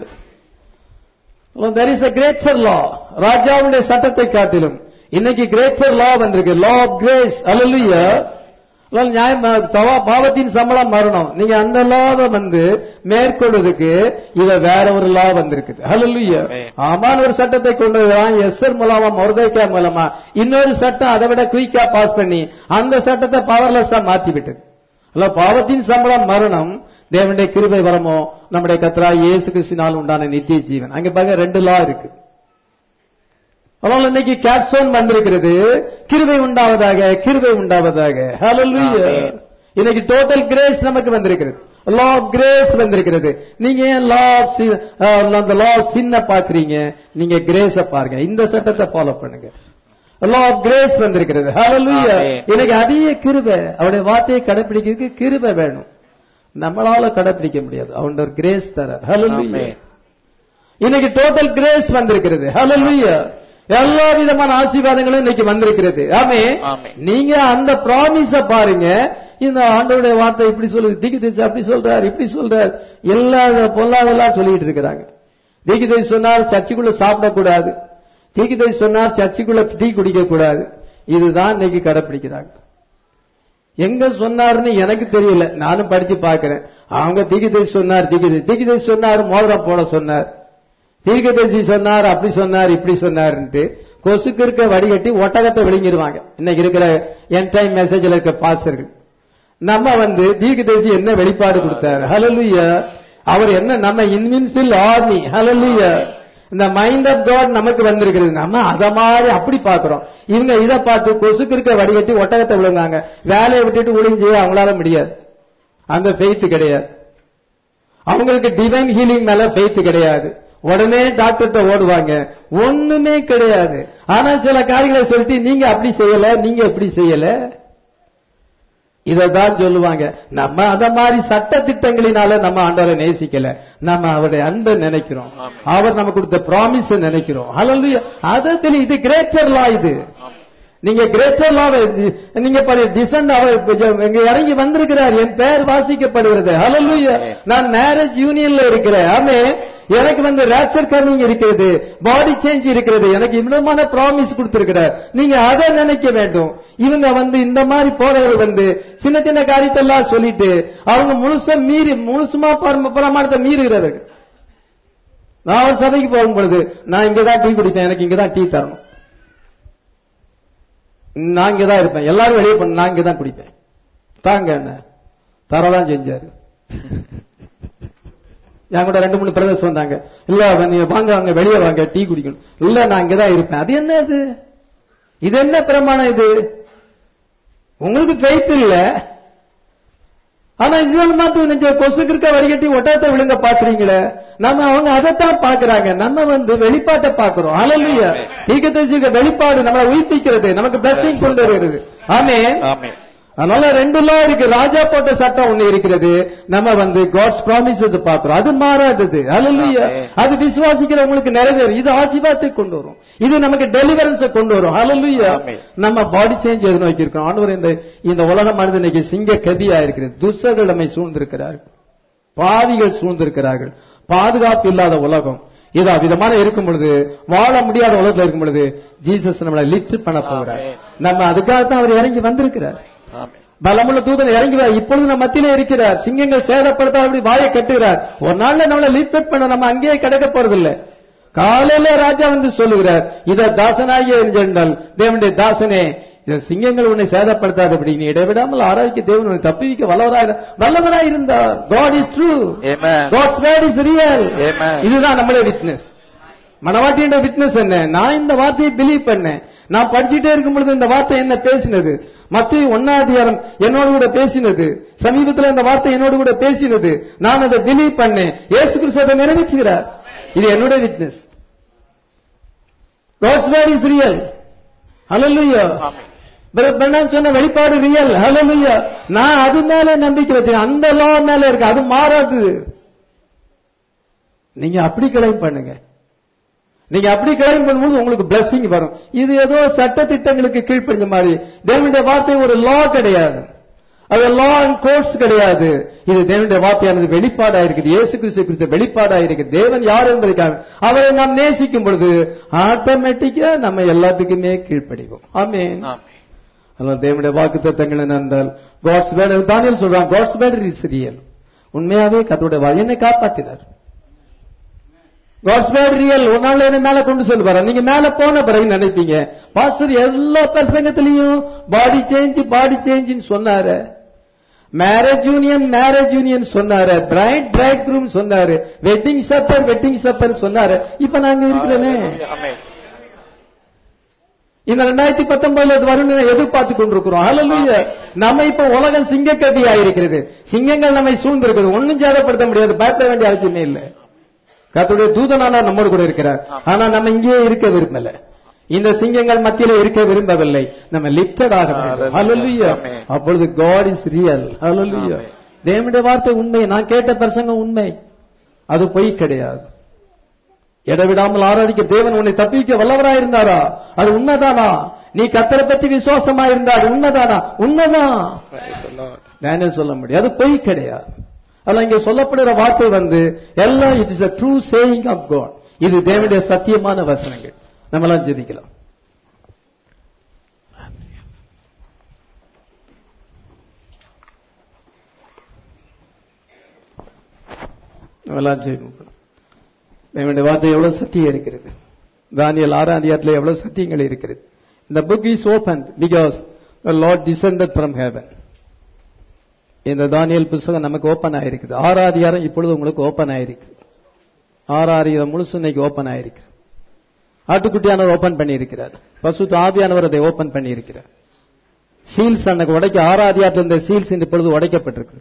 There is a greater law ராஜாவுடைய சட்டத்தை காட்டிலும் இன்னைக்கு கிரேட்டர் லா வந்திருக்கு லா ஆஃப் கிரேஸ் அல்லலுயா நியாயம் சவா- பாவத்தின் சம்பளம் மரணம் நீங்க அந்த லாவை வந்து மேற்கொள்வதற்கு இத வேற ஒரு லா வந்திருக்குது ஹalleluya Amen. ஆமான் ஒரு சட்டத்தை கொண்டு வரான் எஸ்எர் மூலமா மொர்தைக்கா மூலமா இன்னொரு சட்டம் அதை விட குயிக்கா பாஸ் பண்ணி அந்த சட்டத்தை பவர்லெஸ்ஸா மாத்தி விட்டது அல்ல பாவத்தின் சம்பளம் மரணம் தேவனுடைய கிருபை வரமோ நம்முடைய கத்ரா இயேசு கிறிஸ்தினால் உண்டான நித்திய ஜீவன் அங்க பாருங்க ரெண்டு லா இருக்கு அதனால இன்னைக்கு கேப்சோன் வந்திருக்கிறது கிருபை உண்டாவதாக கிருபை உண்டாவதாக ஹalleluya Amen. இன்னைக்கு டோட்டல் கிரேஸ் நமக்கு வந்திருக்கிறது லா ஆஃப் கிரேஸ் வந்திருக்கிறது நீங்க ஏன் லா ஆஃப் அந்த லா ஆஃப் சின்ன பாக்குறீங்க நீங்க கிரேஸ பாருங்க இந்த சட்டத்தை ஃபாலோ பண்ணுங்க லா ஆஃப் கிரேஸ் வந்திருக்கிறது ஹalleluya Amen. இன்னைக்கு அதிக கிருபை அவருடைய வார்த்தையை கடைபிடிக்கிறதுக்கு கிருபை வேணும் நம்மளால கடைபிடிக்க முடியாது அவன் ஒரு கிரேஸ் தர ஹalleluya ஆமென் இன்னைக்கு டோட்டல் கிரேஸ் வந்திருக்கிறது ஹalleluya எல்லா விதமான ஆசீர்வாதங்களும் இன்னைக்கு வந்திருக்கிறது ஆமே ஆமென். நீங்க அந்த ப்ராமிஸ பாருங்க இந்த ஆண்டவருடைய வார்த்தை இப்படி சொல்லுது திக்கு திசை அப்படி சொல்றார் இப்படி சொல்றார் எல்லா பொல்லாதெல்லாம் சொல்லிட்டு இருக்கிறாங்க தீகிதை சொன்னார் சர்ச்சுக்குள்ள சாப்பிடக்கூடாது தீகிதை சொன்னார் சர்ச்சுக்குள்ள டீ குடிக்க கூடாது இதுதான் இன்னைக்கு கடைப்பிடிக்கிறாங்க எங்க சொன்னாருன்னு எனக்கு தெரியல நானும் படிச்சு பார்க்கிறேன் அவங்க தீகிதை சொன்னார் தீகிதை தீகிதை சொன்னார் மோதிரம் போட சொன்னார் தீர்க்கதரிசி சொன்னார் அப்படி சொன்னார் இப்படி சொன்னார்ன்ட்டு கொசுக்கு இருக்க வடிகட்டி ஒட்டகத்தை விழுங்கிடுவாங்க இன்னைக்கு இருக்கிற என் டைம் மெசேஜ்ல இருக்க பாஸ்டர்கள் நம்ம வந்து தீர்க்கதரிசி என்ன வெளிப்பாடு கொடுத்தார் ஹalleluya அவர் என்ன நம்ம இன்வின்சிபிள் ஆர்மி ஹalleluya இந்த மைண்ட் ஆஃப் காட் நமக்கு வந்திருக்கிறது நம்ம அத மாதிரி அப்படி பாக்குறோம் இவங்க இதை பார்த்து கொசுக்கு இருக்க வடிகட்டி ஒட்டகத்தை விழுங்காங்க வேலையை விட்டுட்டு ஒளிஞ்சு அவங்களால முடியாது அந்த ஃபெய்த் கிடையாது அவங்களுக்கு டிவைன் ஹீலிங் மேல ஃபெய்த் கிடையாது உடனே டாக்டர்கிட்ட ஓடுவாங்க ஒண்ணுமே கிடையாது ஆனா சில காரியங்களை சொல்லிட்டு நீங்க அப்படி செய்யல நீங்க எப்படி செய்யல இததான் சொல்லுவாங்க நம்ம அத மாதிரி சட்ட திட்டங்களினால நம்ம ஆண்டவரை நேசிக்கல நம்ம அவருடைய அன்பை நினைக்கிறோம் ஆமென். அவர் நமக்கு கொடுத்த ப்ராமிஸ் நினைக்கிறோம் ஹalleluya அதற்கு இது கிரேட்டர் லா இது நீங்க கிரேட்டர் லா நீங்க டிசன்ட் அவர் இங்க இறங்கி வந்திருக்கிறார் என் பெயர் வாசிக்கப்படுகிறது ஹalleluya Amen. நான் மேரேஜ் யூனியன்ல இருக்கிறேன் ஆமே எனக்கு வந்து ரேச்சர் கமிங் இருக்கிறது பாடி சேஞ்ச் இருக்கிறது எனக்கு இவ்வளவுமான ப்ராமிஸ் கொடுத்திருக்கிறார் நீங்க அதை நினைக்க வேண்டும் இவங்க வந்து இந்த மாதிரி போறவர்கள் வந்து சின்ன சின்ன காரியத்தெல்லாம் சொல்லிட்டு அவங்க முழுசா மீறி முழுசுமா பரம- பிரமாணத்தை மீறுகிறவர்கள் நான் ஒரு சபைக்கு போகும் பொழுது நான் இங்கதான் டீ குடிப்பேன் எனக்கு இங்கதான் டீ தரணும் நான் இங்கதான் இருப்பேன் எல்லாரும் வெளியே பண்ண நான் இங்கதான் குடிப்பேன் தாங்க என்ன தரதான் செஞ்சாரு என் கூட ரெண்டு மூணு பிரதர்ஸ் வந்தாங்க இல்ல நீங்க வாங்க வாங்க வெளியே வாங்க டீ குடிக்கணும் இல்ல நான் இங்கதான் இருப்பேன் அது என்ன இது இது என்ன பிரமாணம் இது உங்களுக்கு ஃபெய்த் இல்ல ஆனா இன்னொரு மாத்து நெஞ்ச கொசுக்கு இருக்க வடிகட்டி ஒட்டத்தை விழுங்க பாக்குறீங்களே நம்ம அவங்க அதைத்தான் பாக்குறாங்க நம்ம வந்து வெளிப்பாட்டை பாக்குறோம் அலல்லையா தீக்க வெளிப்பாடு நம்மளை உயிர்ப்பிக்கிறது நமக்கு பிளஸிங் கொண்டு வருகிறது ஆமே ஆமென் அதனால ரெண்டு லா இருக்கு ராஜா போட்ட சட்டம் ஒண்ணு இருக்கிறது நம்ம வந்து காட்ஸ் ப்ராமிசஸ் பாக்குறோம் அது மாறாதது அல்லையா Amen. அது விசுவாசிக்கிறவங்களுக்கு நிறைவேறும் இது ஆசீர்வாதத்தை கொண்டு வரும் இது நமக்கு டெலிவரன்ஸ் கொண்டு வரும் அல்லையா Amen. நம்ம பாடி சேஞ்ச் எது நோக்கி இருக்கோம் ஆண்டவர் இந்த இந்த உலகமானது இன்னைக்கு சிங்க கதியா இருக்கிறது துஷ்டர்கள் நம்மை சூழ்ந்திருக்கிறார்கள் பாவிகள் சூழ்ந்திருக்கிறார்கள் பாதுகாப்பு இல்லாத உலகம் இதா விதமான இருக்கும் பொழுது வாழ முடியாத உலகத்துல இருக்கும் பொழுது ஜீசஸ் நம்மளை லிஃப்ட் பண்ண போகிறார் Amen. நம்ம அதுக்காகத்தான் அவர் இறங்கி வந்திருக்கிறார் ஆமென் பலமுள்ள தூதன் இறங்கி வா- இப்பொழுது நம்ம மத்தியிலே இருக்கிறார் சிங்கங்கள் சேதப்படுத்த அப்படி வாயை கட்டுகிறார் ஒரு நாள்ல நம்மள லீட் பண்ண நம்ம அங்கேயே கிடக்க போறதில்லை காலையில ராஜா வந்து சொல்லுகிறார் இத தாசனாகிய என்றால் தேவனுடைய தாசனே இந்த சிங்கங்கள் உன்னை சேதப்படுத்தாதபடி நீ இடைவிடாமல் ஆராய்க்க தேவன் உன்னை தப்பிக்க வல்லவராக வல்லவராய் இருந்தார் காட் இஸ் ட்ரூ ஆமென் God's word is real Amen. இதுதான் நம்மளுடைய விட்னஸ் மனவாட்டியோட விட்னஸ் என்ன நான் இந்த வார்த்தையை பிலீவ் பண்ணேன் நான் படிச்சுட்டே இருக்கும் பொழுது இந்த வார்த்தை என்ன பேசினது மத்திய ஒன்னாதிகாரம் என்னோடு கூட பேசினது சமீபத்தில் இந்த வார்த்தை என்னோடு கூட பேசினது நான் அதை பிலீவ் பண்ணேன் ஏசு கிறிஸ்து அதை நிறைவேற்றுகிறார் இது என்னுடைய witness God's word is real ஹalleluya ஆமென் பெண்ணான் சொன்ன வெளிப்பாடு ரியல் ஹalleluya நான் அது மேல நம்பிக்கை வச்சேன் அந்த லா மேல இருக்கு அது மாறாது நீங்க அப்படி கிளைம் பண்ணுங்க நீங்க அப்படி கிளைம் பண்ணும்போது உங்களுக்கு blessing வரும் இது ஏதோ சட்ட திட்டங்களுக்கு கீழ்ப்படிஞ்ச மாதிரி தேவனுடைய வார்த்தை ஒரு லா கிடையாது அது லா அண்ட் கோர்ட்ஸ் கிடையாது இது தேவனுடைய வார்த்தையானது வெளிப்பாடா இருக்குது இயேசு கிறிஸ்து குறித்த வெளிப்பாடா இருக்கு தேவன் யார் என்பதற்காக அவரை நாம் நேசிக்கும் பொழுது ஆட்டோமேட்டிக்கா நம்ம எல்லாத்துக்குமே கீழ்ப்படிவோம் ஆமென் ஆமென் அதனால தேவனுடைய வாக்கு தத்தங்கள் என்னென்றால் காட்ஸ் வேர்ட் தானியல் சொல்றான் காட்ஸ் வேர்ட் இஸ் ரியல் உண்மையாவே கத்தோட வா என்னை காப்பாத்தினார் காட்ஸ் வேர்ட் ரியல் ஒரு நாள் என்ன மேல கொண்டு சொல்லுவாரு நீங்க மேல போன பிறகு நினைப்பீங்க பாஸ்டர் எல்லா பிரசங்கத்திலையும் பாடி சேஞ்ச் பாடி சேஞ்சுன்னு சொன்னாரு மேரேஜ் யூனியன் மேரேஜ் யூனியன் சொன்னாரு பிரைட் பிரைட் க்ரூம் சொன்னாரு வெட்டிங் சப்பர் வெட்டிங் சப்பர் சொன்னாரு இப்ப நாங்க இருக்கிறேனே ஆமென் இந்த ரெண்டாயிரத்தி பத்தொன்பதுல அது வரும்னு எதிர்பார்த்து கொண்டிருக்கிறோம் ஹalleluya நம்ம இப்ப உலகம் சிங்கக்கதியா இருக்கிறது சிங்கங்கள் நம்மை சூழ்ந்திருக்குது ஒண்ணும் சேதப்படுத்த முடியாது பயப்பட வேண்டிய அவசியமே இல்லை கர்த்தருடைய தூதனான நம்மோடு கூட இருக்கிறார் ஆனா நம்ம இங்கேயே இருக்க விரும்பல இந்த சிங்கங்கள் மத்தியில இருக்க விரும்பவில்லை நம்ம லிப்டட் ஆக வேண்டும். Hallelujah. Hallelujah. Amen. அப்பொழுது காட் இஸ் ரியல் ஹalleluya Amen. தேவனுடைய வார்த்தை உண்மை நான் கேட்ட பிரசங்கம் உண்மை அது பொய் கிடையாது இடவிடாமல் ஆராதிக்க தேவன் உன்னை தப்பிக்க வல்லவராய் இருந்தாரா அது உண்மைதானா நீ கத்தரை பற்றி விசுவாசமா இருந்தா அது உண்மைதானா உண்மைதான் Praise the Lord. டேனியல் சொல்ல முடியும் அது பொய் கிடையாது அதெல்லாம் இங்க சொல்லப்படுகிற வார்த்தை வந்து எல்லாம் it is a true saying of God இது தேவனுடைய சத்தியமான வசனங்கள் நம்மலாம் ஜெபிக்கலாம் நம்மலாம் ஜெபிப்போம் தேவனுடைய வார்த்தை எவ்வளவு சத்தியம் இருக்கிறது தானியல் ஆறாம் அதிகாரத்தில் எவ்வளவு சத்தியங்கள் இருக்கிறது இந்த book is open because Lord descended from heaven இந்த தானியல் புஸ்தகம் நமக்கு ஓபன் ஆயிருக்குது ஆறாம் அதிகாரம் இப்பொழுது உங்களுக்கு ஓபன் ஆயிருக்கு ஆறாம் அதிகாரம் முழுசு இன்னைக்கு ஓபன் ஆயிருக்கு ஆட்டுக்குட்டியானவர் ஓபன் பண்ணியிருக்கிறார் பசு ஆவியானவர் அதை ஓபன் பண்ணியிருக்கிறார் சீல்ஸ் அன்னைக்கு உடைக்க ஆறாம் அதிகாரத்தில் இருந்த சீல்ஸ் இப்பொழுது உடைக்கப்பட்டிருக்கு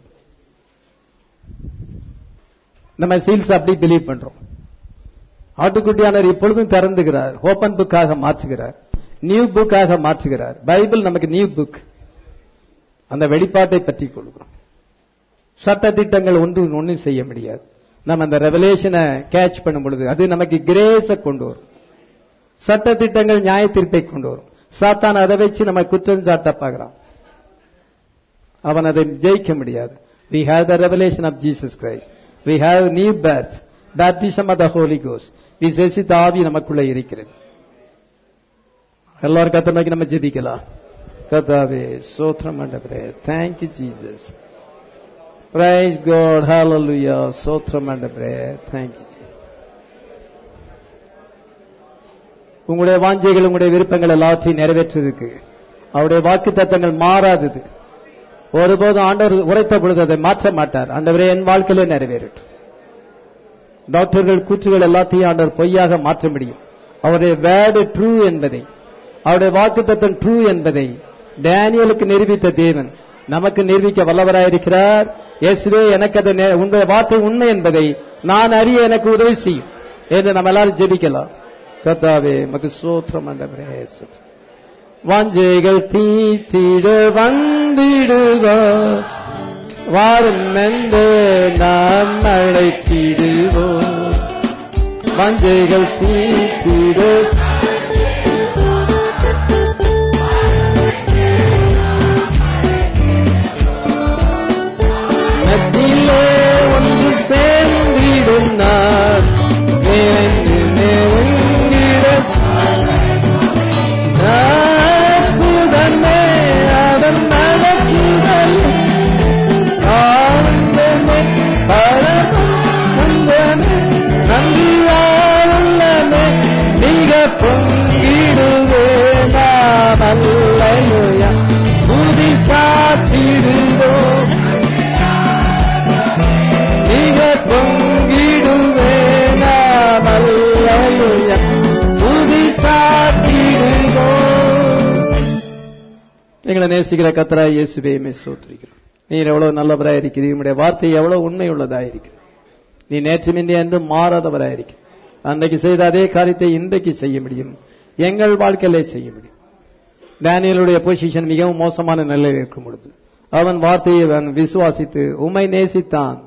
நம்ம சீல்ஸ் அப்படி பிலீவ் பண்றோம் ஆட்டுக்குட்டியானவர் இப்பொழுதும் திறந்துகிறார் ஓபன் புக்காக மாற்றுகிறார் நியூ புக்காக மாற்றுகிறார் பைபிள் நமக்கு நியூ புக் அந்த வெளிப்பாட்டை பற்றி கொள்கிறோம் சட்ட திட்டங்கள் ஒன்று ஒன்றும் செய்ய முடியாது நம்ம அந்த ரெவலேஷனை கேட்ச் பண்ணும் பொழுது அது நமக்கு கிரேஸ கொண்டு வரும் சட்ட திட்டங்கள் நியாய தீர்ப்பை கொண்டு வரும் சாத்தான் அதை வச்சு நம்ம குற்றம் சாட்ட பார்க்கிறான் அவன் அதை ஜெயிக்க முடியாது we have the revelation of jesus christ we have new birth baptism of the holy ghost விசேஷித்த ஆவி நமக்குள்ள இருக்கிறது எல்லாரும் கத்த நோக்கி நம்ம ஜெபிக்கலாம் கத்தாவே சோத்ரம் ஆண்டவரே thank you jesus praise god hallelujah சோத்ரம் ஆண்டவரே thank you உங்களுடைய வாஞ்சைகள் உங்களுடைய விருப்பங்கள் எல்லாத்தையும் நிறைவேற்றுறதுக்கு அவருடைய வாக்கு தத்தங்கள் மாறாதது ஒருபோதும் ஆண்டவர் உரைத்த பொழுது அதை மாற்ற மாட்டார் ஆண்டவரே என் வாழ்க்கையிலே நிறைவேறட்டும் டாக்டர்கள் கூற்றுகள் எல்லாத்தையும் ஆண்டவர் பொய்யாக மாற்ற முடியும் அவருடைய வேர்டு ட்ரூ என்பதை அவருடைய வாக்குத்தத்தம் ட்ரூ என்பதை டேனியலுக்கு நிரூபித்த தேவன் நமக்கு நிரூபிக்க வல்லவராயிருக்கிறார் இயேசுவே எனக்கு அது நே- உங்களுடைய வார்த்தை உண்மை என்பதை நான் அறிய எனக்கு உதவி செய்யும் என்று நம்ம எல்லாரும் ஜெபிக்கலாம் கர்த்தாவே மக்கு சோத்திரம் ஆண்டவரே ஸ்தோத்திரம். வாஞ்சைகள் தீத்திட வந்திடுவார் வாரும் என்று நாம் அழைத்திடுவோம் வாஞ்சைகள் தீத்திட மத்தியிலே ஒன்று சேர்ந்திடும் நான் விரைந்து நெருங்கிட அற்புதமே அவன் நடக்குதல் ஆனந்தமே பரமந்தமே நன்றியாருள்ளமே மிக பொங்கிடுவே நாம் அல்லையா புதி சாத்திடுவோம் மிக பொங்கிடுவே நாம் அல்லையா புதி சாத்திடுவோம் எங்களை நேசிக்கிற கத்தராய் இயேசுவே மே சோத்திரிக்கிறோம் நீர் எவ்வளவு நல்லவராய் இருக்கிறீர் உம்முடைய வார்த்தை எவ்வளவு உண்மை உள்ளதாய் இருக்கிறது நீ நேற்று மின்றி என்று மாறாதவராய் இருக்கிற அன்றைக்கு செய்த அதே காரியத்தை இன்றைக்கு செய்ய முடியும் எங்கள் வாழ்க்கையிலே செய்ய முடியும் டேனியலுடைய பொசிஷன் மிகவும் மோசமான நிலையில் இருக்கும் பொழுது அவன் வார்த்தையை அவன் விசுவாசித்து உம்மை நேசித்தான்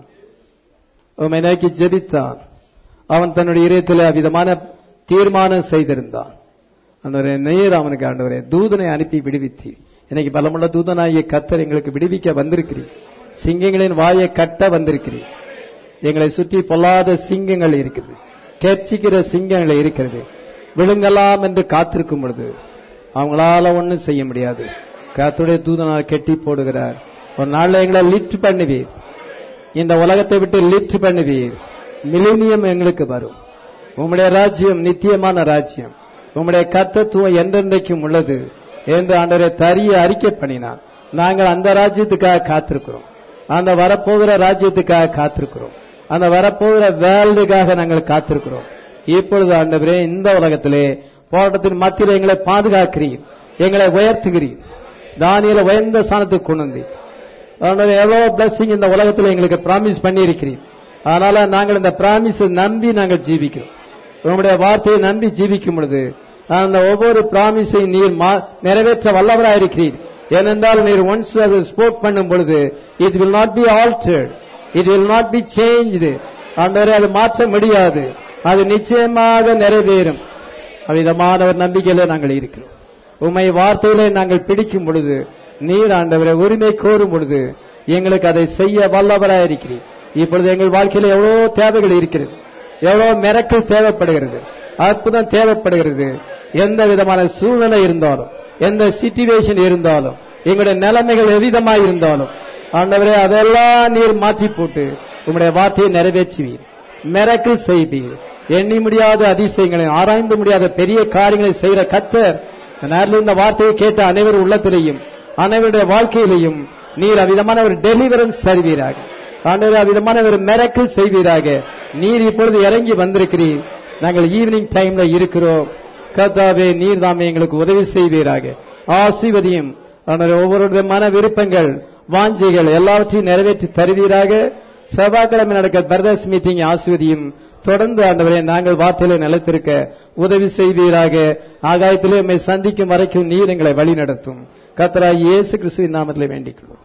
உம்மை நோக்கி ஜெபித்தான் அவன் தன்னுடைய இதயத்தில் அவ்விதமான தீர்மானம் செய்திருந்தான் அந்த நேர் அவனுக்கு ஆண்டவரே தூதனை அனுப்பி விடுவித்தி இன்னைக்கு பலமுள்ள தூதனாகிய கத்தர் எங்களுக்கு விடுவிக்க வந்திருக்கிறீர் சிங்கங்களின் வாயை கட்ட வந்திருக்கிறீர் எங்களை சுற்றி பொல்லாத சிங்கங்கள் இருக்குது கெர்ச்சிக்கிற சிங்கங்கள் இருக்கிறது விழுங்கலாம் என்று காத்திருக்கும் பொழுது அவங்களால ஒண்ணும் செய்ய முடியாது கர்த்தருடைய தூதனால் கெட்டி போடுகிறார் ஒரு நாள்ல எங்களை லிஃப்ட் பண்ணுவீர் இந்த உலகத்தை விட்டு லிஃப்ட் பண்ணுவீர் மிலினியம் எங்களுக்கு வரும் உம்முடைய ராஜ்யம் நித்தியமான ராஜ்யம் உம்முடைய கர்த்தத்துவம் என்றென்றைக்கும் உள்ளது என்று ஆண்டவரை தரிய அறிக்கை பண்ணினார் நாங்கள் அந்த ராஜ்யத்துக்காக காத்திருக்கிறோம் அந்த வரப்போகிற ராஜ்யத்துக்காக காத்திருக்கிறோம் அந்த வரப்போகிற வேல்டுக்காக நாங்கள் காத்திருக்கிறோம் இப்பொழுது ஆண்டவரே இந்த உலகத்திலே போராட்டத்தின் மத்தியில் எங்களை பாதுகாக்கிறீர் எங்களை உயர்த்துகிறீர் தானியல உயர்ந்த ஸ்தானத்துக்கு கொண்டு வந்தீர் ஆண்டவரே, எவ்வளவு blessing இந்த உலகத்தில் எங்களுக்கு பிராமிஸ் பண்ணி இருக்கிறீர் அதனால நாங்கள் இந்த பிராமிஸை நம்பி நாங்கள் ஜீவிக்கிறோம் உங்களுடைய வார்த்தையை நம்பி ஜீவிக்கும் பொழுது அந்த ஒவ்வொரு பிராமிஸையும் நீர் மா- நிறைவேற்ற வல்லவராக இருக்கிறீர் ஏனென்றால் நீர் ஒன்ஸ் அது ஸ்போக் பண்ணும் பொழுது it will not be altered it will not be changed ஆண்டவரே அது மாற்ற முடியாது அது நிச்சயமாக நிறைவேறும் அவ்விதமான ஒரு நம்பிக்கையில நாங்கள் இருக்கிறோம் உம்மை வார்த்தையிலே நாங்கள் பிடிக்கும் பொழுது நீர் ஆண்டவரை உரிமை கோரும் பொழுது எங்களுக்கு அதை செய்ய வல்லவராக இருக்கிறீர் இப்பொழுது எங்கள் வாழ்க்கையில எவ்வளவு தேவைகள் இருக்கிறது எவ்வளவு மிரக்கல் தேவைப்படுகிறது அற்புதம் தேவைப்படுகிறது எந்த விதமான சூழ்நிலை இருந்தாலும் எந்த சிச்சுவேஷன் இருந்தாலும் எங்களுடைய நிலைமைகள் எவ்விதமாய் இருந்தாலும் ஆண்டவரே அதெல்லாம் நீர் மாற்றி போட்டு உம்முடைய வார்த்தையை நிறைவேற்றுவீர் மிரக்கல் செய்வீர் எண்ணி முடியாத அதிசயங்களை ஆராய்ந்து முடியாத பெரிய காரியங்களை செய்கிற கத்தர் இந்த நேரத்தில் இந்த வார்த்தையை கேட்ட அனைவர் உள்ளத்திலேயும் அனைவருடைய வாழ்க்கையிலையும் நீர் அவ்விதமான ஒரு டெலிவரன்ஸ் தருவீராக ஆண்டவரே அவ்விதமான ஒரு மிரக்கல் செய்வீராக நீர் இப்பொழுது இறங்கி வந்திருக்கிறீர் நாங்கள் ஈவினிங் டைம்ல இருக்கிறோம் கர்த்தாவே நீர் தாமே எங்களுக்கு உதவி செய்வீராக ஆசீர்வதியும் ஆண்டவரே, ஒவ்வொருடைய மன விருப்பங்கள் வாஞ்சைகள் எல்லாவற்றையும் நிறைவேற்றி தருவீராக செவ்வாய்க்கிழமை நடக்க பிரதர்ஸ் மீட்டிங் ஆசிர்வதியும் தொடர்ந்து ஆண்டவரே நாங்கள் வார்த்தையில நிலைத்திருக்க உதவி செய்வீராக ஆகாயத்திலே உம்மை சந்திக்கும் வரைக்கும் நீர் எங்களை வழி நடத்தும் கத்தராய் இயேசு கிறிஸ்துவின் நாமத்திலே வேண்டிக் கொள்வோம்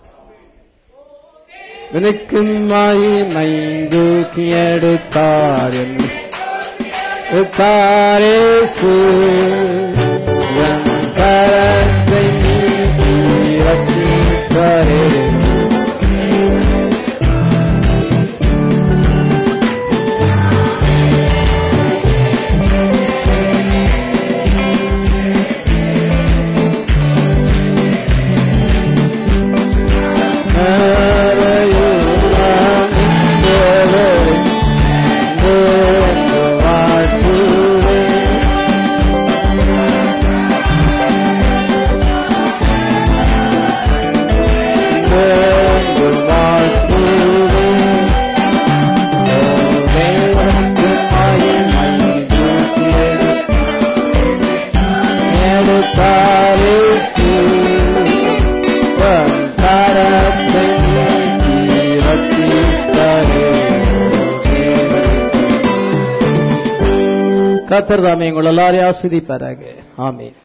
வினுக்கும் மாயிமை தூக்கி எடுத்தார் என் தாரேசு என் கரத்தை நீக்கி ரட்சித்தாரே வாழ்த்துவே கத்தர் தாமே உங்கள் எல்லாரையும் ஆஸ்வதிப்பாராக ஆமென்